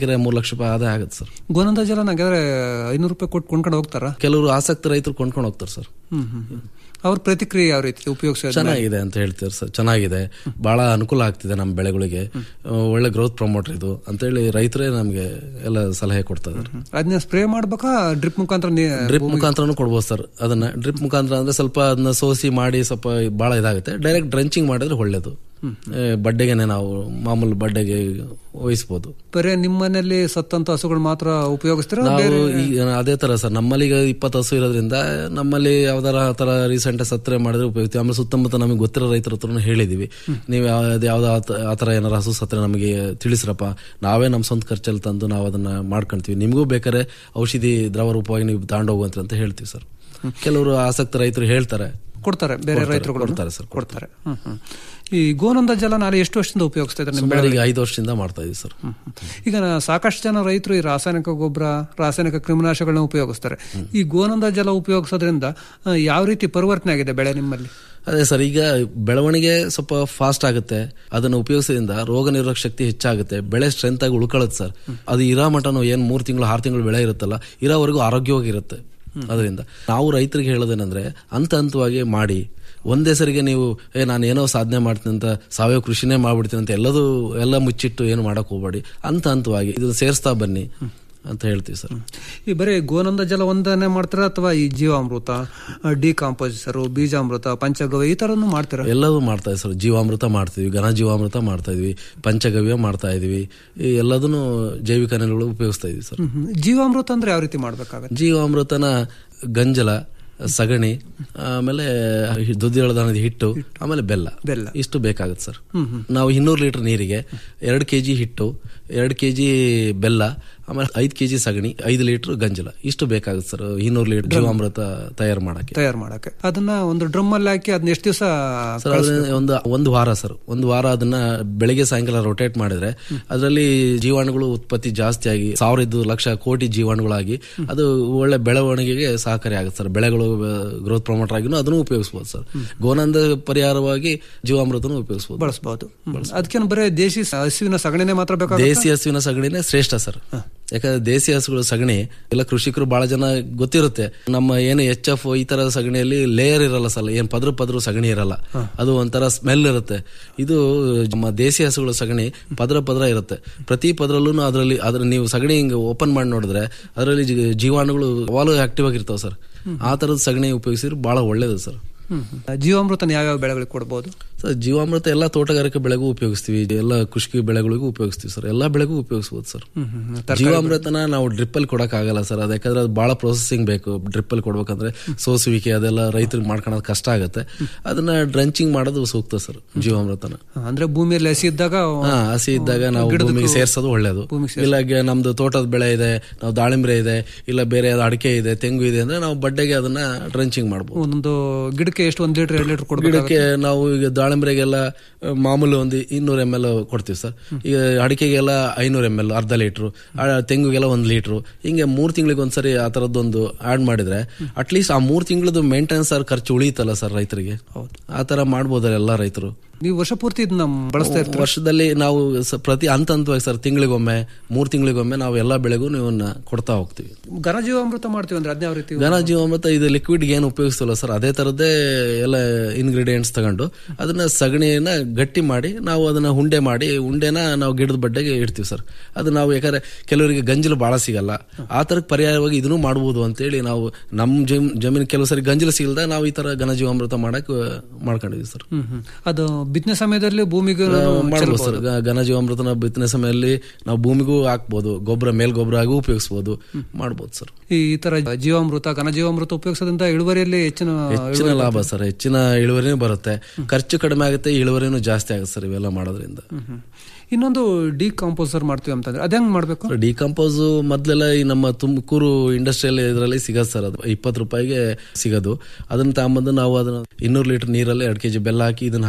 Speaker 22: ಎಕರೆ ಮೂರು ಲಕ್ಷ ರೂಪಾಯಿ ಆದಾಯ ಆಗುತ್ತೆ ಸರ್
Speaker 21: ಗೋನಂದ ಜಲ ನಂಗೆ ಐನೂರು ರೂಪಾಯಿ ಕೊಟ್ಟು ಕೊಂಡ್ಕೊಂಡು ಹೋಗ್ತಾರ
Speaker 22: ಕೆಲವರು ಆಸಕ್ತ ರೈತರು ಕೊಂಡ್ಕೊಂಡು ಹೋಗ್ತಾರೆ ಸರ್
Speaker 21: ಹ್ಮ್ ಹ್ಮ್ ಹ್ಮ್. ಅವ್ರ ಪ್ರತಿಕ್ರಿಯೆ ಯಾವ ರೀತಿ ಉಪಯೋಗಿಸೋದು
Speaker 22: ಚೆನ್ನಾಗಿದೆ ಅಂತ ಹೇಳ್ತಾರೆ ಸರ್ ಚೆನ್ನಾಗಿದೆ ಬಹಳ ಅನುಕೂಲ ಆಗ್ತಿದೆ ನಮ್ಮ ಬೆಳೆಗಳಿಗೆ ಆ, ಒಳ್ಳೆ ಗ್ರೋತ್ ಪ್ರಮೋಟರ್ ಇದು ಅಂತೇಳಿ ರೈತರೇ ನಮಗೆ ಎಲ್ಲ ಸಲಹೆ ಕೊಡ್ತಾ ಇದ್ದಾರೆ
Speaker 21: ಅದನ್ನ ಸ್ಪ್ರೇ ಮಾಡ್ಬೇಕಾ ಡ್ರಿಪ್ ಮುಖಾಂತರ ನೀ-
Speaker 22: ಡ್ರಿಪ್
Speaker 21: ಭೂಮಿಗೆ-
Speaker 22: ಮುಖಾಂತರನು ಕೊಡ್ಬೋದು ಸರ್ ಅದನ್ನ ಡ್ರಿಪ್ ಮುಖಾಂತರ ಅಂದ್ರೆ ಸ್ವಲ್ಪ ಅದನ್ನ ಸೋಸಿ ಮಾಡಿ ಸ್ವಲ್ಪ ಬಹಳ ಇದಾಗುತ್ತೆ ಡೈರೆಕ್ಟ್ ಡ್ರಂಚಿಂಗ್ ಮಾಡಿದ್ರೆ ಒಳ್ಳೇದು ಏ, ಬಡ್ಡೆಗೆನೆ ನಾವು ಮಾಮೂಲು ಬಡ್ಡೆಗೆ ವಹಿಸ್ಬೋದು
Speaker 21: ಬರೇ ನಿಮ್ಮ ಮನೆಯಲ್ಲಿ ಸತ್ತಂತ ಹಸುಗಳು ಮಾತ್ರ ಉಪಯೋಗಿಸ್ತೀರಾ
Speaker 22: ನಾವು
Speaker 21: ಬೇರೆ
Speaker 22: ಈಗ ಅದೇ ತರ ಸರ್ ನಮ್ಮಲ್ಲಿ ಈಗ ಇಪ್ಪತ್ತು ಹಸು ಇರೋದ್ರಿಂದ ನಮ್ಮಲ್ಲಿ ಯಾವ್ದಾರ ತರ ರೀಸೆಂಟ್ ಸತ್ರೆ ಮಾಡಿದ್ರೆ ಉಪಯುಕ್ತ ಆಮೇಲೆ ಸುತ್ತಮುತ್ತ ನಮಗೆ ಗೊತ್ತಿರೋ ರೈತರ ಹತ್ರ ಹೇಳಿದೀವಿ ನೀವು ಯಾವ್ದು ಯಾವ್ದು ಆ ತರ ಏನಾರ ಹಸು ಸತ್ರೆ ನಮಗೆ ತಿಳಿಸ್ರಪ್ಪ ನಾವೇ ನಮ್ಮ ಸ್ವಂತ ಖರ್ಚಲ್ಲಿ ತಂದು ನಾವು ಅದನ್ನ ಮಾಡ್ಕೊಂತೀವಿ ನಿಮಗೂ ಬೇಕಾದ್ರೆ ಔಷಧಿ ದ್ರವ ರೂಪವಾಗಿ ನೀವು ತಗೊಂಡೋಗುವಂತ ಅಂತ ಹೇಳ್ತೀವಿ ಸರ್ ಕೆಲವರು ಆಸಕ್ತ ರೈತರು ಹೇಳ್ತಾರೆ
Speaker 21: ಕೊಡ್ತಾರೆ ಬೇರೆ
Speaker 22: ಕೊಡ್ತಾರೆ,
Speaker 21: ರೈತರುಗಳು
Speaker 22: ಕೊಡ್ತಾರೆ ಸರ್
Speaker 21: ಕೊಡ್ತಾರೆ ಹ್ಮ್, ಹ್ಮ್. ಈ ಗೋನಂದ ಜಲ ನಾಳೆ ಎಷ್ಟು ವರ್ಷದಿಂದ ಉಪಯೋಗಿಸ್ತಾ ಇದ್ದಾರೆ ನಿಮ್ಮ
Speaker 22: ಸುಮಾರು ಈಗ
Speaker 21: ಬೆಳೆಗಳಿಗೆ?
Speaker 22: ಐದು ವರ್ಷದಿಂದ ಮಾಡ್ತಾ ಇದೀವಿ ಸರ್
Speaker 21: ಈಗ ನಾ- ಸಾಕಷ್ಟು ಜನ ರೈತರು ಈ ರಾಸಾಯನಿಕ ಗೊಬ್ಬರ ರಾಸಾಯನಿಕ ಕ್ರಿಮಿನಾಶಗಳನ್ನ ಉಪಯೋಗಿಸ್ತಾರೆ ಈ ಗೋನಂದ ಜಲ ಉಪಯೋಗಿಸೋದ್ರಿಂದ ಆ, ಯಾವ ರೀತಿ ಪರಿವರ್ತನೆ ಆಗಿದೆ ಬೆಳೆ ನಿಮ್ಮಲ್ಲಿ
Speaker 22: ಅದೇ ಸರ್ ಈಗ ಬೆಳವಣಿಗೆ ಸ್ವಲ್ಪ ಫಾಸ್ಟ್ ಆಗುತ್ತೆ ಅದನ್ನು ಉಪಯೋಗಿಸೋದ್ರಿಂದ ರೋಗ ನಿರೋಧಕ ಶಕ್ತಿ ಹೆಚ್ಚಾಗುತ್ತೆ ಬೆಳೆ ಸ್ಟ್ರೆಂತ್ ಆಗಿ ಉಳ್ಕೊಳ್ಳುತ್ತೆ ಸರ್ ಅದು ಇರೋ ಮಟನು ಏನ್ ಮೂರ್ ತಿಂಗಳು ಆರು ತಿಂಗಳು ಬೆಳೆ ಇರುತ್ತಲ್ಲ ಇರೋವರೆಗೂ ಆರೋಗ್ಯವಾಗಿರುತ್ತೆ ಅದರಿಂದ ನಾವು ರೈತರಿಗೆ ಹೇಳೋದೇನಂದ್ರೆ ಹಂತ ಹಂತವಾಗಿ ಮಾಡಿ ಒಂದೇ ಸರಿಗೆ ನೀವು ಏ ನಾನು ಏನೋ ಸಾಧನೆ ಮಾಡ್ತೀನಿ ಅಂತ ಸಾವಯವ ಕೃಷಿನೇ ಮಾಡ್ಬಿಡ್ತೀನಿ ಅಂತ ಎಲ್ಲದೂ ಎಲ್ಲ ಮುಚ್ಚಿಟ್ಟು ಏನು ಮಾಡಕ್ ಹೋಗ್ಬೇಡಿ ಹಂತ ಹಂತವಾಗಿ ಇದು ಸೇರಿಸ್ತಾ ಬನ್ನಿ ಅಂತ ಹೇಳ್ತೀವಿ ಸರ್
Speaker 21: ಈ ಬರೀ ಗೋನಂದ ಜಲ ಒಂದನ್ನೇ ಮಾಡ್ತಾರ ಅಥವಾ ಈ ಜೀವಾಮೃತ ಡಿಕಾಂಪೋಸಿಸರು ಬೀಜಾಮೃತ ಪಂಚಗವ್ಯ ಈ ತರನು ಮಾಡ್ತೀರಾ
Speaker 22: ಎಲ್ಲವೂ ಮಾಡ್ತಾ ಇದ್ದೀವಿ ಸರ್ ಜೀವಾಮೃತ ಮಾಡ್ತೀವಿ ಘನ ಜೀವಾಮೃತ ಮಾಡ್ತಾ ಇದೀವಿ ಪಂಚಗವ್ಯ ಮಾಡ್ತಾ ಇದೀವಿ ಈ ಎಲ್ಲದನ್ನು ಜೈವಿಕ ಅನಿಲಗಳು ಉಪಯೋಗಿಸ್ತಾ ಇದೀವಿ ಸರ್
Speaker 21: ಹ್ಮ್, ಹ್ಮ್. ಜೀವಾಮೃತ ಅಂದ್ರೆ ಯಾವ ರೀತಿ ಮಾಡ್ಬೇಕಾಗತ್ತೆ
Speaker 22: ಜೀವಾಮೃತನ ಗಂಜಲ ಸಗಣಿ ಆಮೇಲೆ ದುದ್ದಿಳ ದನದ ಹಿಟ್ಟು ಆಮೇಲೆ ಬೆಲ್ಲ
Speaker 21: ಬೆಲ್ಲ
Speaker 22: ಇಷ್ಟು ಬೇಕಾಗುತ್ತೆ ಸರ್
Speaker 21: ಹ್ಮ್, ಹ್ಮ್.
Speaker 22: ನಾವು ಇನ್ನೂರು ಲೀಟರ್ ನೀರಿಗೆ ಎರಡು ಕೆಜಿ ಹಿಟ್ಟು ಎರಡು ಕೆಜಿ ಬೆಲ್ಲ ಆಮೇಲೆ ಐದು ಕೆಜಿ ಸಗಣಿ ಐದು ಲೀಟರ್ ಗಂಜಲ ಇಷ್ಟು ಬೇಕಾಗುತ್ತೆ ಸರ್ ಇನ್ನೂರು ಲೀಟರ್ ಜೀವಾಮೃತ ತಯಾರು ಮಾಡಕ್ಕೆ
Speaker 21: ತಯಾರು ಮಾಡಕ್ಕೆ ಅದನ್ನ ಒಂದು ಡ್ರಮ್ ಅಲ್ಲಿ ಹಾಕಿ ಅದನ್ನ ಎಷ್ಟು ದಿವಸ
Speaker 22: ಸರ್ ಅದನ್ನ ಒಂದು ಒಂದು ವಾರ ಸರ್ ಒಂದು ವಾರ ಅದನ್ನ ಬೆಳಿಗ್ಗೆ ಸಾಯಂಕಾಲ ರೊಟೇಟ್ ಮಾಡಿದ್ರೆ ಅದರಲ್ಲಿ ಜೀವಾಣುಗಳು ಉತ್ಪತ್ತಿ ಜಾಸ್ತಿ ಆಗಿ ಸಾವಿರದ ಲಕ್ಷ ಕೋಟಿ ಜೀವಾಣುಗಳಾಗಿ ಅದು ಒಳ್ಳೆ ಬೆಳವಣಿಗೆಗೆ ಸಹಕಾರಿ ಆಗುತ್ತೆ ಸರ್ ಬೆಳೆಗಳು ಗ್ರೋತ್ ಪ್ರಮೋಟರ್ ಆಗಿನೂ ಅದನ್ನು ಉಪಯೋಗಿಸಬಹುದು ಸರ್ ಗೋನಂದ ಪರಿಹಾರವಾಗಿ ಜೀವಾಮೃತನೂ ಉಪಯೋಗಿಸಬಹುದು
Speaker 21: ಬಳಸಬಹುದು ಅದಕ್ಕೇನು ಬರೀ ದೇಶಿ ಸ- ಹಸುವಿನ ಸಗಣಿನೇ ಮಾತ್ರ ಬೇಕಾಗುತ್ತೆ
Speaker 22: ದೇಸಿ ಹಸುವಿನ ಸಗಣಿನೇ ಶ್ರೇಷ್ಠ ಸರ್ ಯಾಕಂದ್ರೆ ದೇಸಿ ಹಸುಗಳು ಸಗಣಿ ಎಲ್ಲ ಕೃಷಿಕರು ಬಹಳ ಜನ ಗೊತ್ತಿರುತ್ತೆ ನಮ್ಮ ಏನು ಎಚ್ ಎಫ್ ಈ ತರ ಸಗಣಿಯಲ್ಲಿ ಲೇಯರ್ ಇರಲ್ಲ ಸರ್ ಏನ್ ಪದ್ರ ಪದ್ರ ಸಗಣಿ ಇರಲ್ಲ ಅದು ಒಂಥರ ಸ್ಮೆಲ್ ಇರುತ್ತೆ ಇದು ನಮ್ಮ ದೇಸಿ ಹಸುಗಳ ಸಗಣಿ ಪದ್ರ ಪದ್ರ ಇರುತ್ತೆ ಪ್ರತಿ ಪದ್ರಲ್ಲೂ ಅದರಲ್ಲಿ ಅದ್ರ ನೀವು ಸಗಣಿ ಹಿಂಗೆ ಓಪನ್ ಮಾಡಿ ನೋಡಿದ್ರೆ ಅದರಲ್ಲಿ ಜೀ- ಜೀವಾಣುಗಳು ಯಾವಾಗಲೂ ಆಕ್ಟಿವ್ ಆಗಿರ್ತಾವೆ ಸರ್ ಆ ತರದ ಸಗಣಿ ಉಪಯೋಗಿಸಿದ್ರೆ ಬಹಳ ಒಳ್ಳೇದು ಸರ್
Speaker 21: ಹ್ಮ್, ಹ್ಮ್. ಜೀವಾಮೃತನ ಯಾವ್ಯಾವ ಬೆಳೆಗಳಿಗೆ ಕೊಡಬಹುದು
Speaker 22: ಸರ್ ಜೀವಾಮೃತ ಎಲ್ಲ ತೋಟಗಾರಿಕೆ ಬೆಳೆಗೂ ಉಪಯೋಗಿಸ್ತೀವಿ ಎಲ್ಲ ಕೃಷಿ ಬೆಳೆಗಳಿಗೂ ಉಪಯೋಗಿಸ್ತೀವಿ ಸರ್ ಎಲ್ಲಾ ಬೆಳೆಗೂ ಉಪಯೋಗಿಸಬಹುದು ಸರ್
Speaker 21: ಹ್ಮ್, ಹ್ಮ್, ಹ್ಮ್. ತರ್ಕಾರಿ
Speaker 22: ಜೀವಾಮೃತನ ನಾವು ಡ್ರಿಪ್ ಅಲ್ಲಿ ಕೊಡಕ್ ಆಗಲ್ಲ ಸರ್ ಅದು ಯಾಕಂದ್ರೆ ಅದು ಬಹಳ ಪ್ರೊಸೆಸಿಂಗ್ ಬೇಕು ಡ್ರಿಪ್ ಅಲ್ಲಿ ಕೊಡ್ಬೇಕಂದ್ರೆ ಸೋಸುವಿಕೆ ಅದೆಲ್ಲ ರೈತರಿಗೆ ಮಾಡ್ಕೊಳೋದು ಕಷ್ಟ ಆಗುತ್ತೆ ಅದನ್ನ ಡ್ರಂಚಿಂಗ್ ಮಾಡೋದು ಸೂಕ್ತ ಸರ್ ಜೀವಾಮೃತನ
Speaker 21: ಅಂದ್ರೆ ಭೂಮಿಯಲ್ಲಿ ಹಸಿ ಇದ್ದಾಗ
Speaker 22: ಹಾ ಹಸಿ ಇದ್ದಾಗ ನಾವು
Speaker 21: ಗಿಡದಕ್ಕೂ-
Speaker 22: ಭೂಮಿಗೆ ಸೇರ್ಸೋದು ಒಳ್ಳೇದು
Speaker 21: ಭೂಮಿಗೆ
Speaker 22: ಇಲ್ಲ ಗ- ನಮ್ದು ತೋಟದ ಬೆಳೆ ಇದೆ ನಾವು ದಾಳಿಂಬ್ರೆ ಇದೆ ಇಲ್ಲ ಬೇರೆ ಯಾವ್ದು ಅಡಿಕೆ ಇದೆ ತೆಂಗು ಇದೆ ಅಂದ್ರೆ ನಾವು ಬಡ್ಡೆಗೆ ಅದನ್ನ ಡ್ರಂಚಿಂಗ್ ಮಾಡ್ಬೋದು
Speaker 21: ಒಂದೊಂದು ಗಿಡಕ್ಕೆ ಎಷ್ಟು ಒಂದ್ ಲೀಟರ್ ಎರಡು ಲೀಟರ್ ಕೊಡಬೇಕು
Speaker 22: ಗಿಡಕ್ಕೆ ನಾವು ಈಗ ದಾಳಿಂಬ್ರೆಗೆಲ್ಲ ಆ, ಮಾಮೂಲು ಒಂದು ಇನ್ನೂರು ಎಮ್ ಎಲ್ ಕೊಡ್ತೀವಿ ಸರ್ ಈಗ ಅಡಿಕೆಗೆಲ್ಲ ಐನೂರು ಎಮ್ ಎಲ್ ಅರ್ಧ ಲೀಟ್ರು ಆ, ತೆಂಗುಗೆಲ್ಲ ಒಂದು ಲೀಟ್ರು ಹಿಂಗೆ ಮೂರು ತಿಂಗಳಿಗೆ ಒಂದ್ಸರಿ ಆ ತರದ್ದೊಂದು ಆಡ್ ಮಾಡಿದ್ರೆ ಅಟ್ಲೀಸ್ಟ್ ಆ ಮೂರು ತಿಂಗಳದ್ದು ಮೇಂಟೆನೆನ್ಸ್ ಸರ್ ಖರ್ಚು ಉಳಿಯುತ್ತಲ್ಲ ಸರ್ ರೈತರಿಗೆ ಆ ತರ ಮಾಡ್ಬೋದಲ್ಲ ಎಲ್ಲ ರೈತರು
Speaker 21: ನೀವು ವರ್ಷ ಪೂರ್ತಿ ಇದನ್ನ ಬಳಸ್ತಾ ಇರ್ತೀರಾ
Speaker 22: ವರ್ಷದಲ್ಲಿ ನಾವು ಸ- ಪ್ರತಿ ಹಂತ ಹಂತವಾಗಿ ಸರ್ ತಿಂಗಳಿಗೊಮ್ಮೆ ಮೂರು ತಿಂಗಳಿಗೊಮ್ಮೆ ನಾವು ಎಲ್ಲ ಬೆಳೆಗೂ ಇವನ್ನ ಕೊಡ್ತಾ ಹೋಗ್ತೀವಿ
Speaker 21: ಘನ ಜೀವಾಮೃತ ಮಾಡ್ತೀವಿ ಅಂದ್ರೆ ಅದನ್ನ ಯಾವ ರೀತಿ
Speaker 22: ಘನ ಜೀವಾಮೃತ ಇದು ಲಿಕ್ವಿಡ್ ಏನು ಉಪಯೋಗಿಸ್ತಲ್ಲ ಸರ್ ಅದೇ ತರದ್ದೇ ಎಲ್ಲ ಇಂಗ್ರೀಡಿಯೆಂಟ್ಸ್ ತಗೊಂಡು ಅದನ್ನ ಸಗಣಿಯನ್ನ ಗಟ್ಟಿ ಮಾಡಿ ನಾವು ಅದನ್ನ ಉಂಡೆ ಮಾಡಿ ಉಂಡೆನ ನಾವು ಗಿಡದ ಬಡ್ಡೆಗೆ ಇಡ್ತೀವಿ ಸರ್ ಅದು ನಾವು ಯಾಕಂದ್ರೆ ಕೆಲವರಿಗೆ ಗಂಜಲು ಬಹಳ ಸಿಗಲ್ಲ ಆ ತರಕ್ಕೆ ಪರ್ಯಾಯವಾಗಿ ಇದನ್ನು ಮಾಡಬಹುದು ಅಂತೇಳಿ ನಾವು ನಮ್ಮ ಜಮ್ ಜಮೀನು ಕೆಲವು ಸರಿ ಗಂಜಲು ಸಿಗಲ್ದ ನಾವು ಈ ತರ ಘನ ಜೀವಾಮೃತ ಮಾಡಕ್ ಮಾಡ್ಕೊಂಡಿದ್ವಿ ಸರ್
Speaker 21: ಹ್ಮ್ ಹ್ಮ್. ಅದು ಬಿತ್ತನೆ ಸಮಯದಲ್ಲಿ ಭೂಮಿಗೆ
Speaker 22: ನಾವು ಮಾಡ್ಬೋದು
Speaker 21: ಚೆಲ್ಬೋದು.
Speaker 22: ಸರ್ ಗ- ಘನ ಜೀವಾಮೃತನ ಬಿತ್ತನೆ ಸಮಯದಲ್ಲಿ ನಾವು ಭೂಮಿಗೂ ಹಾಕ್ಬೋದು ಗೊಬ್ಬರ ಮೇಲ್ ಗೊಬ್ಬರ ಆಗೂ ಉಪಯೋಗಿಸಬಹುದು ಮಾಡ್ಬೋದು ಸರ್
Speaker 21: ಈ ತರ ಜೀವಾಮೃತ ಘನ ಜೀವಾಮೃತ ಉಪಯೋಗಿಸೋದ್ರಿಂದ ಇಳುವರಿಯಲ್ಲಿ ಹೆಚ್ಚಿನ
Speaker 22: ಹೆಚ್ಚಿನ
Speaker 21: ಇಳುವರಿ
Speaker 22: ಲಾಭ ಸರ್ ಹೆಚ್ಚಿನ ಇಳುವರಿನೂ ಬರುತ್ತೆ ಖರ್ಚು ಕಡಿಮೆ ಆಗುತ್ತೆ ಇಳುವರಿನೂ ಜಾಸ್ತಿ ಆಗುತ್ತೆ ಸರ್ ಇವೆಲ್ಲ ಮಾಡೋದ್ರಿಂದ
Speaker 21: ಹ್ಮ್, ಹ್ಮ್. ಇನ್ನೊಂದು ಡಿಕಾಂಪೋಸರ್ ಮಾಡ್ತೀವಿ ಅಂತಂದ್ರೆ ಅದೇಂಗ್ ಮಾಡ್ಬೇಕು
Speaker 22: ಡಿಕಂಪೋಸ್ ಮೊದ್ಲೆಲ್ಲ ಈ ನಮ್ಮ ತುಮಕೂರು ಇಂಡಸ್ಟ್ರಿಯಲ್ ಇದರಲ್ಲಿ ಸಿಗತ್ತೆ ಸರ್ ಅದು ಇಪ್ಪತ್ತು ರೂಪಾಯಿಗೆ ಸಿಗೋದು ಅದನ್ನ ತಗೊಂಬಂದು ನಾವು ಅದನ್ನ ಇನ್ನೂರು ಲೀಟರ್ ನೀರಲ್ಲಿ ಎರಡು ಕೆಜಿ ಬೆಲ್ಲ ಹಾಕಿ ಇದನ್ನ ಹಾಕಿದ್ರೆ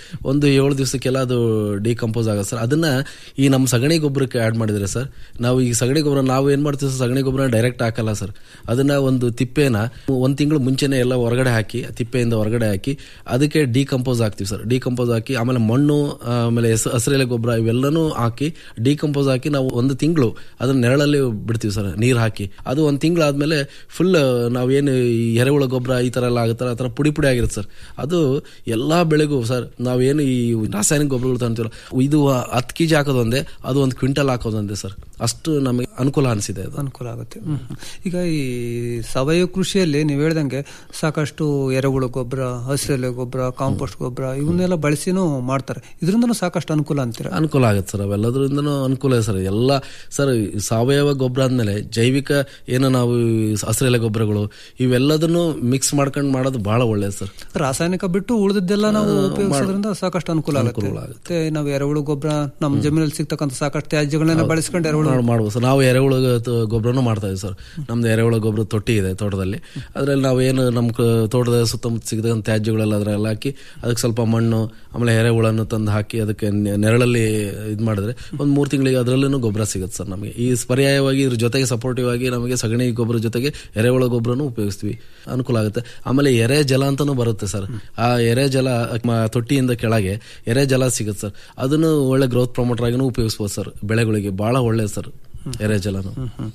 Speaker 22: ಒಂದು ಏಳು ದಿವಸಕ್ಕೆಲ್ಲ ಅದು ಡಿಕಂಪೋಸ್ ಆಗುತ್ತೆ ಸರ್ ಅದನ್ನ ಈ ನಮ್ಮ ಸಗಣಿ ಗೊಬ್ಬರಕ್ಕೆ ಆಡ್ ಮಾಡಿದ್ರೆ ಸರ್ ನಾವು ಈ ಸಗಣಿ ಗೊಬ್ಬರ ನಾವು ಏನ್ ಮಾಡ್ತೀವಿ ಸರ್ ಸಗಣಿ ಗೊಬ್ಬರ ಡೈರೆಕ್ಟ್ ಹಾಕಲ್ಲ ಸರ್ ಅದನ್ನ ಒಂದು ತಿಪ್ಪೆನ ಒಂದ್ ತಿಂಗಳು ಮುಂಚೆನೆ ಎಲ್ಲ ಹೊರಗಡೆ ಹಾಕಿ ಆ ತಿಪ್ಪೆಯಿಂದ ಹೊರಗಡೆ ಹಾಕಿ ಅದಕ್ಕೆ ಡಿಕಂಪೋಸ್ ಹಾಕ್ತಿವಿ ಸರ್ ಡಿಕಂಪೋಸ್ ಹಾಕಿ ಆಮೇಲೆ ಮಣ್ಣು ಆಮೇಲೆ ಹೆಸ- ಹಸಿರೆಲೆ ಗೊಬ್ಬರ ಇವೆಲ್ಲನೂ ಹಾಕಿ ಡಿಕಂಪೋಸ್ ಹಾಕಿ ನಾವು ಒಂದು ತಿಂಗಳು ಅದನ್ನ ನೆರಳಲ್ಲಿ ಬಿಡ್ತೀವಿ ಸರ್ ನೀರ್ ಹಾಕಿ ಅದು ಒಂದ್ ತಿಂಗಳಾದ್ಮೇಲೆ ಫುಲ್ ನಾವೇನು ಈ ಎರೆಹುಳ ಗೊಬ್ಬರ ಈ ತರ ಎಲ್ಲ ಆಗುತ್ತಲ್ಲ ಆ ತರ ಪುಡಿ ಪುಡಿ ಆಗಿರುತ್ತೆ ಸರ್ ಅದು ಎಲ್ಲಾ ಬೆಳೆಗೂ ಸರ್ ನಾವೇನು ಈ ರಾಸಾಯನಿಕ ಗೊಬ್ಬರಗಳು ತಂತೀವಲ್ಲ ಇದು ಹತ್ತು ಕೆಜಿ ಹಾಕೋದೊಂದೇ ಅದು ಒಂದು ಕ್ವಿಂಟಲ್ ಹಾಕೋದೊಂದೇ ಸರ್ ಅಷ್ಟು ನಮಗೆ ಅನುಕೂಲ ಅನಿಸಿದೆ ಅದು
Speaker 21: ಅನುಕೂಲ ಆಗುತ್ತೆ ಹ್ಮ್. ಈಗ ಈ ಸಾವಯವ ಕೃಷಿಯಲ್ಲಿ ನೀವು ಹೇಳ್ದಂಗೆ ಸಾಕಷ್ಟು ಎರೆಹುಳು ಗೊಬ್ಬರ ಹಸಿರೆಲೆ ಗೊಬ್ಬರ ಕಾಂಪೋಸ್ಟ್ ಗೊಬ್ಬರ ಇವನ್ನೆಲ್ಲ ಬಳಸಿನೂ ಮಾಡ್ತಾರೆ ಇದರಿಂದನೂ ಸಾಕಷ್ಟು ಅನುಕೂಲ ಅಂತೀರ
Speaker 22: ಅನುಕೂಲ ಆಗುತ್ತೆ ಸರ್ ಅವೆಲ್ಲದ್ರಿಂದನೂ ಅನುಕೂಲ ಇದೆ ಸರ್ ಎಲ್ಲ ಸರ್ ಈ ಸಾವಯವ ಗೊಬ್ಬರ ಆದ್ಮೇಲೆ ಜೈವಿಕ ಏನು ನಾವು ಈ ಹಸಿರೆಲೆ ಗೊಬ್ಬರಗಳು ಇವೆಲ್ಲದನ್ನು ಮಿಕ್ಸ್ ಮಾಡ್ಕೊಂಡು ಮಾಡೋದು ಬಹಳ ಒಳ್ಳೇದು ಸರ್
Speaker 21: ರಾಸಾಯನಿಕ ಬಿಟ್ಟು ಉಳಿದಿದ್ದೆಲ್ಲ ನಾವು
Speaker 22: ಆ,
Speaker 21: ಉಪಯೋಗಿಸೋದ್ರಿಂದ ಸಾಕಷ್ಟು ಅನುಕೂಲ ಆಗುತ್ತೆ ಮತ್ತೆ ನಾವು ಎರೆಹುಳು ಗೊಬ್ಬರ ನಮ್ಮ ಜಮೀನಲ್ಲಿ ಸಿಗ್ತಕ್ಕಂಥ ಸಾಕಷ್ಟು ತ್ಯಾಜ್ಯಗಳನ್ನ ಬಳಸ್ಕೊಂಡು ಎರೆಹುಳು
Speaker 22: ಮಾಡ್- ಮಾಡ್ಬೋದು ಸರ್ ನಾವು ಎರೆಹುಳ ಗೊಬ್ಬರನು ಮಾಡ್ತಾ ಇದೀವಿ ಸರ್ ನಮ್ದು ಎರೆಹುಳ ಗೊಬ್ಬರ ತೊಟ್ಟಿ ಇದೆ ತೋಟದಲ್ಲಿ ಅದ್ರಲ್ಲಿ ನಾವು ಏನು ನಮ್ಮ ಕ- ತೋಟದ ಸುತ್ತಮುತ್ತ ಸಿಗತಕ್ಕಂಥ ತ್ಯಾಜ್ಯಗಳೆಲ್ಲ ಅದ್ರಲ್ಲಿ ಹಾಕಿ ಅದಕ್ಕೆ ಸ್ವಲ್ಪ ಮಣ್ಣು ಆಮೇಲೆ ಎರೆಹುಳನ್ನು ತಂದು ಹಾಕಿ ಅದಕ್ಕೆ ನೆ- ನೆರಳಲ್ಲಿ ಇದು ಮಾಡಿದ್ರೆ ಒಂದು ಮೂರು ತಿಂಗಳಿಗೆ ಅದರಲ್ಲೂ ಗೊಬ್ಬರ ಸಿಗುತ್ತೆ ಸರ್ ನಮಗೆ ಈ ಪರ್ಯಾಯವಾಗಿ ಇದ್ರ ಜೊತೆಗೆ ಸಪೋರ್ಟಿವ್ ಆಗಿ ನಮಗೆ ಸಗಣಿ ಗೊಬ್ಬರ ಜೊತೆಗೆ ಎರೆಹುಳ ಗೊಬ್ಬರನು ಉಪಯೋಗಿಸ್ತೀವಿ ಅನುಕೂಲ ಆಗುತ್ತೆ ಆಮೇಲೆ ಎರೆ ಜಲ ಅಂತಾನು ಬರುತ್ತೆ ಸರ್ ಆ ಎರೆ ಜಲ ಮ- ತೊಟ್ಟಿಯಿಂದ ಕೆಳಗೆ ಎರೆ ಜಲ ಸಿಗುತ್ತೆ ಸರ್ ಅದನ್ನು ಒಳ್ಳೆ ಗ್ರೋತ್ ಪ್ರಮೋಟರ್ ಆಗಿನೂ ಉಪಯೋಗಿಸ್ಬೋದು ಸರ್ ಬೆಳೆಗಳಿಗೆ ಬಹಳ ಒಳ್ಳೆ ಸರ್ ಎರೆ ಜಲನು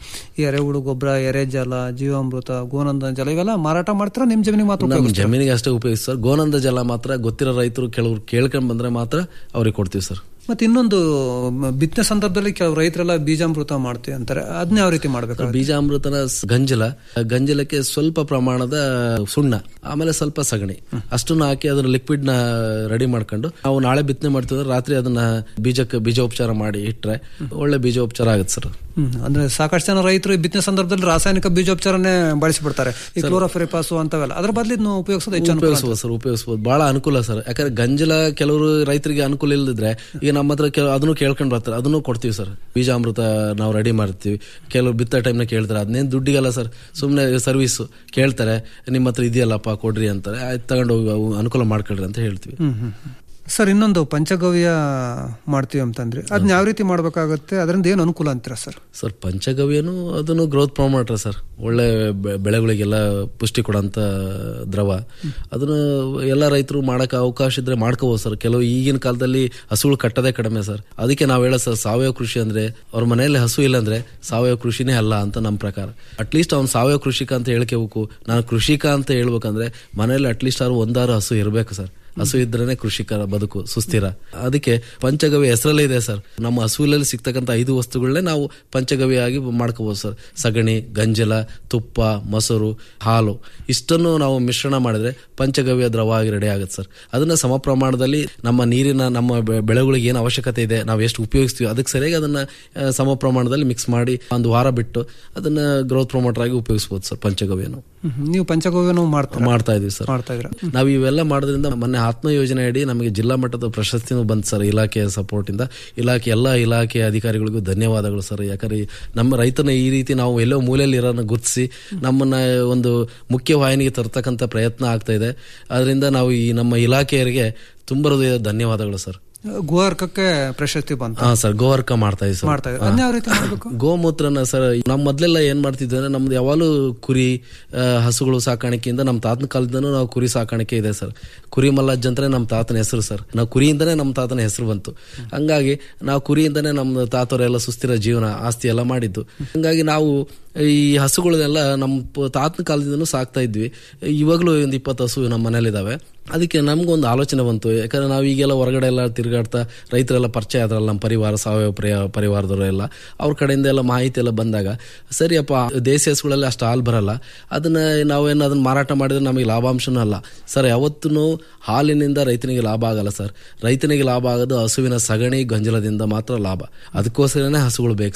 Speaker 21: ಈ ಎರೆಹುಳು ಗೊಬ್ಬರ ಎರೆ ಜಲ ಜೀವಾಮೃತ ಗೋನಂದ ಜಲ ಇವೆಲ್ಲ ಮಾರಾಟ ಮಾಡ್ತೀರಾ ನಿಮ್ ಜಮೀನಿಗೆ ಮಾತ್ರ
Speaker 22: ನಮ್ಮ
Speaker 21: ಉಪಯೋಗಿಸ್ತೀರಾ?
Speaker 22: ಜಮೀನಿಗೆ ಅಷ್ಟೇ ಉಪಯೋಗಿಸ್ತಾರೆ ಗೋನಂದ ಜಲ ಮಾತ್ರ ಗೊತ್ತಿರೋ ರೈತರು ಕೆಲವರು ಕೇಳ್ಕೊಂಡ್ ಬಂದ್ರೆ ಮಾತ್ರ ಅವ್ರಿಗೆ ಕೊಡ್ತೀವಿ ಸರ್
Speaker 21: ಮತ್ತೆ ಇನ್ನೊಂದು ಮ- ಬಿತ್ತನೆ ಸಂದರ್ಭದಲ್ಲಿ ಕೆಲವು ರೈತರೆಲ್ಲ ಬೀಜಾಮೃತ ಮಾಡ್ತೀವಿ ಅಂತಾರೆ ಅದನ್ನ ಯಾವ ರೀತಿ ಮಾಡ್ಬೇಕು
Speaker 22: ಬೀಜಾಮೃತನ ಸ್- ಗಂಜಲ ಗಂಜಲಕ್ಕೆ ಸ್ವಲ್ಪ ಪ್ರಮಾಣದ ಸುಣ್ಣ ಆಮೇಲೆ ಸ್ವಲ್ಪ ಸಗಣಿ ಅಷ್ಟನ್ನ ಹಾಕಿ ಅದನ್ನ ಲಿಕ್ವಿಡ್ ನ ರೆಡಿ ಮಾಡ್ಕೊಂಡು ನಾವು ನಾಳೆ ಬಿತ್ತನೆ ಮಾಡ್ತೀವಿ ಅಂದ್ರೆ ರಾತ್ರಿ ಅದನ್ನ ಬೀಜಕ್ಕೆ ಬೀಜೋಪಚಾರ ಮಾಡಿ ಇಟ್ರೆ ಒಳ್ಳೆ ಬೀಜೋಪಚಾರ ಆಗುತ್ತೆ ಸರ್
Speaker 21: ಹ್ಮ್. ಅಂದ್ರೆ ಸಾಕಷ್ಟು ಜನ ರೈತರು ಈ ಬಿತ್ತನೆ ಸಂದರ್ಭದಲ್ಲಿ ರಾಸಾಯನಿಕ ಬೀಜೋಪಚಾರನೇ ಬಳಸಿಬಿಡ್ತಾರೆ ಈ ಕ್ಲೋರೋಫೆರಿಪಾಸು ಅಂತವೆಲ್ಲ ಅದ್ರ ಬದಲು ಇದನ್ನು ಉಪಯೋಗಿಸೋದು ಹೆಚ್ಚು ಅನುಕೂಲ ಅಂತ.
Speaker 22: ಉಪಯೋಗಿಸಬಹುದು ಸರ್ ಉಪಯೋಗಿಸಬಹುದು ಬಹಳ ಅನುಕೂಲ ಸರ್ ಯಾಕಂದ್ರೆ ಗಂಜಲ ಕೆಲವರು ರೈತರಿಗೆ ಅನುಕೂಲ ಇಲ್ಲದಿದ್ರೆ ಈಗ ನಮ್ಮ ಹತ್ರ ಕೆಲ ಅದನ್ನು ಕೇಳ್ಕೊಂಡು ಬರ್ತಾರೆ ಅದನ್ನು ಕೊಡ್ತೀವಿ ಸರ್ ಬೀಜಾಮೃತ ನಾವು ರೆಡಿ ಮಾಡ್ತೀವಿ ಕೆಲವರು ಬಿತ್ತ ಟೈಮ್ನ ಕೇಳ್ತಾರೆ ಅದನ್ನೇನು ದುಡ್ಡಿಗಲ್ಲ ಸರ್ ಸುಮ್ಮನೆ ಸರ್ವಿಸ್ ಕೇಳ್ತಾರೆ ನಿಮ್ಮ ಹತ್ರ ಇದೆಯಲ್ಲಪ್ಪ ಕೊಡ್ರಿ ಅಂತಾರೆ ಆಯ್ತು ತಗೊಂಡು ಹೋಗಿ ಅವು ಅನುಕೂಲ ಮಾಡ್ಕೊಳ್ರಿ ಅಂತ ಹೇಳ್ತೀವಿ
Speaker 21: ಹ್ಮ್ ಹ್ಮ್ ಹ್ಮ್. ಸರ್ ಇನ್ನೊಂದು ಪಂಚಗವ್ಯ ಮಾಡ್ತೀವಿ ಅಂತಂದ್ರೆ ಅದನ್ನ ಯಾವ ರೀತಿ ಮಾಡ್ಬೇಕಾಗತ್ತೆ ಅದರಿಂದ ಏನು ಅನುಕೂಲ ಅಂತೀರಾ ಸರ್
Speaker 22: ಸರ್ ಪಂಚಗವ್ಯನು ಅದನ್ನು ಗ್ರೋತ್ ಪ್ರೊಮೋಟರ್ ಸರ್ ಒಳ್ಳೆ ಬೆ- ಬೆಳೆಗಳಿಗೆಲ್ಲ ಪುಷ್ಟಿ ಕೊಡೋಂಥ ದ್ರವ ಅದನ್ನು ಎಲ್ಲ ರೈತರು ಮಾಡಕ್ಕೆ ಅವಕಾಶ ಇದ್ರೆ ಮಾಡ್ಕೋಬೋದು ಸರ್ ಕೆಲವು ಈಗಿನ ಕಾಲದಲ್ಲಿ ಹಸುಗಳು ಕಟ್ಟೋದೇ ಕಡಿಮೆ ಸರ್ ಅದಕ್ಕೆ ನಾವು ಹೇಳೋ ಸರ್ ಸಾವಯವ ಕೃಷಿ ಅಂದ್ರೆ ಅವ್ರ ಮನೆಯಲ್ಲಿ ಹಸು ಇಲ್ಲ ಅಂದ್ರೆ ಸಾವಯವ ಕೃಷಿನೇ ಅಲ್ಲ ಅಂತ ನಮ್ಮ ಪ್ರಕಾರ ಅಟ್ಲೀಸ್ಟ್ ಅವ್ನು ಸಾವಯವ ಕೃಷಿಕ ಅಂತ ಹೇಳ್ಕೋಬೇಕು ನಾನು ಕೃಷಿಕ ಅಂತ ಹೇಳ್ಬೇಕಂದ್ರೆ ಮನೆಯಲ್ಲಿ ಅಟ್ಲೀಸ್ಟ್ ಅವ್ರು ಒಂದಾರು ಹಸು ಇರಬೇಕು ಸರ್ ಹಸು ಇದ್ರೇನೆ ಕೃಷಿಕರ ಬದುಕು ಸುಸ್ಥಿರ ಅದಕ್ಕೆ ಪಂಚಗವ್ಯ ಹೆಸರಲ್ಲೇ ಇದೆ ಸರ್ ನಮ್ಮ ಹಸುವಿನಲ್ಲಿ ಸಿಗ್ತಕ್ಕಂಥ ಐದು ವಸ್ತುಗಳನ್ನೇ ನಾವು ಪಂಚಗವ್ಯ ಆಗಿ ಮಾಡ್ಕೋಬಹುದು ಸರ್ ಸಗಣಿ ಗಂಜಲ ತುಪ್ಪ ಮೊಸರು ಹಾಲು ಇಷ್ಟನ್ನು ನಾವು ಮಿಶ್ರಣ ಮಾಡಿದ್ರೆ ಪಂಚಗವ್ಯ ದ್ರವ ಆಗಿ ರೆಡಿ ಆಗುತ್ತೆ ಸರ್ ಅದನ್ನ ಸಮ ಪ್ರಮಾಣದಲ್ಲಿ ನಮ್ಮ ನೀರಿನ ನಮ್ಮ ಬೆ- ಬೆಳೆಗಳಿಗೆ ಏನು ಅವಶ್ಯಕತೆ ಇದೆ ನಾವು ಎಷ್ಟು ಉಪಯೋಗಿಸ್ತೀವಿ ಅದಕ್ಕೆ ಸರಿಯಾಗಿ ಅದನ್ನ ಆ, ಸಮ ಪ್ರಮಾಣದಲ್ಲಿ ಮಿಕ್ಸ್ ಮಾಡಿ ಒಂದು ವಾರ ಬಿಟ್ಟು ಅದನ್ನ ಗ್ರೋತ್ ಪ್ರೊಮೋಟರ್ ಆಗಿ ಉಪಯೋಗಿಸಬಹುದು ಸರ್ ಪಂಚಗವ್ಯನು
Speaker 21: ಹ್ಮ್ ಹ್ಮ್. ನೀವು ಪಂಚಗವ್ಯನೂ ಮಾಡ್ತೀರಾ
Speaker 22: ಮಾಡ್ತಾ ಇದೀವಿ ಸರ್
Speaker 21: ಮಾಡ್ತಾ ಇದ್ರ
Speaker 22: ನಾವು ಇವೆಲ್ಲ ಮಾಡೋದ್ರಿಂದ ಮೊನ್ನೆ ಆತ್ಮ ಯೋಜನೆ ಅಡಿ ನಮಗೆ ಜಿಲ್ಲಾ ಮಟ್ಟದ ಪ್ರಶಸ್ತಿನೂ ಬಂತು ಸರ್ ಇಲಾಖೆಯ ಸಪೋರ್ಟ್ ಇಂದ ಇಲಾಖೆ ಎಲ್ಲ ಇಲಾಖೆ ಅಧಿಕಾರಿಗಳಿಗೂ ಧನ್ಯವಾದಗಳು ಸರ್ ಯಾಕಂದ್ರೆ ಈ ನಮ್ಮ ರೈತನ ಈ ರೀತಿ ನಾವು ಎಲ್ಲೋ ಮೂಲೆಯಲ್ಲಿ ಇರೋನ ಗುರ್ತಿಸಿ ನಮ್ಮನ್ನ ಒಂದು ಮುಖ್ಯ ವಾಹಿನಿಗೆ ತರ್ತಕ್ಕಂಥ ಪ್ರಯತ್ನ ಆಗ್ತಾ ಇದೆ ಅದರಿಂದ ನಾವು ಈ ನಮ್ಮ ಇಲಾಖೆಯರಿಗೆ ತುಂಬ ಹೃದಯದ ಧನ್ಯವಾದಗಳು ಸರ್
Speaker 21: ಗೋವರ್ಕಕ್ಕೆ ಪ್ರಶಸ್ತಿ ಬಂತು
Speaker 22: ಹಾ ಸರ್ ಗೋವರ್ಕ ಮಾಡ್ತಾ ಇದೀವಿ ಸರ್
Speaker 21: ಮಾಡ್ತಾ ಇದ್ದಾರೆ ಅದನ್ನ ಯಾವ ರೀತಿ ಮಾಡ್ಬೇಕು
Speaker 22: ಗೋಮೂತ್ರನ ಸರ್ ನಮ್ಮ ಮೊದ್ಲೆಲ್ಲ ಏನ್ ಮಾಡ್ತಿದ್ವಿ ಅಂದ್ರೆ ನಮ್ದು ಯಾವಾಗಲೂ ಕುರಿ ಆ, ಹಸುಗಳು ಸಾಕಾಣಿಕೆಯಿಂದ ನಮ್ಮ ತಾತನ ಕಾಲದಿಂದನೂ ನಾವು ಕುರಿ ಸಾಕಾಣಿಕೆ ಇದೆ ಸರ್ ಕುರಿ ಮಲ್ಲಜ್ಜ ಅಂತಾನೆ ನಮ್ಮ ತಾತನ ಹೆಸರು ಸರ್ ನಾವು ಕುರಿಯಿಂದನೇ ನಮ್ಮ ತಾತನ ಹೆಸರು ಬಂತು ಹಂಗಾಗಿ ನಾವು ಕುರಿಯಿಂದನೇ ನಮ್ಮ ತಾತವರೆಲ್ಲ ಸುಸ್ಥಿರ ಜೀವನ ಆಸ್ತಿ ಎಲ್ಲ ಮಾಡಿದ್ದು ಹಂಗಾಗಿ ನಾವು ಈ ಹಸುಗಳನ್ನೆಲ್ಲ ನಮ್ಮ ಪ- ತಾತನ ಕಾಲದಿಂದನೂ ಸಾಕ್ತಾ ಇದ್ವಿ ಇವಾಗಲೂ ಒಂದು ಇಪ್ಪತ್ತು ಹಸು ನಮ್ಮ ಮನೇಲಿದಾವೆ ಅದಕ್ಕೆ ನಮ್ಗೊಂದು ಆಲೋಚನೆ ಬಂತು ಯಾಕಂದ್ರೆ ನಾವು ಈಗೆಲ್ಲ ಹೊರಗಡೆ ಎಲ್ಲ ತಿರುಗಾಡ್ತಾ ರೈತರೆಲ್ಲ ಪರಿಚಯ ಆದ್ರಲ್ಲ ನಮ್ಮ ಪರಿವಾರ ಸಾವಯವ ಪರಿಯ ಪರಿವಾರದವರು ಎಲ್ಲ ಅವ್ರ ಕಡೆಯಿಂದ ಎಲ್ಲ ಮಾಹಿತಿ ಎಲ್ಲ ಬಂದಾಗ ಸರಿಯಪ್ಪ ದೇಸಿ ಹಸುಗಳಲ್ಲಿ ಅಷ್ಟು ಹಾಲು ಬರಲ್ಲ ಅದನ್ನ ನಾವೇನು ಅದನ್ನ ಮಾರಾಟ ಮಾಡಿದ್ರೆ ನಮಗೆ ಲಾಭಾಂಶನೂ ಅಲ್ಲ ಸರ್ ಯಾವತ್ತೂ ಹಾಲಿನಿಂದ ರೈತನಿಗೆ ಲಾಭ ಆಗಲ್ಲ ಸರ್ ರೈತನಿಗೆ ಲಾಭ ಆಗೋದು ಹಸುವಿನ ಸಗಣಿ ಗಂಜಲದಿಂದ ಮಾತ್ರ ಲಾಭ ಅದಕ್ಕೋಸ್ಕರನೇ ಹಸುಗಳು ಬೇಕು ಸರ್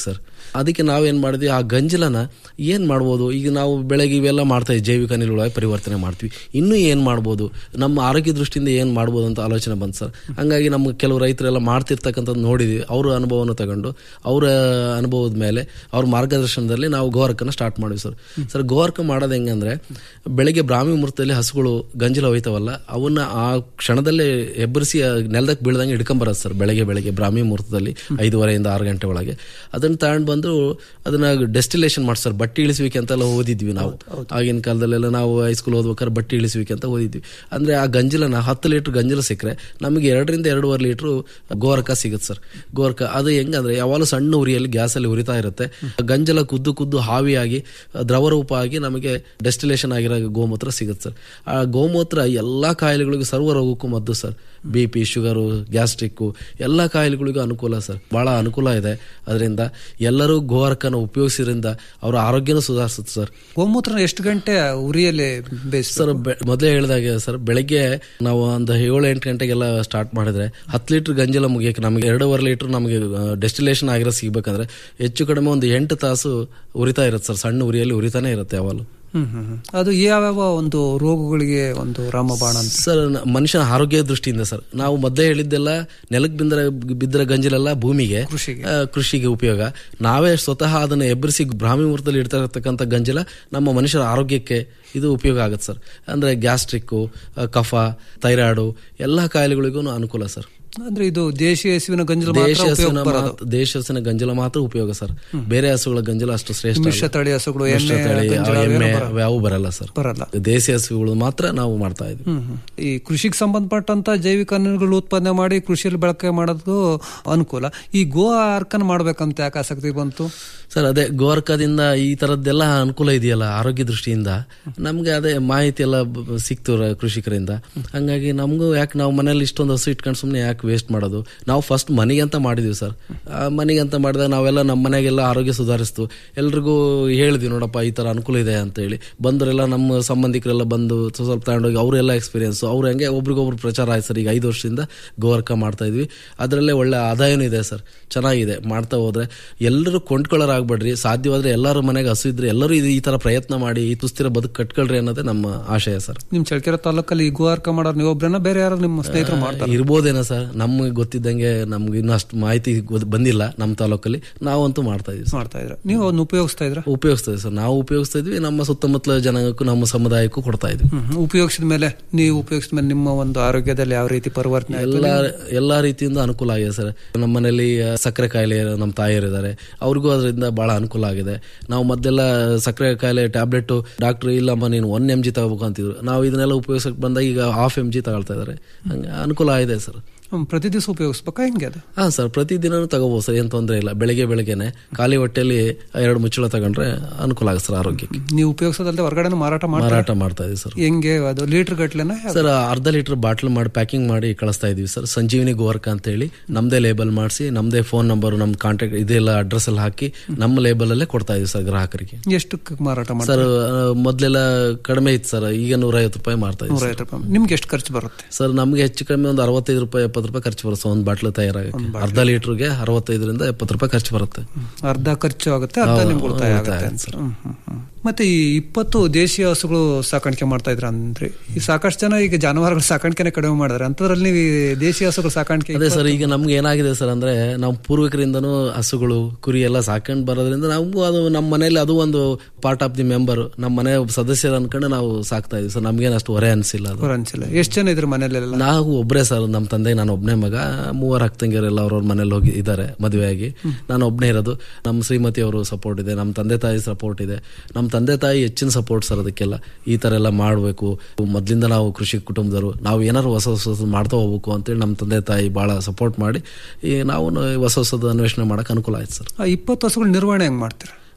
Speaker 22: ಅದಕ್ಕೆ ನಾವೇನ್ ಮಾಡಿದ್ವಿ ಆ ಗಂಜಲನ ಏನ್ ಮಾಡ್ಬೋದು ಈಗ ನಾವು ಬೆಳಗ್ಗೆ ಇವೆಲ್ಲ ಮಾಡ್ತಾ ಇದ್ದೀವಿ ಜೈವಿಕ ಅನಿಲವಾಗಿ ಪರಿವರ್ತನೆ ಮಾಡ್ತೀವಿ ಇನ್ನೂ ಏನ್ ಮಾಡ್ಬೋದು ನಮ್ಮ ಆರೋಗ್ಯ ದೃಷ್ಟಿಯಿಂದ ಏನ್ ಮಾಡ್ಬೋದು ಅಂತ ಆಲೋಚನೆ ಬಂತು ಸರ್ ಹಂಗಾಗಿ ನಮ್ಮ ಕೆಲವು ರೈತರೆಲ್ಲ ಮಾಡ್ತಿರ್ತಕ್ಕಂಥದ್ದು ನೋಡಿದ್ವಿ ಅವ್ರ ಅನುಭವನ ತಗೊಂಡು ಅವರ ಅನುಭವದ ಮೇಲೆ ಅವ್ರ ಮಾರ್ಗದರ್ಶನದಲ್ಲಿ ನಾವು ಗೋವರ್ಕನ ಸ್ಟಾರ್ಟ್ ಮಾಡಿವಿ ಸರ್ ಸರ್ ಗೋವರ್ಕ ಮಾಡೋದು ಹೆಂಗಂದ್ರೆ ಬೆಳಿಗ್ಗೆ ಬ್ರಾಹ್ಮಿ ಮುಹೂರ್ತದಲ್ಲಿ ಹಸುಗಳು ಗಂಜಲ ಹೋಯ್ತವಲ್ಲ ಅವನ್ನ ಆ ಕ್ಷಣದಲ್ಲೇ ಎಬ್ಬರಿಸಿ ಆ ನೆಲದಕ್ಕೆ ಬೀಳ್ದಂಗೆ ಹಿಡ್ಕೊಂಬರೋದು ಸರ್ ಬೆಳಗ್ಗೆ ಬೆಳಗ್ಗೆ ಬ್ರಾಹ್ಮಿ ಮುಹೂರ್ತದಲ್ಲಿ ಐದೂವರೆಯಿಂದ ಆರು ಗಂಟೆ ಒಳಗೆ ಅದನ್ನ ತಗೊಂಡು ಬಂದು ಅದನ್ನ ಡೆಸ್ಟಿಲೇಷನ್ ಮಾಡ್ತಾರೆ ಬಟ್ಟೆ ಇಳಿಸುವಿಕೆ ಅಂತೆಲ್ಲ ಓದಿದ್ವಿ ನಾವು ಆಗಿನ ಕಾಲದಲ್ಲೆಲ್ಲ ನಾವು ಹೈಸ್ಕೂಲ್ ಓದ್ಬೇಕಾದ್ರೆ ಬಟ್ಟೆ ಇಳಿಸುವಿಕೆ ಅಂತ ಓದಿದ್ವಿ ಅಂದ್ರೆ ಆ ಗಂಜಲನ ಹತ್ತು ಲೀಟರ್ ಗಂಜಲ ಸಿಕ್ಕರೆ ನಮಗೆ ಎರಡರಿಂದ ಎರಡೂವರೆ ಲೀಟರ್ ಗೋರಕ ಸಿಗುತ್ತೆ ಸರ್ ಗೋರಕ ಅದು ಹೆಂಗಂದ್ರೆ ಯಾವಾಗಲೂ ಸಣ್ಣ ಉರಿಯಲ್ಲಿ ಗ್ಯಾಸಲ್ಲಿ ಉರಿತಾ ಇರುತ್ತೆ ಗಂಜಲ ಕುದ್ದು ಕುದ್ದು ಹಾವಿಯಾಗಿ ದ್ರವ ರೂಪ ಆಗಿ ನಮಗೆ ಡೆಸ್ಟಿಲೇಷನ್ ಆಗಿರೋ ಗೋಮೂತ್ರ ಸಿಗುತ್ತೆ ಸರ್ ಆ ಗೋಮೂತ್ರ ಎಲ್ಲಾ ಕಾಯಿಲೆಗಳಿಗೂ ಸರ್ವ ರೋಗಕ್ಕೂ ಮದ್ದು sir B P sugar gastric ಎಲ್ಲ ಕಾಯಿಲೆಗಳಿಗೂ ಅನುಕೂಲ ಸರ್ ಬಹಳ ಅನುಕೂಲ ಇದೆ ಅದರಿಂದ ಎಲ್ಲರೂ ಗೋವರ್ಕನ ಉಪಯೋಗಿಸಿದ್ರಿಂದ ಅವರ ಆರೋಗ್ಯನೂ ಸುಧಾರಿಸುತ್ತೆ ಸರ್
Speaker 21: ಗೋಮೂತ್ರ ಎಷ್ಟು ಗಂಟೆ ಉರಿಯಲ್ಲಿ ಬೇಯಿಸ್
Speaker 22: ಸರ್ ಬೆ- ಮೊದಲೇ ಹೇಳಿದಾಗೆ ಸರ್ ಬೆಳಗ್ಗೆ ನಾವು ಒಂದು ಏಳು ಎಂಟು ಗಂಟೆಗೆಲ್ಲ ಸ್ಟಾರ್ಟ್ ಮಾಡಿದ್ರೆ ಹತ್ತು ಲೀಟರ್ ಗಂಜಲ ಮುಗಿಯಕ್ಕೆ ನಮಗೆ ಎರಡೂವರೆ ಲೀಟರ್ ನಮಗೆ ಡೆಸ್ಟಿಲೇಷನ್ ಆಗಿರೋ ಸಿಗ್ಬೇಕಂದ್ರೆ ಹೆಚ್ಚು ಕಡಿಮೆ ಒಂದು ಎಂಟು ತಾಸು ಉರಿತಾ ಇರುತ್ತೆ ಸರ್ ಸಣ್ಣ ಉರಿಯಲ್ಲಿ ಉರಿತಾನೆ ಇರುತ್ತೆ ಯಾವಾಗಲೂ
Speaker 21: ಹ್ಮ್ ಹ್ಮ್ ಹ್ಮ್. ಅದು ಯಾವ್ಯಾವ ಒಂದು ರೋಗಗಳಿಗೆ ಒಂದು ರಾಮಬಾಣ ಅಂತ
Speaker 22: ಸರ್ ನ- ಮನುಷ್ಯನ ಆರೋಗ್ಯ ದೃಷ್ಟಿಯಿಂದ ಸರ್ ನಾವು ಮೊದಲೇ ಹೇಳಿದ್ದೆಲ್ಲ ನೆಲಕ್ಕೆ ಬಿದ್ದರೆ ಬಿದ್ದರೆ ಗಂಜಲೆಲ್ಲ ಭೂಮಿಗೆ ಆ, ಕೃಷಿಗೆ ಉಪಯೋಗ ನಾವೇ ಸ್ವತಃ ಅದನ್ನ ಎಬ್ಬರಿಸಿ ಬ್ರಾಹ್ಮಿ ಮುಹೂರ್ತದಲ್ಲಿ ಇಡ್ತಾ ಇರತಕ್ಕಂಥ ಗಂಜಲ ನಮ್ಮ ಮನುಷ್ಯರ ಆರೋಗ್ಯಕ್ಕೆ ಇದು ಉಪಯೋಗ ಆಗುತ್ತೆ ಸರ್ ಅಂದ್ರೆ ಗ್ಯಾಸ್ಟ್ರಿಕ್ಕು ಆ, ಕಫ ಥೈರಾಯ್ಡು ಎಲ್ಲ ಕಾಯಿಲೆಗಳಿಗೂ ಅನುಕೂಲ ಸರ್
Speaker 21: ಅಂದ್ರೆ ಇದು ದೇಶೀಯ ಹಸುವಿನ ಗಂಜಲ ಮಾತ್ರ
Speaker 22: ದೇಶ
Speaker 21: ಉಪಯೋಗ
Speaker 22: ಹಸುವಿನ
Speaker 21: ಬರೋದು
Speaker 22: ಮಾತ್ರ- ದೇಶ ಹಸುವಿನ ಗಂಜಲ ಮಾತ್ರ ಉಪಯೋಗ ಸರ್ ಬೇರೆ ಹಸುಗಳ ಗಂಜಲ ಅಷ್ಟು ಶ್ರೇಷ್ಠ ಅಲ್ಲ.
Speaker 21: ಮಿಶ್ರ ತಳಿ ಹಸುಗಳು,
Speaker 22: ಮಿಶ್ರ
Speaker 21: ಎಮ್ಮೆ
Speaker 22: ತಳಿ,
Speaker 21: ಗಂಜಲ
Speaker 22: ಆ, ಎಮ್ಮೆ
Speaker 21: ಅವೇನು ಬರಲ್ಲ.
Speaker 22: ಅವು ಬರಲ್ಲ ಸರ್
Speaker 21: ಬರಲ್ಲ.
Speaker 22: ದೇಸಿ ಹಸುಗಳು ಮಾತ್ರ ನಾವು ಮಾಡ್ತಾ ಇದ್ವಿ
Speaker 21: ಹ್ಮ್ ಹ್ಮ್. ಈ ಕೃಷಿಗೆ ಸಂಬಂಧಪಟ್ಟಂತ ಜೈವಿಕ ಅನಿಲಗಳು ಉತ್ಪಾದನೆ ಮಾಡಿ ಕೃಷಿಯಲ್ಲಿ ಬಳಕೆ ಮಾಡೋದು ಅನುಕೂಲ ಈ ಗೋ ಅರ್ಕನ್ ಮಾಡ್ಬೇಕಂತ ಯಾಕೆ ಆಸಕ್ತಿ ಬಂತು
Speaker 22: ಸರ್ ಅದೇ ಗೋರ್ಕದಿಂದ ಈ ತರದ್ದೆಲ್ಲ ಅನುಕೂಲ ಇದೆಯಲ್ಲ ಆರೋಗ್ಯ ದೃಷ್ಟಿಯಿಂದ ನಮ್ಗೆ ಅದೇ ಮಾಹಿತಿ ಎಲ್ಲ ಬ- ಬ- ಸಿಕ್ತು ರ- ಕೃಷಿಕರಿಂದ ಹಂಗಾಗಿ ನಮಗೂ ಯಾಕೆ ನಾವು ಮನೇಲಿ ಇಷ್ಟೊಂದು ಹಸು ಇಟ್ಕೊಂಡು ಸುಮ್ಮನೆ ಯಾಕೆ ವೇಸ್ಟ್ ಮಾಡೋದು ನಾವು ಫಸ್ಟ್ ಮನೆಗೆ ಅಂತ ಮಾಡಿದ್ವಿ ಸರ್ ಆ ಮನೆಗೆ ಅಂತ ಮಾಡಿದಾಗ ನಾವೆಲ್ಲ ನಮ್ಮ ಮನೆಗೆಲ್ಲ ಆರೋಗ್ಯ ಸುಧಾರಿಸ್ತು ಎಲ್ರಿಗೂ ಹೇಳಿದ್ವಿ ನೋಡಪ್ಪ ಈ ತರ ಅನುಕೂಲ ಇದೆ ಅಂತ ಹೇಳಿ ಬಂದರೆಲ್ಲ ನಮ್ಮ ಸಂಬಂಧಿಕರೆಲ್ಲ ಬಂದು ಸ್ವ- ಸ್ವಲ್ಪ ತಗೊಂಡೋಗಿ ಅವರೆಲ್ಲ ಎಕ್ಸ್ಪೀರಿಯನ್ಸ್ ಅವ್ರು ಹೆಂಗೆ ಒಬ್ರಿಗೊಬ್ರು ಪ್ರಚಾರ ಆಯ್ತು ಸರ್ ಈಗ ಐದು ವರ್ಷದಿಂದ ಗೋವರ್ಕ ಮಾಡ್ತಾ ಇದ್ವಿ ಅದರಲ್ಲೇ ಒಳ್ಳೆ ಆದಾಯನೂ ಇದೆ ಸರ್ ಚೆನ್ನಾಗಿದೆ ಮಾಡ್ತಾ ಹೋದ್ರೆ ಎಲ್ಲರೂ ಕೊಂಡ್ಕೊಳ್ಳೋರಾಗ್ಬೇಡ್ರಿ ಸಾಧ್ಯವಾದ್ರೆ ಎಲ್ಲರ ಮನೆಗೆ ಹಸು ಇದ್ರೆ ಎಲ್ಲರೂ ಇದು ಈ ತರ ಪ್ರಯತ್ನ ಮಾಡಿ ಈ ತುಸ್ತಿರ ಬದುಕು ಕಟ್ಕೊಳ್ರಿ ಅನ್ನೋದೇ ನಮ್ಮ ಆಶಯ ಸರ್
Speaker 21: ನಿಮ್ ಚಳ್ಳಕೆರೆ ತಾಲೂಕಲ್ಲಿ ಈ ಗೋ ಅರ್ಕ ಮಾಡೋರು ನೀವು ಒಬ್ರನ್ನ ಬೇರೆ ಯಾರು ನಿಮ್ಮ ಸ್ನೇಹಿತರು ಮಾಡ್ತಾರೆ
Speaker 22: ಇರ್ಬೋದೇನೋ ಸರ್ ನಮ್ಗೆ ಗೊತ್ತಿದ್ದಂಗೆ ನಮ್ಗೆ ಇನ್ನೂ ಅಷ್ಟು ಮಾಹಿತಿ ಗೊತ್- ಬಂದಿಲ್ಲ ನಮ್ಮ ತಾಲೂಕಲ್ಲಿ ನಾವಂತೂ ಮಾಡ್ತಾ ಇದೀವಿ ಸರ್.
Speaker 21: ಮಾಡ್ತಾ ಇದ್ರ ನೀವು ಅದನ್ನ ಉಪಯೋಗಿಸ್ತಾ ಇದ್ರ
Speaker 22: ಉಪಯೋಗಿಸ್ತಾ ಇದ್ವಿ ಸರ್ ನಾವು ಉಪಯೋಗಿಸ್ತಾ ಇದ್ವಿ ನಮ್ಮ ಸುತ್ತಮುತ್ತಲ ಜನಾಂಗಕ್ಕೂ ನಮ್ಮ ಸಮುದಾಯಕ್ಕೂ ಕೊಡ್ತಾ ಇದ್ವಿ
Speaker 21: ಉಪಯೋಗಿಸಿದ ಮೇಲೆ ನೀವು ಉಪಯೋಗಿಸಿದ ಮೇಲೆ ನಿಮ್ಮ ಒಂದು ಆರೋಗ್ಯದಲ್ಲಿ ಯಾವ ರೀತಿ ಪರಿವರ್ತನೆ ಆಯ್ತು?
Speaker 22: ಎಲ್ಲ ಎಲ್ಲಾ ರೀತಿಯಿಂದ ಅನುಕೂಲ ಆಗಿದೆ ಸರ್ ನಮ್ಮ ಮನೇಲಿ ಆ, ಸಕ್ಕರೆ ಕಾಯಿಲೆ ನಮ್ಮ ತಾಯಿಯರಿದ್ದಾರೆ ಅವ್ರಿಗೂ ಅದರಿಂದ ಬಹಳ ಅನುಕೂಲ ಆಗಿದೆ ನಾವು ಮೊದಲೆಲ್ಲ ಸಕ್ಕರೆ ಕಾಯಿಲೆ ಟ್ಯಾಬ್ಲೆಟ್ ಡಾಕ್ಟರ್ ಇಲ್ಲಮ್ಮ ನೀನು ಒನ್ ಎಂ ಜಿ ತಗೋಬೇಕು ಅಂತಿದ್ರು ನಾವು ಇದನ್ನೆಲ್ಲ ಉಪಯೋಗಿಸಕ್ ಬಂದಾಗ ಈಗ ಹಾಫ್ ಎಂ ಜಿ ತಗೊಳ್ತಾ ಇದಾರೆ ಹಂಗೆ ಅನುಕೂಲ ಆಗಿದೆ ಸರ್
Speaker 21: ಹ್ಮ್, ಪ್ರತಿ ದಿವಸ ಉಪಯೋಗಿಸ್ಬೇಕಾ ಹೆಂಗೆ ಅದು
Speaker 22: ಹಾ ಸರ್ ಪ್ರತಿದಿನನೂ ತಗೋಬಹುದು ಸರ್ ಏನ್ ತೊಂದರೆ ಇಲ್ಲ ಬೆಳಿಗ್ಗೆ ಬೆಳಗ್ಗೆನೆ ಖಾಲಿ ಹೊಟ್ಟೆಲಿ ಎರಡು ಮುಚ್ಚಳ ತಗೊಂಡ್ರೆ ಅನುಕೂಲ ಆಗುತ್ತೆ ಸರ್ ಆರೋಗ್ಯಕ್ಕೆ
Speaker 21: ನೀವು ಉಪಯೋಗಿಸೋದಲ್ಲದೆ ಹೊರಗಡೆ ಮಾರಾಟ ಮಾಡ್ತಾರೆ
Speaker 22: ಮಾರಾಟ ಮಾಡ್ತಾ ಇದೀವಿ ಸರ್
Speaker 21: ಹೆಂಗೆ ಅದು ಲೀಟರ್ ಗಟ್ಲೆನ
Speaker 22: ಸರ್ ಅರ್ಧ ಲೀಟರ್ ಬಾಟ್ಲ್ ಮಾಡಿ ಪ್ಯಾಕಿಂಗ್ ಮಾಡಿ ಕಳಿಸ್ತಾ ಇದೀವಿ ಸರ್ ಸಂಜೀವಿನಿ ಗೋವರ್ಕ ಅಂತ ಹೇಳಿ ನಮ್ದೇ ಲೇಬಲ್ ಮಾಡಿಸಿ ನಮ್ದೇ ಫೋನ್ ನಂಬರ್ ನಮ್ ಕಾಂಟ್ಯಾಕ್ಟ್ ಇದೆಲ್ಲ ಅಡ್ರೆಸ್ ಎಲ್ಲ ಹಾಕಿ ನಮ್ಮ ಲೇಬಲ್ ಅಲ್ಲೇ ಕೊಡ್ತಾ ಇದೀವಿ ಸರ್ ಗ್ರಾಹಕರಿಗೆ
Speaker 21: ಎಷ್ಟು ಮಾರಾಟ
Speaker 22: ಸರ್
Speaker 21: ಮಾಡ್ತಾರೆ
Speaker 22: ಆ, ಮೊದ್ಲೆಲ್ಲ ಕಡಿಮೆ ಇತ್ತು ಸರ್ ಈಗ ನೂರೈವತ್ತು ರೂಪಾಯಿ ಮಾಡ್ತಾ ಇದೀವಿ
Speaker 21: ನೂರೈವತ್ತು ರೂಪಾಯಿ ನಿಮ್ಗೆ ಎಷ್ಟು ಖರ್ಚು ಬರುತ್ತೆ
Speaker 22: ಸರ್ ನಮ್ಗೆ ಹೆಚ್ಚು ಕಡಿಮೆ ಒಂದು ಅರವತ್ತೈದು ರೂಪಾಯಿ ಎಪ್ಪತ್ತು ರೂಪಾಯಿ ಖರ್ಚು ಬರುತ್ತೆ ಒಂದು ಬಾಟ್ಲು ತಯಾರಾಗಕ್ಕೆ ಅರ್ಧ ಲೀಟರ್ಗೆ ಅರವತ್ತೈದರಿಂದ ಎಪ್ಪತ್ತು ರೂಪಾಯಿ ಖರ್ಚು ಬರುತ್ತೆ
Speaker 21: ಅರ್ಧ ಖರ್ಚು ಆಗುತ್ತೆ ಅರ್ಧ
Speaker 22: ಹೌದು,
Speaker 21: ನಿಮ್ಗೆ ಉಳಿತಾಯ
Speaker 22: ಉಳಿತಾಯ
Speaker 21: ಆಗುತ್ತೆ
Speaker 22: ಆಗುತ್ತೆ
Speaker 21: ಅಂತ. ಹ್ಮ್, ಹ್ಮ್, ಹ್ಮ್. ಮತ್ತೆ ಈ ಇಪ್ಪತ್ತು ದೇಶೀಯ ಹಸುಗಳು ಸಾಕಾಣಿಕೆ ಮಾಡ್ತಾ ಇದ್ರ ಅಂದ್ರೆ ಈ ಸಾಕಷ್ಟು ಜನ ಈಗ ಜಾನುವಾರುಗಳ ಸಾಕಾಣಿಕೆನೆ ಕಡಿಮೆ ಮಾಡಿದ್ರೆ ಅಂತದ್ರಲ್ಲಿ ನೀವು ಈ ದೇಶೀಯ ಹಸುಗಳ ಸಾಕಾಣಿಕೆ
Speaker 22: ಅದೇ ಸರ್ ಈಗ ನಮ್ಗೆ ಏನಾಗಿದೆ ಸರ್ ಅಂದ್ರೆ ನಾವು ಪೂರ್ವಿಕರಿಂದನೂ ಹಸುಗಳು ಕುರಿ ಎಲ್ಲ ಸಾಕೊಂಡು ಬರೋದ್ರಿಂದ ನಮಗೂ ಅದು ನಮ್ಮ ಮನೇಲಿ ಅದು ಒಂದು ಪಾರ್ಟ್ ಆಫ್ ದಿ ಮೆಂಬರ್ ನಮ್ಮ ಮನೆ ಸದಸ್ಯರು ಅನ್ಕೊಂಡು ನಾವು ಸಾಕ್ತಾ ಇದೀವಿ ಸರ್ ನಮ್ಗೇನು ಅಷ್ಟು ಹೊರೆ ಅನ್ಸಿಲ್ಲ ಅದು
Speaker 21: ಅವ್ರು ಅನ್ಸಿಲ್ಲ ಎಷ್ಟು ಜನ ಇದ್ರ ಮನೇಲೆಲ್ಲ
Speaker 22: ನಾವು ಒಬ್ಬರೇ ಸರ್ ನಮ್ಮ ತಂದೆ ನಾನು ಒಬ್ಬನೇ ಮಗ ಮೂವರು ಅಕ್ಕಂಗಿಯರೆಲ್ಲ ಅವ್ರವ್ರ ಮನೇಲಿ ಹೋಗಿ ಇದ್ದಾರೆ ಮದುವೆಯಾಗಿ ನಾನು ಒಬ್ಬನೇ ಇರೋದು ನಮ್ಮ ಶ್ರೀಮತಿ ಅವರು ಸಪೋರ್ಟ್ ಇದೆ ನಮ್ಮ ತಂದೆ ತಾಯಿ ಸಪೋರ್ಟ್ ಇದೆ ನಮ್ಮ ತಂದೆ ತಾಯಿ ಹೆಚ್ಚಿನ ಸಪೋರ್ಟ್ ಸರ್ ಅದಕ್ಕೆಲ್ಲ ಈ ತರ ಎಲ್ಲ ಮಾಡಬೇಕು ಮೊದ್ಲಿಂದ ನಾವು ಕೃಷಿ ಕುಟುಂಬದವರು ನಾವು ಏನಾದ್ರು ಹೊಸ ಹೊಸ ಮಾಡ್ತಾ ಹೋಗ್ಬೇಕು ಅಂತೇಳಿ ನಮ್ಮ ತಂದೆ ತಾಯಿ ಬಹಳ ಸಪೋರ್ಟ್ ಮಾಡಿ ಈ ನಾವು ಹೊಸ ಹೊಸದು ಅನ್ವೇಷಣೆ ಮಾಡಕ್ ಅನುಕೂಲ ಆಯ್ತು ಸರ್
Speaker 21: ಆ ಇಪ್ಪತ್ತು ಹಸುಗಳ ನಿರ್ವಹಣೆ ಹೆಂಗ್ ಮಾಡ್ತೀರಾ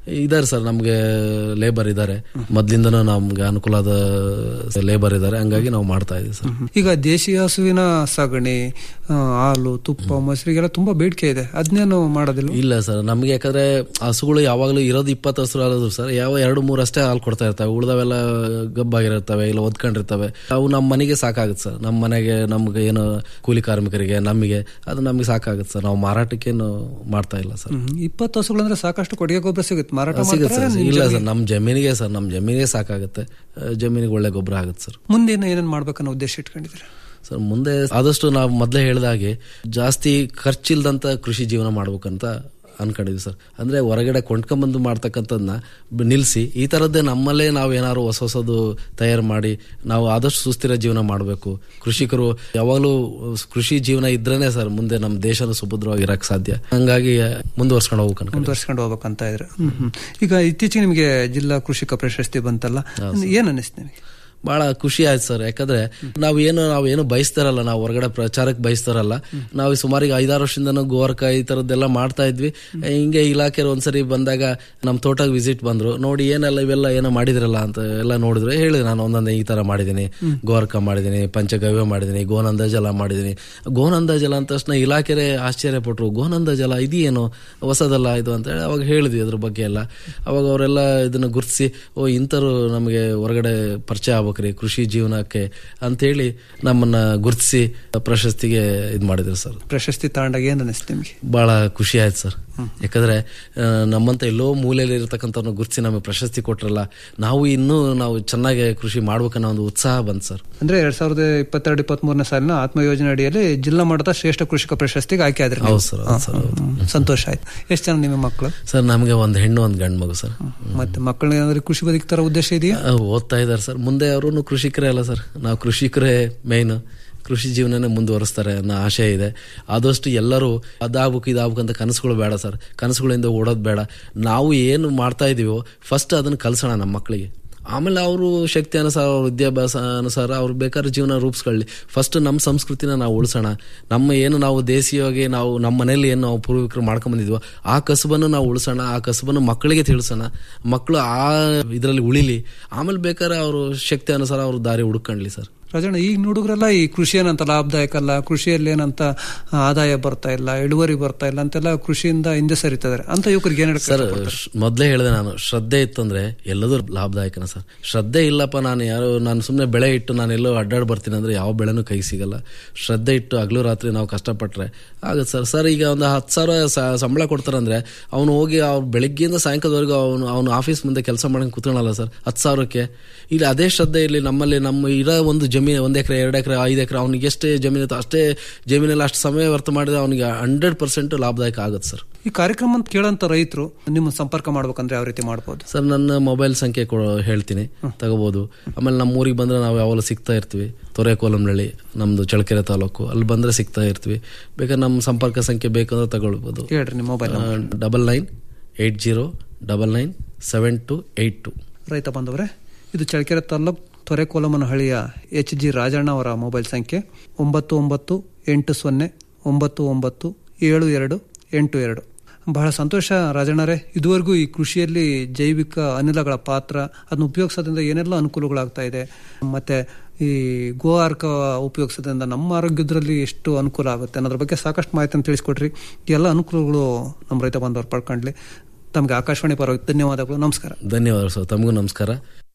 Speaker 22: ಇದಾರೆ ಸರ್ ನಮ್ಗೆ ಲೇಬರ್ ಇದ್ದಾರೆ ಮೊದ್ಲಿಂದನೂ ನಮ್ಗೆ ಅನುಕೂಲದ ಲೇಬರ್ ಇದ್ದಾರೆ ಹಂಗಾಗಿ ನಾವು ಮಾಡ್ತಾ ಇದೀವಿ ಸರ್
Speaker 21: ಈಗ ದೇಶೀಯ ಹಸುವಿನ ಸಗಣಿ ಆ, ಹಾಲು ತುಪ್ಪ ಮೊಸರಿಗೆಲ್ಲ ತುಂಬಾ ಬೇಡಿಕೆ ಇದೆ ಅದನ್ನೇನು ಮಾಡೋದಿಲ್ಲ
Speaker 22: ಇಲ್ಲ ಸರ್ ನಮ್ಗೆ ಯಾಕಂದ್ರೆ ಹಸುಗಳು ಯಾವಾಗಲೂ ಇರೋದು ಇಪ್ಪತ್ತು ಹಸು ಅಲ್ಲದು ಸರ್ ಯಾವ ಎರಡು ಮೂರು ಅಷ್ಟೇ ಹಾಲು ಕೊಡ್ತಾ ಇರ್ತವೆ ಉಳ್ದವೆಲ್ಲ ಗಬ್ಬಾಗಿರ್ತವೆ ಇಲ್ಲ ಒದ್ಕೊಂಡಿರ್ತವೆ ಅವು ನಮ್ಮ ಮನೆಗೆ ಸಾಕಾಗುತ್ತೆ ಸರ್ ನಮ್ಮ ಮನೆಗೆ ನಮ್ಗೆ ಏನು ಕೂಲಿ ಕಾರ್ಮಿಕರಿಗೆ ನಮಗೆ ಅದು ನಮಗೆ ಸಾಕಾಗುತ್ತೆ ಸರ್ ನಾವು ಮಾರಾಟಕ್ಕೇನು ಮಾಡ್ತಾ ಇಲ್ಲ ಸರ್
Speaker 21: ಹ್ಮ್. ಇಪ್ಪತ್ತು ಹಸುಗಳಂದ್ರೆ ಸಾಕಷ್ಟು ಕೊಡುಗೆ ಗೊಬ್ಬರ ಸಿಗುತ್ತೆ ಮಾರಾಟ
Speaker 22: ಸಿಗುತ್ತೆ
Speaker 21: ಮಾಡ್ತಾರಾ?
Speaker 22: ಸರ್
Speaker 21: ನಿಮ್
Speaker 22: ಇಲ್ಲ
Speaker 21: ಜಮೀನ್-
Speaker 22: ಸರ್ ನಮ್ಮ ಜಮೀನಿಗೆ ಸರ್ ನಮ್ಮ ಜಮೀನಿಗೆ ಸಾಕಾಗುತ್ತೆ ಆ, ಜಮೀನಿಗೆ ಒಳ್ಳೆ ಗೊಬ್ಬರ ಆಗುತ್ತೆ ಸರ್
Speaker 21: ಮುಂದೆ ಇನ್ನು ಏನೇನ್ ಮಾಡ್ಬೇಕನ್ನೋ ಉದ್ದೇಶ ಇಟ್ಕೊಂಡಿದ್ದೀರಾ
Speaker 22: ಸರ್ ಮುಂದೆ ಆದಷ್ಟು ನಾವು ಮೊದಲೇ ಹೇಳಿದ ಹಾಗೆ ಜಾಸ್ತಿ ಖರ್ಚಿಲ್ದಂತ ಕೃಷಿ ಜೀವನ ಮಾಡ್ಬೇಕಂತ ಅನ್ಕೊಂಡಿದ್ವಿ ಸರ್ ಅಂದ್ರೆ ಹೊರಗಡೆ ಕೊಂಡ್ಕೊಂಬಂದು ಮಾಡ್ತಕ್ಕಂಥದ್ದನ್ನ ಬ- ನಿಲ್ಲಿಸಿ ಈ ಥರದ್ದೇ ನಮ್ಮಲ್ಲೇ ನಾವು ಏನಾದ್ರು ಹೊಸ ಹೊಸದು ತಯಾರು ಮಾಡಿ ನಾವು ಆದಷ್ಟು ಸುಸ್ಥಿರ ಜೀವನ ಮಾಡಬೇಕು ಕೃಷಿಕರು ಯಾವಾಗಲೂ ಕೃಷಿ ಜೀವನ ಇದ್ರೇನೆ ಸರ್ ಮುಂದೆ ನಮ್ಮ ದೇಶನ ಸುಭದ್ರವಾಗಿ ಇರಕ್ಕೆ ಸಾಧ್ಯ ಹಂಗಾಗಿ ಮುಂದುವರ್ಸ್ಕೊಂಡು ಹೋಗ್ಬೇಕು ಅನ್ಕೊಂಡಿದ್ದೀವಿ.
Speaker 21: ಮುಂದುವರ್ಸ್ಕೊಂಡು ಹೋಗ್ಬೇಕಂತ ಇದ್ರೆ ಹ್ಮ್, ಹ್ಮ್. ಈಗ ಇತ್ತೀಚೆಗೆ ನಿಮಗೆ ಜಿಲ್ಲಾ ಕೃಷಿಕ ಪ್ರಶಸ್ತಿ ಬಂತಲ್ಲ ಏನ್ ಅನಿಸ್ತು ನಿಮಗೆ
Speaker 22: ಬಹಳ ಖುಷಿ ಆಯ್ತು ಸರ್ ಯಾಕಂದ್ರೆ ನಾವು ಏನು ನಾವು ಏನು ಬಯಸ್ತಾರಲ್ಲ ನಾವು ಹೊರಗಡೆ ಪ್ರಚಾರಕ್ಕೆ ಬಯಸ್ತಾರಲ್ಲ ನಾವು ಸುಮಾರಿಗೆ ಐದಾರು ವರ್ಷದಿಂದನೂ ಗೋರ್ಕ ಈ ತರದ್ದೆಲ್ಲ ಮಾಡ್ತಾ ಇದ್ವಿ ಹಿಂಗೆ ಇಲಾಖೆಯವ್ರು ಒಂದ್ಸರಿ ಬಂದಾಗ ನಮ್ಮ ತೋಟಕ್ಕೆ ವಿಸಿಟ್ ಬಂದ್ರು ನೋಡಿ ಏನೆಲ್ಲ ಇವೆಲ್ಲ ಏನೋ ಮಾಡಿದ್ರಲ್ಲ ಅಂತ ಎಲ್ಲ ನೋಡಿದ್ರು ಹೇಳಿದೆ ನಾನು ಒಂದೊಂದೇ ಈ ತರ ಮಾಡಿದ್ದೀನಿ ಗೋರ್ಕ ಮಾಡಿದ್ದೀನಿ ಪಂಚಗವ್ಯ ಮಾಡಿದ್ದೀನಿ ಗೋನಂದ ಜಲ ಮಾಡಿದ್ದೀನಿ ಗೋನಂದ ಜಲ ಅಂತ ತಕ್ಷಣ ಇಲಾಖೆರೇ ಆಶ್ಚರ್ಯಪಟ್ರು ಗೋನಂದ ಜಲ ಇದೇನು ಹೊಸದಲ್ಲ ಇದು ಅಂತ ಹೇಳಿ ಅವಾಗ ಹೇಳಿದ್ವಿ ಅದ್ರ ಬಗ್ಗೆ ಎಲ್ಲ ಅವಾಗ ಅವರೆಲ್ಲ ಇದನ್ನ ಗುರುತಿಸಿ ಓ ಇಂಥರು ನಮಗೆ ಹೊರಗಡೆ ಪರಿಚಯ ಆಗ್ಬೇಕ್ರಿ ಕೃಷಿ ಜೀವನಕ್ಕೆ ಅಂತೇಳಿ ನಮ್ಮನ್ನ ಗುರುತಿಸಿ ಪ್ರಶಸ್ತಿಗೆ ಇದು ಮಾಡಿದ್ರು ಸರ್
Speaker 21: ಪ್ರಶಸ್ತಿ ತಗೊಂಡಾಗ ಏನ್ ಅನಿಸ್ತು ನಿಮಗೆ
Speaker 22: ಬಹಳ ಖುಷಿ ಆಯ್ತು ಸರ್ ಯಾಕಂದ್ರೆ ಆ, ನಮ್ಮಂತ ಎಲ್ಲೋ ಮೂಲೆಯಲ್ಲಿ ಇರತಕ್ಕಂಥವ್ರನ್ನ ಗುರುತಿಸಿ ನಮಗೆ ಪ್ರಶಸ್ತಿ ಕೊಟ್ರಲ್ಲ ನಾವು ಇನ್ನೂ ನಾವು ಚೆನ್ನಾಗಿ ಕೃಷಿ ಮಾಡ್ಬೇಕನ್ನೋ ಒಂದು ಉತ್ಸಾಹ ಬಂತು ಸರ್
Speaker 21: ಅಂದ್ರೆ ಎರಡ್ ಸಾವಿರದ ಇಪ್ಪತ್ತೆರಡು ಇಪ್ಪತ್ತ್ ಮೂರನೇ ಸಾಲಿನ ಆತ್ಮ ಯೋಜನೆ ಅಡಿಯಲ್ಲಿ ಜಿಲ್ಲಾ ಮಟ್ಟದ ಶ್ರೇಷ್ಠ ಕೃಷಿಕ ಪ್ರಶಸ್ತಿಗೆ ಆಯ್ಕೆ ಆದ್ರಿ ನೀವು.
Speaker 22: ಹೌದು ಸರ್, ಹೌದು ಸರ್,
Speaker 21: ಹಾ, ಹ್ಮ್. ಸಂತೋಷ ಆಯ್ತು ಎಷ್ಟು ಜನ ನಿಮ್ಮ ಮಕ್ಕಳು
Speaker 22: ಸರ್ ನಮಗೆ ಒಂದು ಹೆಣ್ಣು ಒಂದು ಗಂಡು ಮಗು ಸರ್
Speaker 21: ಮತ್ತೆ ಮಕ್ಕಳನ್ನ ಏನಾದ್ರು ಕೃಷಿ ಬದುಕಿ ತರ ಉದ್ದೇಶ ಇದೆಯಾ
Speaker 22: ಆ, ಓದ್ತಾ ಇದ್ದಾರೆ ಸರ್ ಮುಂದೆ ಅವರು ಕೃಷಿಕರೇ ಅಲ್ಲ ಸರ್ ನಾವು ಕೃಷಿಕರೇ ಮೇಯ್ನ್ ಕೃಷಿ ಜೀವನನೇ ಮುಂದುವರಿಸ್ತಾರೆ ಅನ್ನೋ ಆಶೆ ಇದೆ ಆದಷ್ಟು ಎಲ್ಲರೂ ಅದಾಗ್ಬೇಕು ಇದಾಗ್ಬೇಕು ಅಂತ ಕನಸುಗಳು ಬೇಡ ಸರ್ ಕನಸುಗಳಿಂದ ಓಡೋದು ಬೇಡ ನಾವು ಏನು ಮಾಡ್ತಾ ಇದೀವೋ ಫಸ್ಟ್ ಅದನ್ನ ಕಲ್ಸೋಣ ನಮ್ಮ ಮಕ್ಕಳಿಗೆ ಆಮೇಲೆ ಅವರು ಶಕ್ತಿ ಅನುಸಾರ ಅವ್ರ ವಿದ್ಯಾಭ್ಯಾಸ ಅನುಸಾರ ಅವ್ರು ಬೇಕಾದ್ರೆ ಜೀವನ ರೂಪಿಸ್ಕೊಳ್ಳಿ ಫಸ್ಟ್ ನಮ್ಮ ಸಂಸ್ಕೃತಿನ ನಾವು ಉಳಿಸೋಣ ನಮ್ಮ ಏನು ನಾವು ದೇಶೀಯವಾಗಿ ನಾವು ನಮ್ಮ ಮನೇಲಿ ಏನು ನಾವು ಪೂರ್ವಿಕರು ಮಾಡ್ಕೊಂಡ್ ಬಂದಿದ್ವೋ ಆ ಕಸಬನ್ನು ನಾವು ಉಳಿಸೋಣ ಆ ಕಸಬನ್ನು ಮಕ್ಕಳಿಗೆ ತಿಳಿಸೋಣ ಮಕ್ಕಳು ಆ ಇದರಲ್ಲಿ ಉಳಿಲಿ ಆಮೇಲೆ ಬೇಕಾದ್ರೆ ಅವರು ಶಕ್ತಿ ಅನುಸಾರ ಅವ್ರ ದಾರಿ ಹುಡುಕೊಂಡ್ಲಿ ಸರ್
Speaker 21: ರಾಜಣ್ಣ ಈಗ ನೋಡಿದ್ರಲ್ಲ ಈ ಕೃಷಿ ಏನಂತ ಲಾಭದಾಯಕ ಅಲ್ಲ ಕೃಷಿಯಲ್ಲಿ ಏನಂತ ಆದಾಯ ಬರ್ತಾ ಇಲ್ಲ ಇಳುವರಿ ಬರ್ತಾ ಇಲ್ಲ ಅಂತೆಲ್ಲ ಕೃಷಿಯಿಂದ ಹಿಂದೆ ಸರಿತಿದ್ದಾರೆ ಅಂತ ಯುವಕರಿಗೆ ಏನ್
Speaker 22: ಸರ್ ಮೊದಲೇ ಹೇಳಿದೆ ನಾನು ಶ್ರದ್ಧೆ ಇತ್ತಂದ್ರೆ ಎಲ್ಲದೂ ಲಾಭದಾಯಕನ ಸರ್ ಶ್ರದ್ಧೆ ಇಲ್ಲಪ್ಪ ನಾನು ಯಾರು ನಾನು ಸುಮ್ಮನೆ ಬೆಳೆ ಇಟ್ಟು ನಾನು ಎಲ್ಲೋ ಅಡ್ಡಾಡ್ ಬರ್ತೀನಿ ಅಂದ್ರೆ ಯಾವ ಬೆಳೆನೂ ಕೈ ಸಿಗಲ್ಲ ಶ್ರದ್ಧೆ ಇಟ್ಟು ಹಗಲು ರಾತ್ರಿ ನಾವು ಕಷ್ಟಪಟ್ರೆ ಆಗುತ್ತೆ ಸರ್ ಸರ್ ಈಗ ಒಂದು ಹತ್ತು ಸಾವಿರ ಸ- ಸಂಬಳ ಕೊಡ್ತಾರಂದ್ರೆ ಅವನು ಹೋಗಿ ಅವ್ರು ಬೆಳಿಗ್ಗೆಯಿಂದ ಸಾಯಂಕಾಲದವರೆಗೂ ಅವನು ಅವನು ಆಫೀಸ್ ಮುಂದೆ ಕೆಲಸ ಮಾಡಂಗೆ ಕೂತ್ಕೊಳ್ಳಲ್ಲ ಸರ್ ಹತ್ತು ಸಾವಿರಕ್ಕೆ ಇಲ್ಲಿ ಅದೇ ಶ್ರದ್ಧೆ ಇರಲಿ ನಮ್ಮಲ್ಲಿ ನಮ್ಮ ಇರೋ ಒಂದು ಜಮೀನು ಒಂದು ಎಕರೆ ಎರಡು ಎಕರೆ ಐದು ಎಕರೆ ಅವ್ನಿಗೆ ಎಷ್ಟೇ ಜಮೀನು ಇತ್ತು ಅಷ್ಟೇ ಜಮೀನಲ್ಲಿ ಅಷ್ಟು ಸಮಯ ವ್ಯರ್ಥ ಮಾಡಿದ್ರೆ ಅವನಿಗೆ ಹಂಡ್ರೆಡ್ ಪರ್ಸೆಂಟ್ ಲಾಭದಾಯಕ ಆಗುತ್ತೆ ಸರ್
Speaker 21: ಈ ಕಾರ್ಯಕ್ರಮ ಅಂತ ಕೇಳಂತ ರೈತರು ನಿಮ್ಮ ಸಂಪರ್ಕ ಮಾಡ್ಬೇಕಂದ್ರೆ ಯಾವ ರೀತಿ ಮಾಡ್ಬೋದು
Speaker 22: ಸರ್ ನನ್ನ ಮೊಬೈಲ್ ಸಂಖ್ಯೆ ಕೊಡೋ ಹೇಳ್ತೀನಿ ತಗೋಬಹುದು ಆಮೇಲೆ ನಮ್ಮ ಊರಿಗೆ ಬಂದ್ರೆ ನಾವು ಯಾವಾಗಲೂ ಸಿಗ್ತಾ ಇರ್ತೀವಿ ತೊರೆಕೋಲಂನಳ್ಳಿ ನಮ್ದು ಚಳ್ಳಕೆರೆ ತಾಲೂಕು ಅಲ್ಲಿ ಬಂದ್ರೆ ಸಿಗ್ತಾ ಇರ್ತೀವಿ ಬೇಕಾದ್ರೆ ನಮ್ಮ ಸಂಪರ್ಕ ಸಂಖ್ಯೆ ಬೇಕಂದ್ರೆ ತಗೊಳ್ಬೋದು
Speaker 21: ಹೇಳ್ರಿ ನಿಮ್ಮ mobile
Speaker 22: double nine eight zero double nine seven two eight two
Speaker 21: ರೈತ ಬಂದವರೇ ಇದು ಚಳ್ಳಕೆರೆ ತಾಲ್ಲೂಕು ತೊರೆಕೋಲಮನಹಳ್ಳಿಯ ಎಚ್ ಜಿ ರಾಜಣ್ಣ ಅವರ ಮೊಬೈಲ್ ಸಂಖ್ಯೆ ಒಂಬತ್ತು ಒಂಬತ್ತು ಎಂಟು ಸೊನ್ನೆ ಒಂಬತ್ತು ಒಂಬತ್ತು ಏಳು ಎರಡು ಎಂಟು ಎರಡು ಬಹಳ ಸಂತೋಷ ರಾಜಣ್ಣರೇ ಇದುವರೆಗೂ ಈ ಕೃಷಿಯಲ್ಲಿ ಜೈವಿಕ ಅನಿಲಗಳ ಪಾತ್ರ ಅದನ್ನ ಉಪಯೋಗಿಸೋದ್ರಿಂದ ಏನೆಲ್ಲ ಅನುಕೂಲಗಳಾಗ್ತಾ ಇದೆ ಮತ್ತೆ ಈ ಗೋ ಅರ್ಕ ಉಪಯೋಗಿಸೋದ್ರಿಂದ ನಮ್ಮ ಆರೋಗ್ಯದಲ್ಲಿ ಎಷ್ಟು ಅನುಕೂಲ ಆಗುತ್ತೆ ಅನ್ನೋದ್ರ ಬಗ್ಗೆ ಸಾಕಷ್ಟು ಮಾಹಿತಿಯನ್ನು ತಿಳಿಸ್ಕೊಟ್ರಿ ಈ ಎಲ್ಲ ಅನುಕೂಲಗಳು ನಮ್ಮ ರೈತ ಬಾಂಧವರು ಪಡ್ಕೊಂಡ್ಲಿ ತಮಗೆ ಆಕಾಶವಾಣಿ ಪರವಾಗಿ ಧನ್ಯವಾದಗಳು ನಮಸ್ಕಾರ
Speaker 22: ಧನ್ಯವಾದ ಸರ್ ತಮಗೂ ನಮಸ್ಕಾರ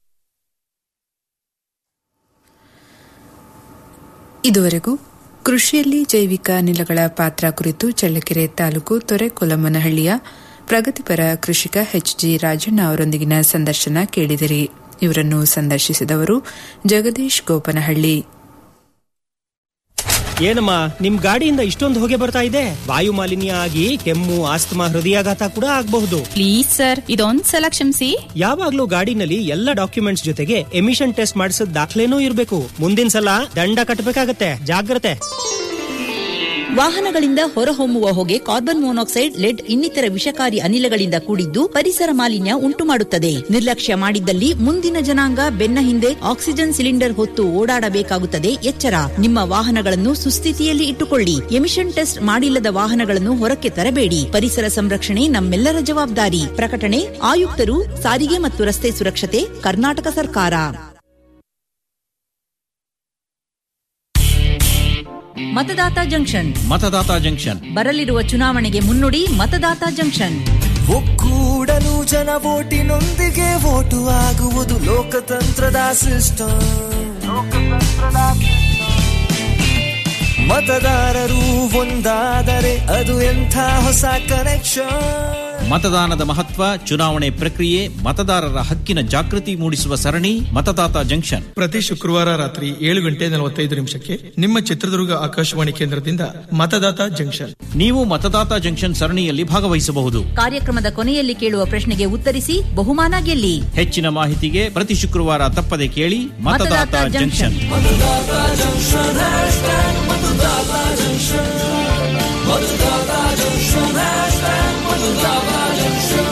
Speaker 10: ಇದುವರೆಗೂ ಕೃಷಿಯಲ್ಲಿ ಜೈವಿಕ ಅನಿಲಗಳ ಪಾತ್ರ ಕುರಿತು ಚಳ್ಳಕೆರೆ ತಾಲೂಕು ತೊರೆಕೊಲಮ್ಮನಹಳ್ಳಿಯ ಪ್ರಗತಿಪರ ಕೃಷಿಕ ಎಚ್ ಜಿ ರಾಜಣ್ಣ ಅವರೊಂದಿಗಿನ ಸಂದರ್ಶನ ಕೇಳಿದಿರಿ ಇವರನ್ನು ಸಂದರ್ಶಿಸಿದವರು ಜಗದೀಶ್ ಗೋಪನಹಳ್ಳಿ
Speaker 1: ಏನಮ್ಮ ನಿಮ್ ಗಾಡಿಯಿಂದ ಇಷ್ಟೊಂದು ಹೊಗೆ ಬರ್ತಾ ಇದೆ ವಾಯು ಮಾಲಿನ್ಯ ಆಗಿ ಕೆಮ್ಮು ಆಸ್ತಮಾ ಹೃದಯಾಘಾತ ಕೂಡ ಆಗಬಹುದು
Speaker 19: ಪ್ಲೀಸ್ ಸರ್ ಇದೊಂದ್ ಸಲ ಕ್ಷಮಿಸಿ
Speaker 1: ಯಾವಾಗ್ಲೂ ಗಾಡಿನಲ್ಲಿ ಎಲ್ಲ ಡಾಕ್ಯುಮೆಂಟ್ಸ್ ಜೊತೆಗೆ ಎಮಿಷನ್ ಟೆಸ್ಟ್ ಮಾಡಿಸಿದ ದಾಖಲೆನೂ ಇರಬೇಕು ಮುಂದಿನ ಸಲ ದಂಡ ಕಟ್ಟಬೇಕಾಗತ್ತೆ ಜಾಗ್ರತೆ
Speaker 12: ವಾಹನಗಳಿಂದ ಹೊರಹೊಮ್ಮುವ ಹೊಗೆ ಕಾರ್ಬನ್ ಮೊನಾಕ್ಸೈಡ್ ಲೆಡ್ ಇನ್ನಿತರ ವಿಷಕಾರಿ ಅನಿಲಗಳಿಂದ ಕೂಡಿದ್ದು ಪರಿಸರ ಮಾಲಿನ್ಯ ಉಂಟು ಮಾಡುತ್ತದೆ ನಿರ್ಲಕ್ಷ್ಯ ಮಾಡಿದ್ದಲ್ಲಿ ಮುಂದಿನ ಜನಾಂಗ ಬೆನ್ನ ಹಿಂದೆ ಆಕ್ಸಿಜನ್ ಸಿಲಿಂಡರ್ ಹೊತ್ತು ಓಡಾಡಬೇಕಾಗುತ್ತದೆ ಎಚ್ಚರ ನಿಮ್ಮ ವಾಹನಗಳನ್ನು ಸುಸ್ಥಿತಿಯಲ್ಲಿ ಇಟ್ಟುಕೊಳ್ಳಿ ಎಮಿಷನ್ ಟೆಸ್ಟ್ ಮಾಡಿಲ್ಲದ ವಾಹನಗಳನ್ನು ಹೊರಕ್ಕೆ ತರಬೇಡಿ ಪರಿಸರ ಸಂರಕ್ಷಣೆ ನಮ್ಮೆಲ್ಲರ ಜವಾಬ್ದಾರಿ ಪ್ರಕಟಣೆ ಆಯುಕ್ತರು ಸಾರಿಗೆ ಮತ್ತು ರಸ್ತೆ ಸುರಕ್ಷತೆ ಕರ್ನಾಟಕ ಸರ್ಕಾರ ಮತದಾತ ಜಂಕ್ಷನ್
Speaker 2: ಮತದಾತ ಜಂಕ್ಷನ್
Speaker 12: ಬರಲಿರುವ ಚುನಾವಣೆಗೆ ಮುನ್ನುಡಿ ಮತದಾತ ಜಂಕ್ಷನ್
Speaker 3: ಒಕ್ಕೂಡಲು ಜನ ಓಟಿನೊಂದಿಗೆ ಓಟು ಆಗುವುದು ಲೋಕತಂತ್ರದ ಸಿಸ್ಟಮ್ ಮತದಾರರು ಒಂದಾದರೆ ಅದು ಎಂಥ ಹೊಸ ಕನೆಕ್ಷನ್
Speaker 2: ಮತದಾನದ ಮಹತ್ವ ಚುನಾವಣೆ ಪ್ರಕ್ರಿಯೆ ಮತದಾರರ ಹಕ್ಕಿನ ಜಾಗೃತಿ ಮೂಡಿಸುವ ಸರಣಿ ಮತದಾತ ಜಂಕ್ಷನ್
Speaker 23: ಪ್ರತಿ ಶುಕ್ರವಾರ ರಾತ್ರಿ ಏಳು ಗಂಟೆ ನಲವತ್ತೈದು ನಿಮಿಷಕ್ಕೆ ನಿಮ್ಮ ಚಿತ್ರದುರ್ಗ ಆಕಾಶವಾಣಿ ಕೇಂದ್ರದಿಂದ ಮತದಾತ ಜಂಕ್ಷನ್
Speaker 2: ನೀವು ಮತದಾತ ಜಂಕ್ಷನ್ ಸರಣಿಯಲ್ಲಿ ಭಾಗವಹಿಸಬಹುದು
Speaker 12: ಕಾರ್ಯಕ್ರಮದ ಕೊನೆಯಲ್ಲಿ ಕೇಳುವ ಪ್ರಶ್ನೆಗೆ ಉತ್ತರಿಸಿ ಬಹುಮಾನ ಗೆಲ್ಲಿ
Speaker 2: ಹೆಚ್ಚಿನ ಮಾಹಿತಿಗೆ ಪ್ರತಿ ಶುಕ್ರವಾರ ತಪ್ಪದೆ ಕೇಳಿ ಮತದಾತ
Speaker 12: ಮತದಾತ
Speaker 2: ಜಂಕ್ಷನ್
Speaker 3: ಮತದಾತ ಜಂಕ್ಷನ್ hashtag ಮತದಾತ ಜಂಕ್ಷನ್ ಮತದಾತ ಜಂಕ್ಷನ್ hashtag ಮತದಾತ ಜಂಕ್ಷನ್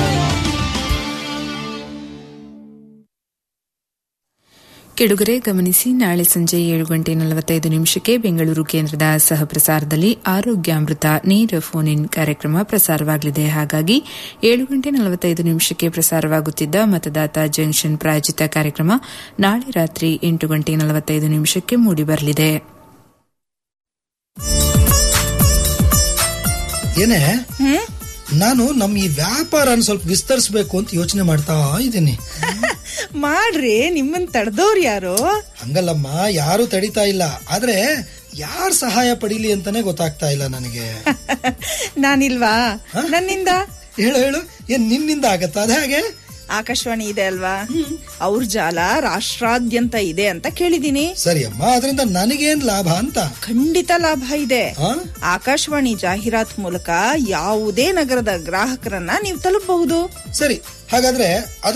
Speaker 10: ಕೆಡುಗರೆ ಗಮನಿಸಿ ನಾಳೆ ಸಂಜೆ ಏಳು ಗಂಟೆ ನಲವತ್ತೈದು ನಿಮಿಷಕ್ಕೆ ಬೆಂಗಳೂರು ಕೇಂದ್ರದ ಸಹ ಪ್ರಸಾರದಲ್ಲಿ ಆರೋಗ್ಯಾಮೃತ ನೇರ ಫೋನ್ ಇನ್ ಕಾರ್ಯಕ್ರಮ ಪ್ರಸಾರವಾಗಲಿದೆ ಹಾಗಾಗಿ ಏಳು ಗಂಟೆ ನಲವತ್ತೈದು ನಿಮಿಷಕ್ಕೆ ಪ್ರಸಾರವಾಗುತ್ತಿದ್ದ ಮತದಾತ ಜಂಕ್ಷನ್ ಪ್ರಾಯೋಜಿತ ಕಾರ್ಯಕ್ರಮ ನಾಳೆ ರಾತ್ರಿ ಎಂಟು ಗಂಟೆ ನಲವತ್ತೈದು ನಿಮಿಷಕ್ಕೆ ಮೂಡಿಬರಲಿದೆ
Speaker 24: ಏನೇ ನಾನು ನಮ್ಮ ಈ ವ್ಯಾಪಾರನ ಸ್ವಲ್ಪ ವಿಸ್ತರಿಸಬೇಕು ಅಂತ ಯೋಚನೆ ಮಾಡ್ತಾ ಇದ್ದೀನಿ
Speaker 6: ಮಾಡ್ರಿ ನಿಮ್ಮನ್ ತಡೆದವ್ರು ಯಾರು
Speaker 24: ಹಂಗಲ್ಲಮ್ಮ ಯಾರು ತಡಿತಾ ಇಲ್ಲ ಆದ್ರೆ ಯಾರ್ ಸಹಾಯ ಪಡೀಲಿ ಅಂತಾನೆ ಗೊತ್ತಾಗ್ತಾ ಇಲ್ಲ ನನಗೆ
Speaker 6: ನಾನಿಲ್ವಾ ನನ್ನಿಂದ
Speaker 24: ಹೇಳು ಹೇಳು ಏನ್ ನಿನ್ನಿಂದ ಆಗತ್ತಾ ಅದ ಹಾಗೆ
Speaker 6: ಆಕಾಶವಾಣಿ ಇದೆ ಅಲ್ವಾ ಅವ್ರ ಜಾಲ ರಾಷ್ಟ್ರಾದ್ಯಂತ ಇದೆ ಅಂತ ಕೇಳಿದೀನಿ
Speaker 24: ಸರಿ ಅಮ್ಮ ಅದರಿಂದ ನನಗೇನ್ ಲಾಭ ಅಂತ
Speaker 6: ಖಂಡಿತ ಲಾಭ ಇದೆ ಆಕಾಶವಾಣಿ ಜಾಹೀರಾತ್ ಮೂಲಕ ಯಾವುದೇ ನಗರದ ಗ್ರಾಹಕರನ್ನ ನೀವು ತಲುಪಬಹುದು
Speaker 24: ಸರಿ ಹಾಗಾದ್ರೆ